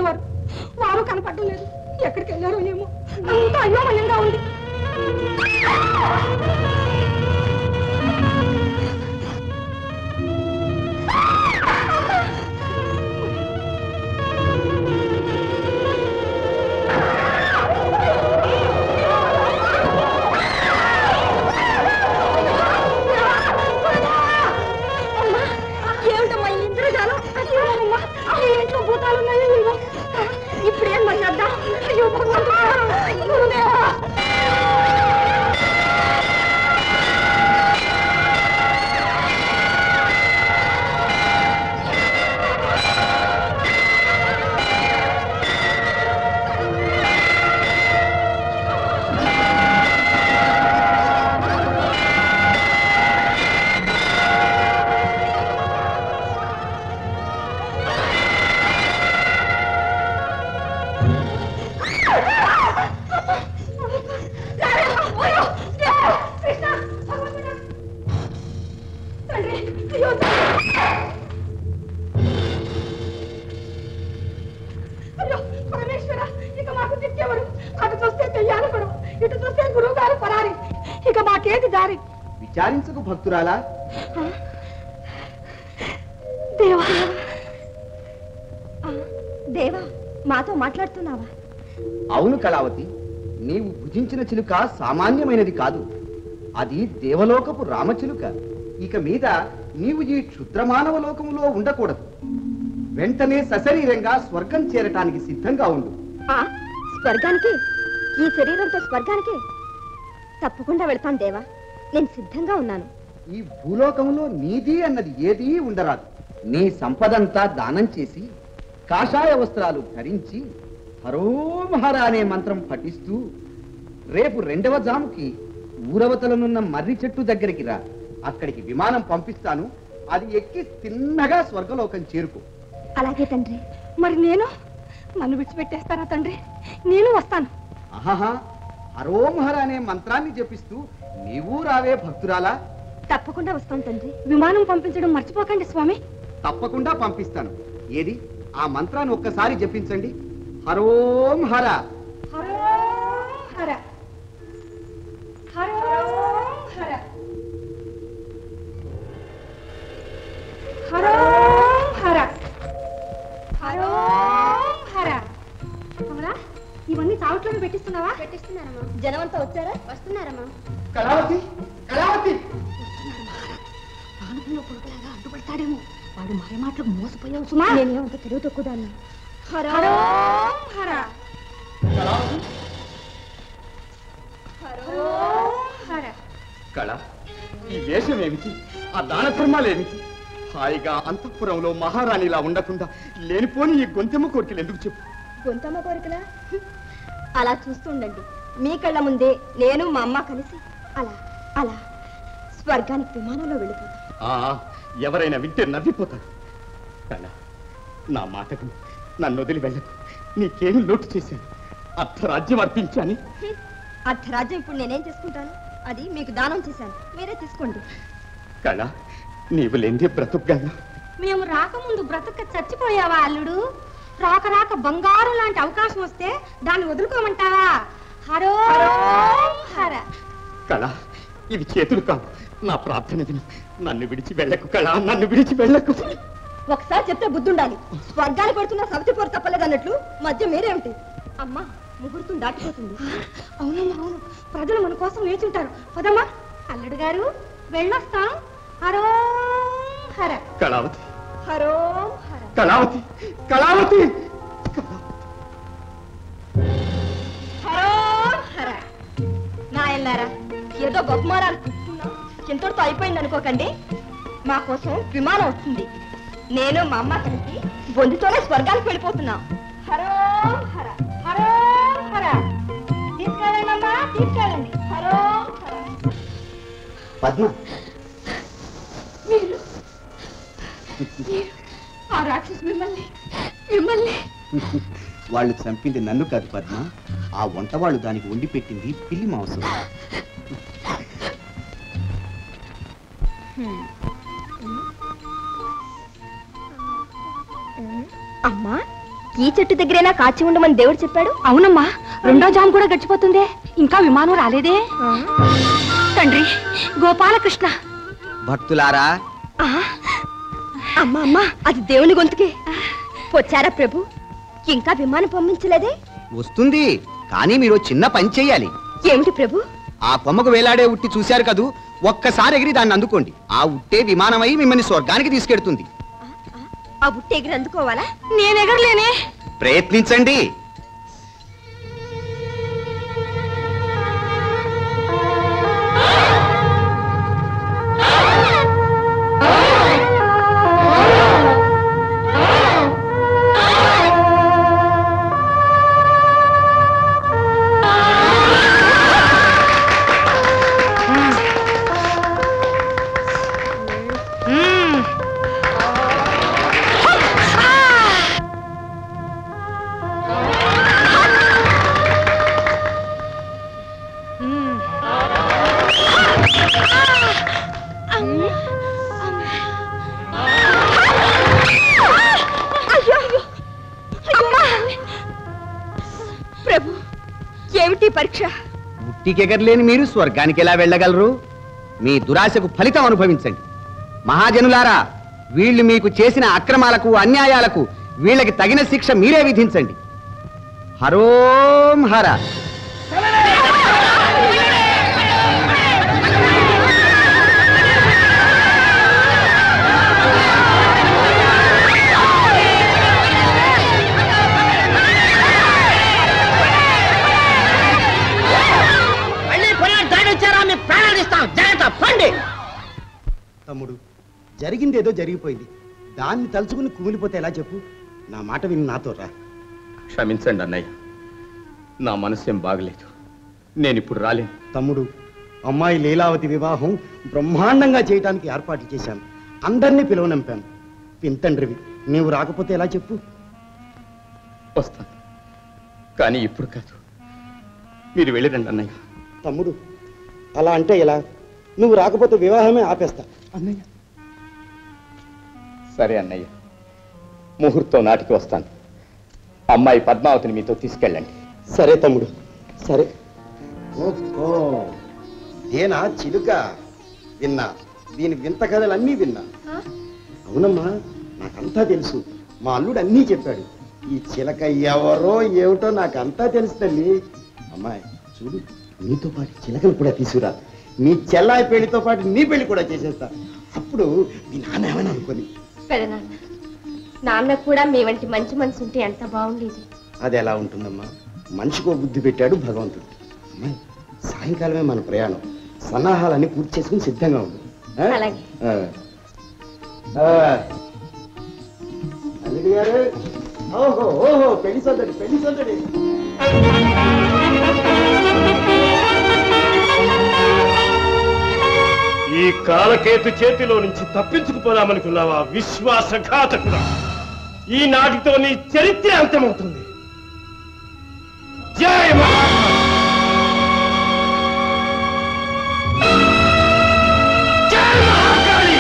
ఉన్నారు వారు కనపడడం లేదు ఎక్కడికి వెళ్ళారో ఏమో అంత అయోమయంగా ఉంది ఏమిటమ్మా ఈ ఇంద్రజాలం అయ్యో అమ్మా ఈ ఇంట్లో భూతాలు ఉన్నాయో ఏమో ఇప్పుడు ఏం మరి చేద్దాం అయ్యో భగవంతుడా గురుదేవా తండ్రి అయ్యో అయ్యో పరమేశ్వర ఇక మాకు దిక్కేవరు అటు చూస్తే చెయ్యాలకడు ఇటు చూస్తే గురువు గారు పరారి ఇక మాకేది దారి విచారించకు భక్తురాలా దేవా ఆ, దేవా మాతో మాట్లాడుతున్నావా అవును కళావతి నీవు భుజించిన చిలుక సామాన్యమైనది కాదు అది దేవలోకపు రామచిలుక ఇక మీద నీవు ఈ క్షుద్రమానవ లోకములో ఉండకూడదు వెంటనే సశరీరంగా స్వర్గం చేరటానికి సిద్ధంగా ఉండు ఆ, స్వర్గానికి ఈ శరీరంతో స్వర్గానికి తప్పకుండా వెళ్తాను దేవా నేను సిద్ధంగా ఉన్నాను ఈ భూలోకంలో నీది అన్నది ఏదీ ఉండరాదు నీ సంపదంతా దానం చేసి కాషాయ వస్త్రాలు ధరించి హరోమహర అనే మంత్రం పఠిస్తూ రేపు రెండవ జాముకి ఊరవతలనున్న మర్రి చెట్టు దగ్గరికి రా అక్కడికి విమానం పంపిస్తాను అది ఎక్కి తిన్నగా స్వర్గలోకం చేరుకో అలాగే తండ్రి మరి నేను నన్ను విడిచిపెట్టేస్తారా తండ్రి నేను వస్తాను ఆహాహా హరోమహర అనే మంత్రాన్ని జపిస్తూ నీవు రావే భక్తురాలా తప్పకుండా వస్తాను తండ్రి విమానం పంపించడం మర్చిపోకండి స్వామి తప్పకుండా పంపిస్తాను ఏది ఆ మంత్రాన్ని ఒక్కసారి జపించండి హరోం హర హర హరోం హర హరోం హర హరోం హర కమలా ఇవన్నీ చావట్లోనే పెట్టిస్తున్నావా పెట్టిస్తున్నారమ్మా జనమంతా వచ్చారా వస్తున్నారమ్మా కళావతి కళావతి పానకంలో పులకలాగా అడ్డుపడతాడేమో వాడు మరే మాటలకు మోసపోయావు సుమా నేనేమంత తెలివి తక్కువదాన్ని హరోం హర హరోం హర కళ ఈ వేషం ఏమిటి ఆ దాన ధర్మాలేమిటి హాయిగా అంతఃపురంలో మహారాణిలా ఉండకుండా లేనిపోని ఈ గొంతెమ్మ కోరికలు ఎందుకు చెప్పు గొంతమ్మ కోరికలా అలా చూస్తుండండి మీ కళ్ళ ముందే నేను మా అమ్మ కలిసి అలా అలా స్వర్గానికి విమానంలో వెళ్ళిపోతాం ఆ ఎవరైనా వింటే నవ్విపోతారు కళ నా మాటకు నన్ను వదిలి వెళ్ళకు నీకేమి లోటు చేశాను అర్ధరాజ్యం అర్పించాని అర్ధరాజ్యం ఇప్పుడు నేనేం చేసుకుంటాను అది మీకు దానం చేశాను మీరే తీసుకోండి కళ నీవు లేనిదే బ్రతుకుగాను మేము రాకముందు బ్రతుక చచ్చిపోయావా అల్లుడు రాక రాక బంగారం లాంటి అవకాశం వస్తే దాన్ని వదులుకోమంటావా హరో హర కళ ఇవి చేతులు కావు నా ప్రార్థన విను నన్ను విడిచి వెళ్ళకు కళ నన్ను విడిచి వెళ్ళకు ఒకసారి చెప్తే బుద్ధుండాలి స్వర్గానికి కొడుతున్న సవతి పోరు తప్పలేదన్నట్లు మధ్య మీరేమిటి అమ్మా ముహూర్తం దాటిపోతుంది అవునమ్మా అవును ప్రజలు మన కోసం వేచుంటారు పదమ్మా అల్లుడు గారు వెళ్ళొస్తాం హరో హర కళావతి హరో హర కళావతి కళావతి హరో హర నాయన్నారా ఏదో బహుమానాలు తీసుకున్నాం ఎంతటితో అయిపోయింది అనుకోకండి మా కోసం విమానం వస్తుంది నేను మా అమ్మ కలిసి బొందుతోనే స్వర్గానికి వెళ్ళిపోతున్నాం హరో హర హరో హర తీసుకెళ్ళండి అమ్మా తీసుకెళ్ళండి హరో హర పద్మ మీరు మీరు ఆ రాక్షసు మిమ్మల్ని మిమ్మల్ని వాళ్ళు చంపింది నన్ను కాదు పద్మ ఆ వంట వాళ్ళు దానికి వండి పెట్టింది పిల్లి మాంసం అమ్మా ఈ చెట్టు దగ్గరైనా కాచి ఉండమని దేవుడు చెప్పాడు అవునమ్మా రెండో జాము కూడా గడిచిపోతుందే ఇంకా విమానం రాలేదే తండ్రి గోపాలకృష్ణ భక్తులారా ఆ, అమ్మా అమ్మా అది దేవుని గొంతుకే వచ్చారా ప్రభు ఇంకా విమానం పంపించలేదే వస్తుంది కానీ మీరు చిన్న పని చెయ్యాలి ఏమిటి ప్రభు ఆ కొమ్మకు వేలాడే ఉట్టి చూశారు కదూ ఒక్కసారి ఎగిరి దాన్ని అందుకోండి ఆ ఉట్టే విమానమై మిమ్మల్ని స్వర్గానికి తీసుకెడుతుంది ఆ బుట్ట ఎగిరి అందుకోవాలా నేను ఎగరలేనే ప్రయత్నించండి అయ్యో అమ్మా! ప్రభు ఏమిటి పరీక్ష ఉట్టికెగరలేని మీరు స్వర్గానికి ఎలా వెళ్ళగలరు మీ దురాశకు ఫలితం అనుభవించండి మహాజనులారా వీళ్ళు మీకు చేసిన అక్రమాలకు అన్యాయాలకు వీళ్ళకి తగిన శిక్ష మీరే విధించండి హరోం హర మళ్ళీ పొలాలు దాడి వచ్చారా మీ ప్రాణాలు ఇస్తాం జాగ్రత్త పండి తమ్ముడు జరిగింది ఏదో జరిగిపోయింది దాన్ని తలుచుకుని కుమిలిపోతే ఎలా చెప్పు నా మాట విని నాతో రా క్షమించండి అన్నయ్య నా మనసేం బాగలేదు నేను ఇప్పుడు రాలేను తమ్ముడు అమ్మాయి లీలావతి వివాహం బ్రహ్మాండంగా చేయడానికి ఏర్పాట్లు చేశాను అందరినీ పిలువనంపాను పింతండ్రివి నీవు రాకపోతే ఎలా చెప్పు వస్తాను కానీ ఇప్పుడు కాదు మీరు వెళ్ళిరండి అన్నయ్య తమ్ముడు అలా అంటే ఎలా నువ్వు రాకపోతే వివాహమే ఆపేస్తా అన్నయ్య సరే అన్నయ్య ముహూర్తం నాటికి వస్తాను అమ్మాయి పద్మావతిని మీతో తీసుకెళ్ళండి సరే తమ్ముడు సరే ఓహో ఏనా చిలుక విన్నా దీని వింత కథలన్నీ విన్నా అవునమ్మా నాకంతా తెలుసు మా అల్లుడు అన్నీ చెప్పాడు ఈ చిలక ఎవరో ఏమిటో నాకంతా తెలుసు తల్లి అమ్మాయి చూడు నీతో పాటు చిలకలు కూడా తీసుకురా నీ చెల్లాయి పెళ్లితో పాటు నీ పెళ్లి కూడా చేసేస్తా అప్పుడు మీ నాన్న ఏమని అనుకోని పెదనాన్న నాన్న కూడా మీ వంటి మంచి మనసు ఉంటే ఎంత బాగుండేది అది ఎలా ఉంటుందమ్మా మనిషికో బుద్ధి పెట్టాడు భగవంతుడు అమ్మాయి సాయంకాలమే మన ప్రయాణం సన్నాహాలన్నీ పూర్తి చేసుకుని సిద్ధంగా ఉంది ఆ? అలాగే. ఆ. ఆ. అల్లుడు గారు ఓహో ఓహో పెళ్లి సందడి పెళ్లి సందడి ఈ కాలకేతు చేతిలో నుంచి తప్పించుకుపోదామనుకున్నావా విశ్వాసఘాతకుడా ఈ నాటితో నీ చరిత్ర అంతమవుతుంది జై మహాత్మా జై మహాకాళి!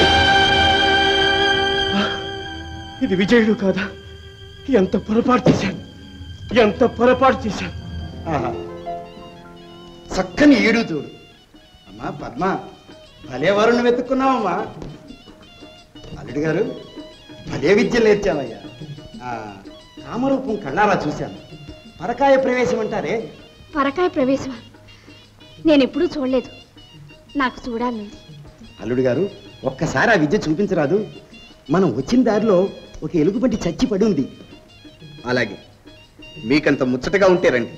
ఇది విజయుడు కాదా ఎంత పొరపాటు చేశాను ఎంత పొరపాటు చేశాను ఆహా. చక్కని ఏడు చూడు అమ్మా పద్మ భలే వరుణ్ వెతుక్కున్నావమ్మా అల్లుడు గారు భలే విద్య నేర్చావయ్యా ఆ, కామరూపం కళ్ళారా చూశాను పరకాయ ప్రవేశం అంటారే పరకాయ ప్రవేశం నేను ఎప్పుడూ చూడలేదు నాకు చూడాలండి అల్లుడు గారు ఒక్కసారి ఆ విద్య చూపించరాదు మనం వచ్చిన దారిలో ఒక ఎలుగుబంటి చచ్చి పడి ఉంది అలాగే మీకంత ముచ్చటగా ఉంటే రండి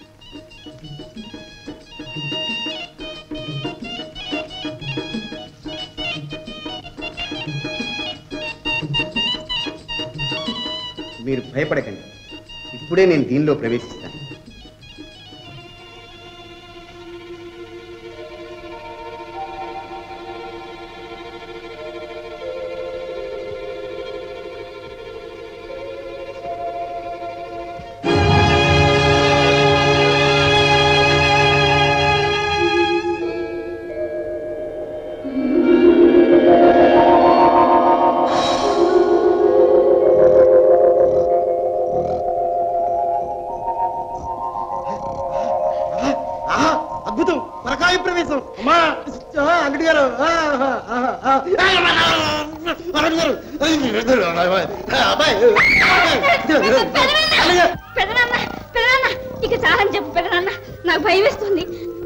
మీరు భయపడకండి ఇప్పుడే నేను దీనిలో ప్రవేశిస్తాను వాయు ప్రవేశం అమ్మా ఆ, అంగడి గారు ఆ, ఆ, ఆ, ఆ. అంగడి గారు అబ్బాయి పెదనాన్న పెదనాన్న ఇక చాలని చెప్పు పెదనాన్న నాకు భయం వేస్తుంది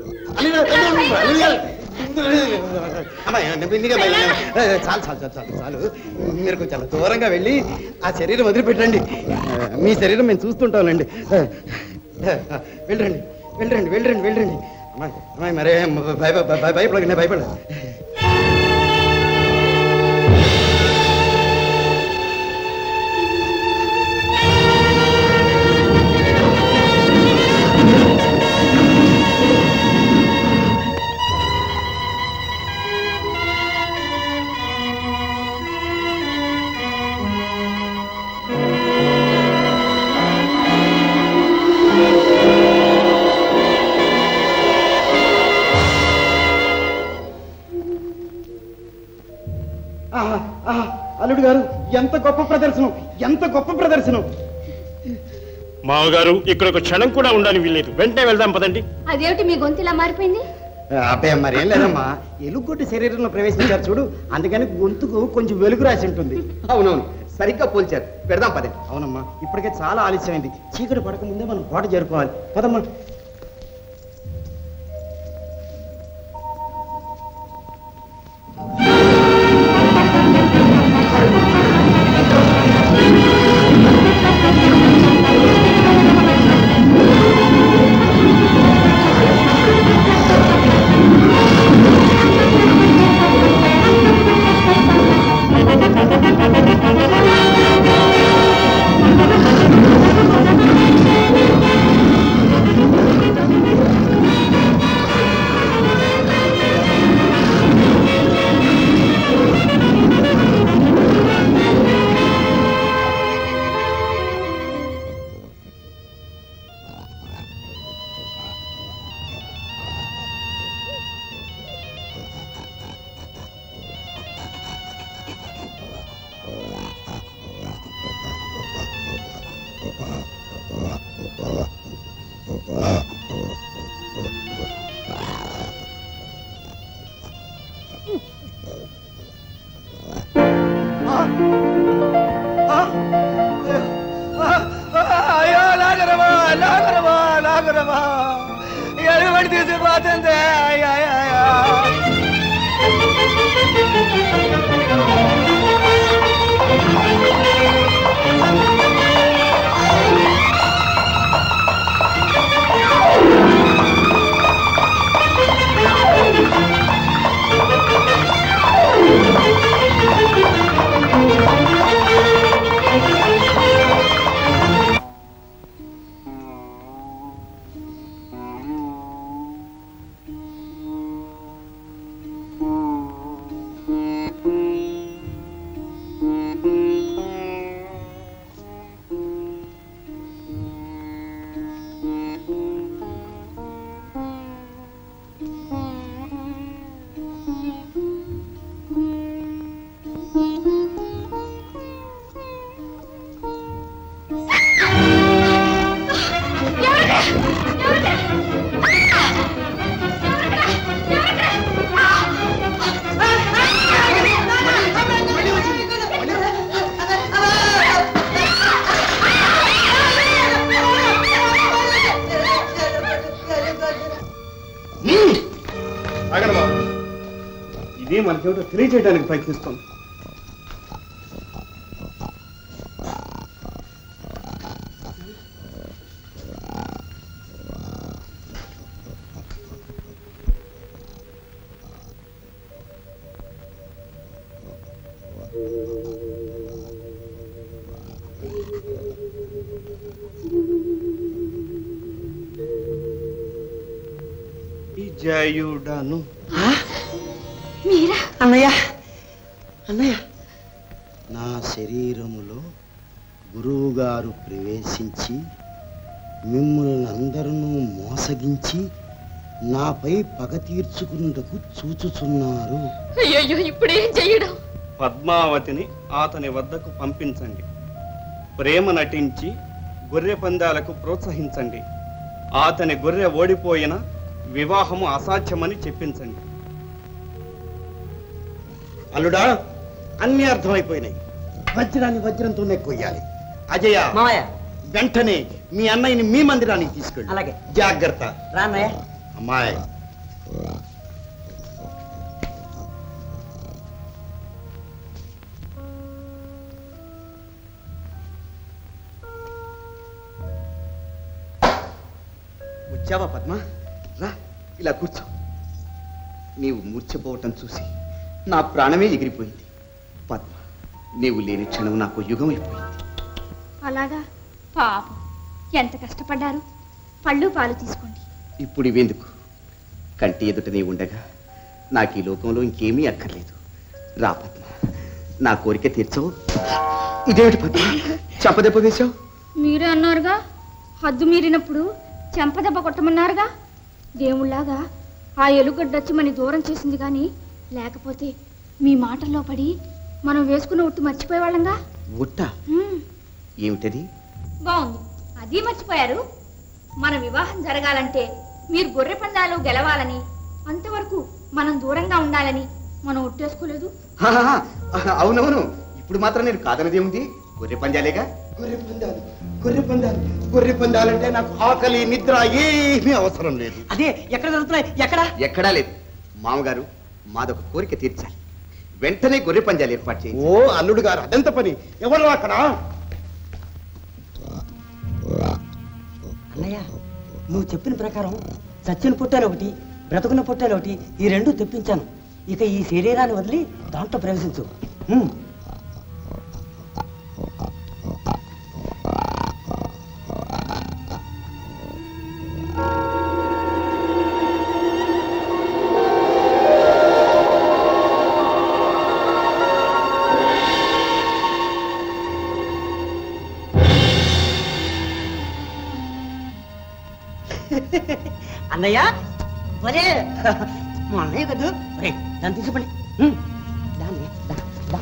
అమ్మాయి నెమ్మదిగా బయలుదేరు. ఏ, చాలు చాలు చాలు చాలు చాలు మీరు కొంచెం అలా దూరంగా వెళ్ళి ఆ శరీరం వదిలిపెట్టండి ఆ, మీ శరీరం మేము చూస్తుంటాంలేండి ఆ, ఆ, వెళ్ళండి వెళ్ళండి వెళ్ళండి వెళ్ళండి అమ్మాయి అమ్మాయి మరే భయ భయ- భయపడకండి భయపడ ఆహా, ఆహా, అల్లుడు గారు ఎంత గొప్ప ప్రదర్శనం ఎంత గొప్ప ప్రదర్శనం మామగారు ఇక్కడ ఒక క్షణం కూడా ఉండాలని వీల్లేదు వెంటనే వెళ్దాం పదండి అదేమిటి మీ గొంతు ఇలా మారిపోయింది అబ్బాయి మరేం లేదమ్మా ఎలుగొట్టి శరీరంలో ప్రవేశించారు చూడు అందుకని గొంతుకు కొంచెం వెలుగు రాసి ఉంటుంది అవునవును సరిగ్గా పోల్చారు పెడదాం పదే అవునమ్మా ఇప్పటికే చాలా ఆలస్యమైంది చీకటి పడక ముందే మనం కోట చేరుకోవాలి పదమ్మా అయ్యో నాగరమా నాగరమా నాగరమా ఎలుగుబడి తీసుకుపోతుంది అయ్యా అయ్యా ఆగండి బాబు ఇదే మనకేమిటో తెలియజేయడానికి ప్రయత్నిస్తుంది విజయుడను మీరా అన్నయ్య అన్నయ్య నా శరీరములో గురువుగారు ప్రవేశించి మిమ్మల్ని అందరూ మోసగించి నాపై పగ తీర్చుకున్నటకు చూచుచున్నారు అయ్యో ఇప్పుడు ఏం చెయ్యడం పద్మావతిని అతని వద్దకు పంపించండి ప్రేమ నటించి గొర్రె పందాలకు ప్రోత్సహించండి అతని గొర్రె ఓడిపోయిన వివాహము అసాధ్యమని చెప్పించండి అల్లుడా అన్ని అర్థమైపోయినాయి వజ్రాన్ని వజ్రంతోనే కొయ్యాలి అజయ మావయ్య వెంటనే మీ అన్నయ్యని మీ మందిరానికి తీసుకెళ్ళి అలాగే జాగ్రత్త రాన్నయ్య అమ్మాయి వచ్చావా పద్మ రా ఇలా కూర్చో నీవు మూర్ఛపోవటం చూసి నా ప్రాణమే ఎగిరిపోయింది పద్మ నీవు లేని క్షణం నాకు యుగం అయిపోయింది అలాగా పాపం ఎంత కష్టపడ్డారు పళ్ళు పాలు తీసుకోండి ఇప్పుడు ఇవేందుకు కంటి ఎదుట నీ ఉండగా నాకు ఈ లోకంలో ఇంకేమీ అక్కర్లేదు రా పద్మ నా కోరిక తీర్చవు ఇదేమిటి పద్మ చెప్పదెబ్బ వేశావు మీరే అన్నారుగా హద్దు మీరినప్పుడు చెంపదెబ్బ కొట్టమన్నారుగా దేవుళ్లాగా ఆ ఎలుగడ్డొచ్చి మన దూరం చేసింది కానీ లేకపోతే మీ మాటల్లో పడి మనం వేసుకున్న ఉట్టు మర్చిపోయేవాళ్ళంగా ఉట్ట హ్మ్, ఏమిటది బాగుంది అది మర్చిపోయారు మన వివాహం జరగాలంటే మీరు గొర్రె పందాలు గెలవాలని అంతవరకు మనం దూరంగా ఉండాలని మనం ఒట్టేసుకోలేదు హాహాహా, అవునవును ఇప్పుడు మాత్రం నేను కాదనదేముంది గొర్రె పంజాలేగా గొర్రె పందాలు గొర్రె పందాలు గొర్రె పందాలంటే నాకు ఆకలి నిద్ర ఏమీ అవసరం లేదు అదే ఎక్కడ జరుగుతున్నాయి ఎక్కడ ఎక్కడా లేదు మామగారు మాదొక కోరిక తీర్చాలి వెంటనే గొర్రె పంజాలు ఏర్పాటు చేయండి ఓ అల్లుడు గారు అదెంత పని ఎవరు అక్కడ అన్నయ్య నువ్వు చెప్పిన ప్రకారం చచ్చిన పుట్టాలు ఒకటి బ్రతుకున్న పుట్టాలు ఒకటి ఈ రెండు తెప్పించాను ఇక ఈ శరీరాన్ని వదిలి దాంట్లో ప్రవేశించు హ్మ్. అన్నయ్య ఒరే మా అన్నయ్య కదా ఒరే దాన్ని తీసుకుపండి హ్మ్. దాన్ని దా, దా.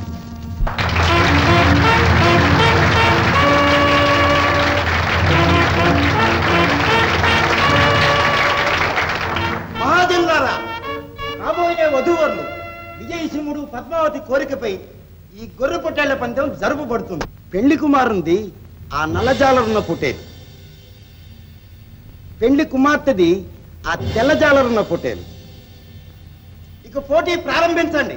మహాజనులారా రాబోయే వధూవరులు విజయసింహుడు పద్మావతి కోరికపై ఈ గొర్రె పొట్టేళ్ల పందెం జరుపబడుతుంది పెళ్లి కుమారుంది ఆ నల్లజాలరున్న పుట్టేలు పెళ్లి కుమార్తెది ఆ తెల్లజాలరున్న పుట్టేలు ఇక పోటీ ప్రారంభించండి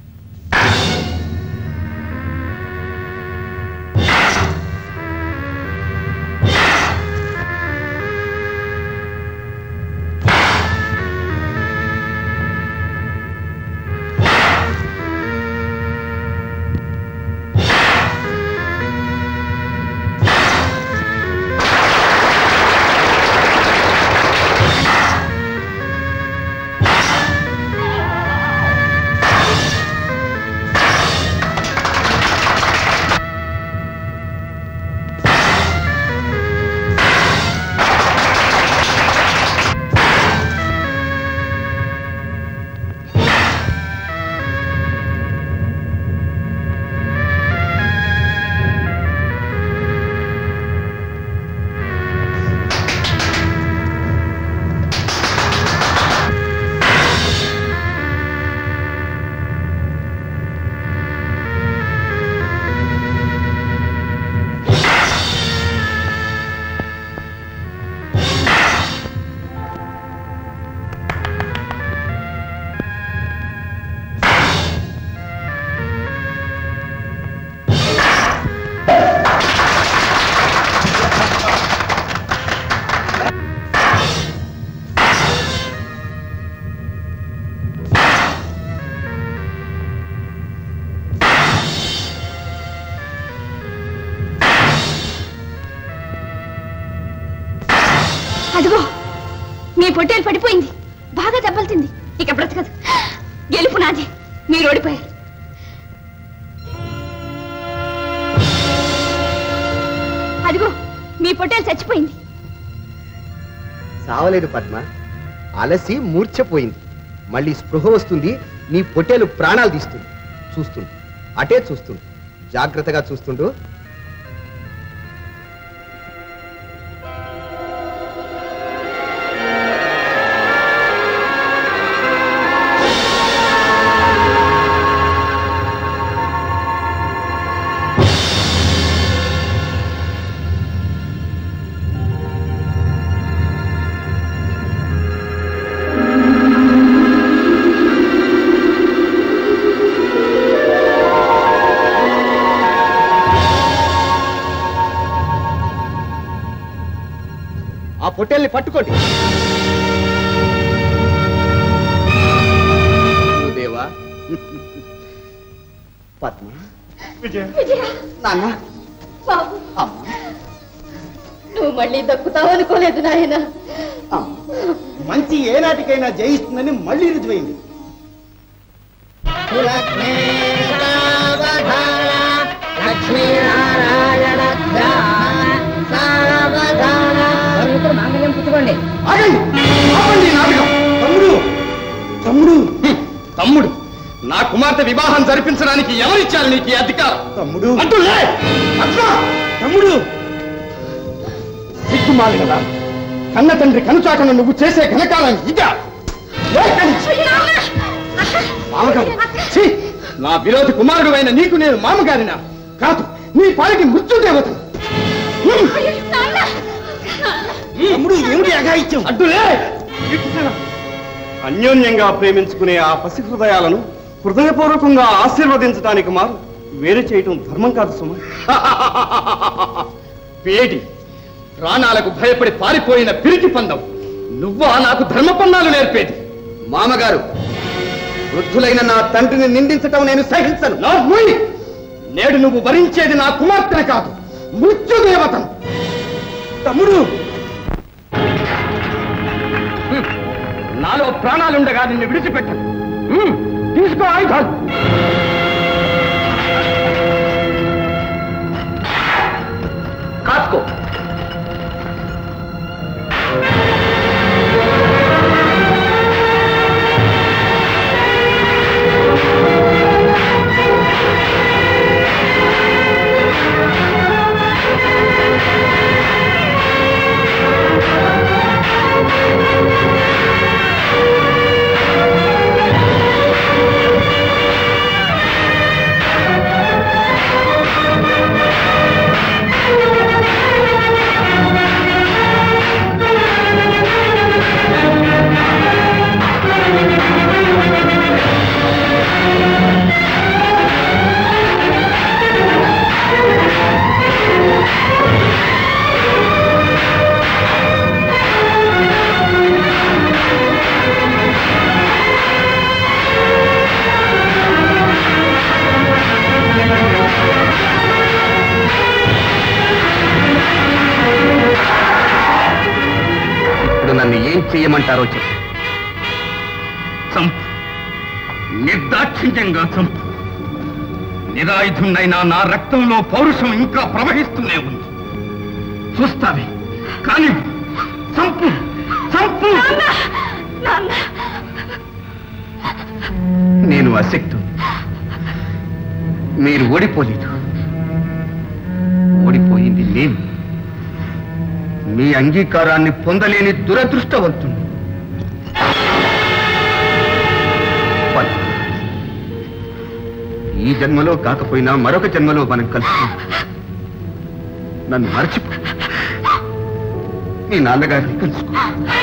అదిగో మీ పొట్టేలు పడిపోయింది బాగా దెబ్బలు తింది ఇక బ్రతకదు గెలుపు నాది మీరు ఓడిపోయారు అదిగో మీ పొట్టేలు చచ్చిపోయింది సావలేదు పద్మ అలసి మూర్ఛపోయింది మళ్ళీ స్పృహ వస్తుంది నీ పొట్టేలు ప్రాణాలు తీస్తుంది చూస్తుండు అటే చూస్తుండు జాగ్రత్తగా చూస్తుండు ఆ పొట్టేల్ని పట్టుకోండి దేవా పద్మ విజయ నాన్న బాబు అమ్మ నువ్వు మళ్ళీ దక్కుతావు అనుకోలేదు నాయన మంచి ఏనాటికైనా జయిస్తుందని మళ్ళీ రుజువైంది మాంగళ్యం పుచ్చుకోండి ఆగండి ఆపండి ఈ నాటకం తమ్ముడు తమ్ముడు తమ్ముడు నా కుమార్తె వివాహం జరిపించడానికి ఎవరిచ్చారు నీకు ఈ అధికారం తమ్ముడు అంటూ లే! అట్లా తమ్ముడు సిగ్గుమాలి కదా కన్న తండ్రి కనుచాటను నువ్వు చేసే ఘనకాలం ఇక మామగారు ఛీ! నా విరోధి కుమారుడు అయిన నీకు నేను మామగారినా కాదు నీ పాలికి మృత్యుదేవత తమ్ముడు ఏమిటి అఘాయిత్యం అడ్డులే అన్యోన్యంగా ప్రేమించుకునే ఆ పసి హృదయాలను హృదయపూర్వకంగా ఆశీర్వదించడానికి మారు వేరు చేయటం ధర్మం కాదు సుమ వేడి ప్రాణాలకు భయపడి పారిపోయిన పిరికి పందం నువ్వా నాకు ధర్మపన్నాలు నేర్పేది మామగారు వృద్ధులైన నా తండ్రిని నిందించటం నేను సహించను నా మూయి! నేడు నువ్వు వరించేది నా కుమార్తెను కాదు మృత్యుదేవతను తమ్ముడు హ్మ్. నాలో ప్రాణాలుండగా నిన్ను విడిచిపెట్టను హ్మ్. తీసుకో ఆయుధాలు కాసుకో ఇప్పుడు నన్ను ఏం చెయ్యమంటారో చెప్పు చంపు నిర్దాక్షిణ్యంగా చంపు నిరాయుధున్నైనా నా రక్తంలో పౌరుషం ఇంకా ప్రవహిస్తూనే ఉంది చూస్తావే కానీ చంపు చంపు నేను అశక్తు మీరు ఓడిపోలేదు ఓడిపోయింది నేను మీ అంగీకారాన్ని పొందలేని దురదృష్టవంతుడు పద. ఈ జన్మలో కాకపోయినా మరొక జన్మలో మనం కలిసి నన్ను మర్చిపో మీ నాన్నగారిని కలుసుకో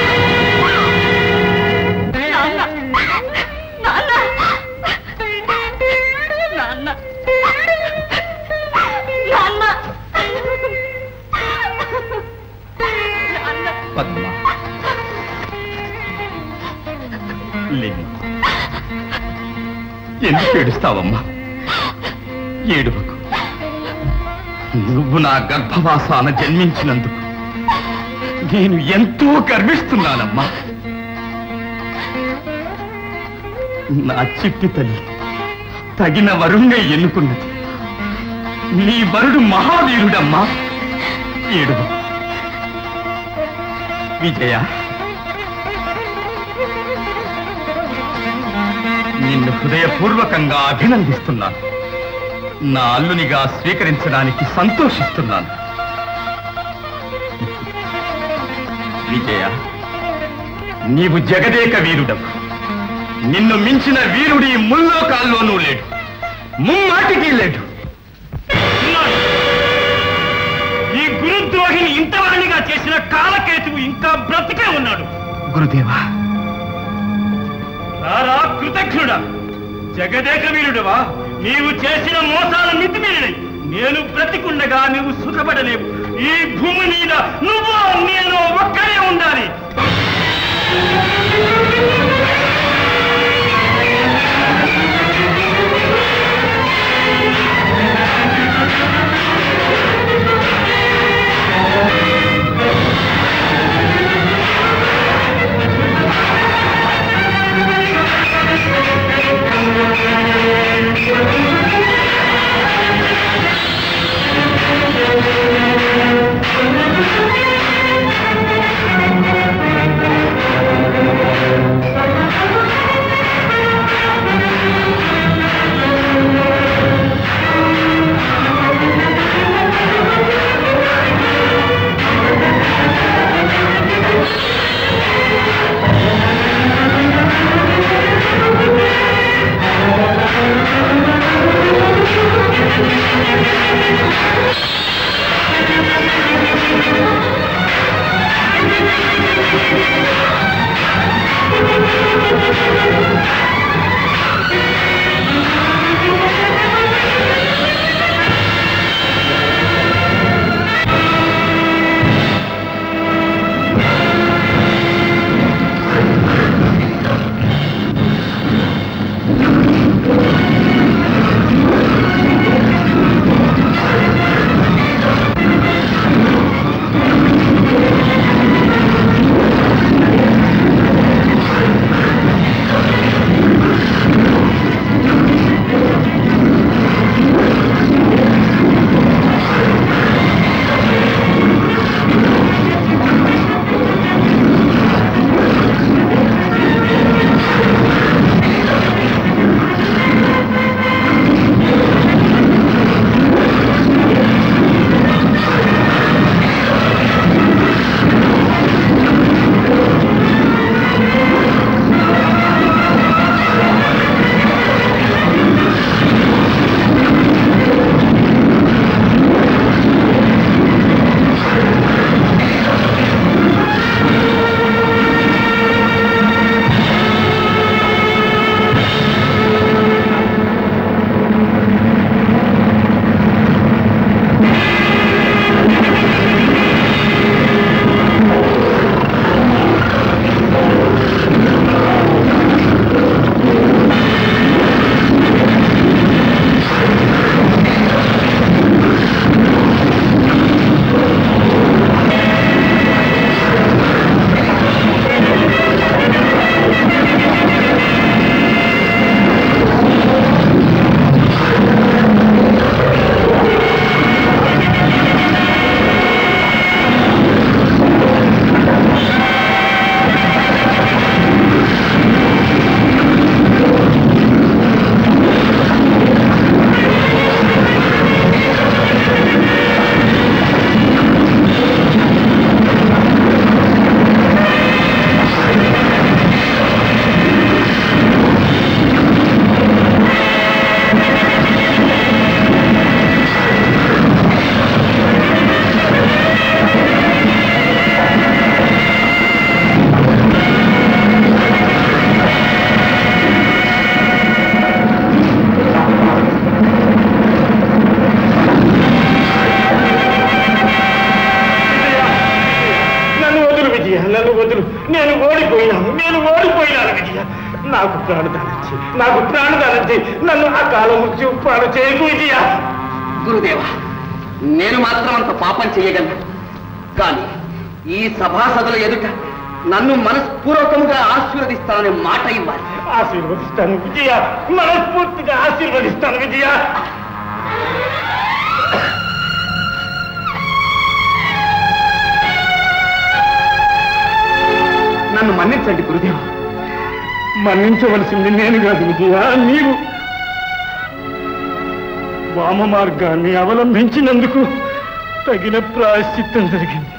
పద్మ లేని ఎందుకు ఏడుస్తావమ్మా ఏడువకు నువ్వు నా గర్భవాసాన జన్మించినందుకు నేను ఎంతో గర్విస్తున్నానమ్మా నా చిట్టి తల్లి తగిన వరుణ్ణే ఎన్నుకున్నది నీ వరుడు మహావీరుడమ్మా ఏడువ విజయ నిన్ను హృదయపూర్వకంగా అభినందిస్తున్నాను నా అల్లునిగా స్వీకరించడానికి సంతోషిస్తున్నాను విజయ నీవు జగదేక వీరుడవు నిన్ను మించిన వీరుడి ముల్లోకాల్లోనూ లేడు ముమ్మాటికి లేడు ఈ గురుద్రోహిని ఇంతవాణిగా చేసిన కాలకేతువు ఇంకా బ్రతికే ఉన్నాడు గురుదేవా రారా కృతజ్ఞుడా జగదేక వీరుడవా నీవు చేసిన మోసాల మితిమీరినై నేను బ్రతికుండగా నీవు సుఖపడలేవు ఈ భూమి మీద నువ్వు నేను ఒక్కరే విజయ నన్ను వదులు నేను ఓడిపోయినాను నేను ఓడిపోయినాను విజయ నాకు ప్రాణదానం చేయి నాకు ప్రాణదానం చేయి నన్ను ఆ కాలం మృత్యు పాడు చేయకు విజయ గురుదేవా నేను మాత్రం అంత పాపం చేయగలను కానీ ఈ సభాసదుల ఎదుట నన్ను మనస్పూర్వకంగా ఆశీర్వదిస్తానని మాట ఇవ్వాలి ఆశీర్వదిస్తాను విజయ మనస్ఫూర్తిగా ఆశీర్వదిస్తాను విజయ నన్ను మన్నించండి గురుదేవా మన్నించవలసింది నేను కాదు విజయ నీవు వామ మార్గాన్ని అవలంబించినందుకు తగిన ప్రాయశ్చిత్తం జరిగింది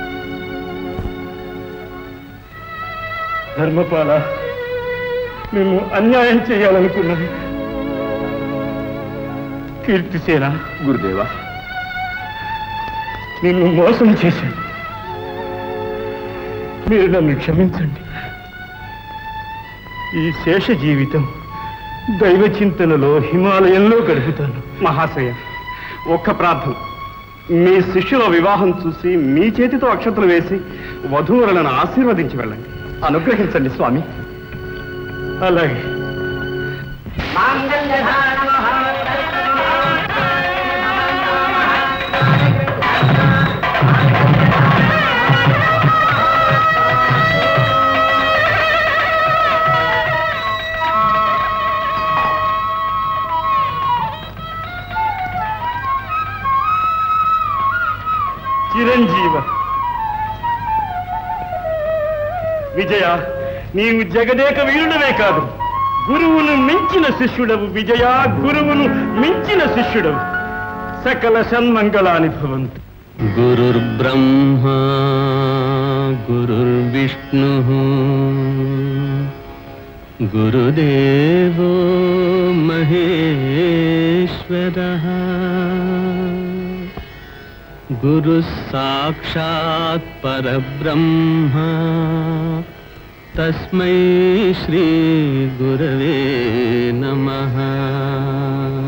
ధర్మపాల మేము అన్యాయం చేయాలనుకున్నాను కీర్తిసేన గురుదేవా నిన్ను మోసం చేశాను మీరు నన్ను క్షమించండి ఈ శేష జీవితం దైవ చింతనలో హిమాలయంలో గడుపుతాను మహాశయ ఒక్క ప్రార్థన మీ శిష్యుల వివాహం చూసి మీ చేతితో అక్షతలు వేసి వధూవరులను ఆశీర్వదించి వెళ్ళండి అనుగ్రహించండి స్వామి అలాగే చిరంజీవ విజయ నీవు జగదేక వీరుడవే కాదు గురువును మించిన శిష్యుడవు విజయ గురువును మించిన శిష్యుడవు సకల సన్మంగళాని భవంతు గురుర్బ్రహ్మా గురుర్విష్ణు గురుదేవో మహేశ్వర గురు సాక్షాత్ పరబ్రహ్మ తస్మై శ్రీ గురవే నమః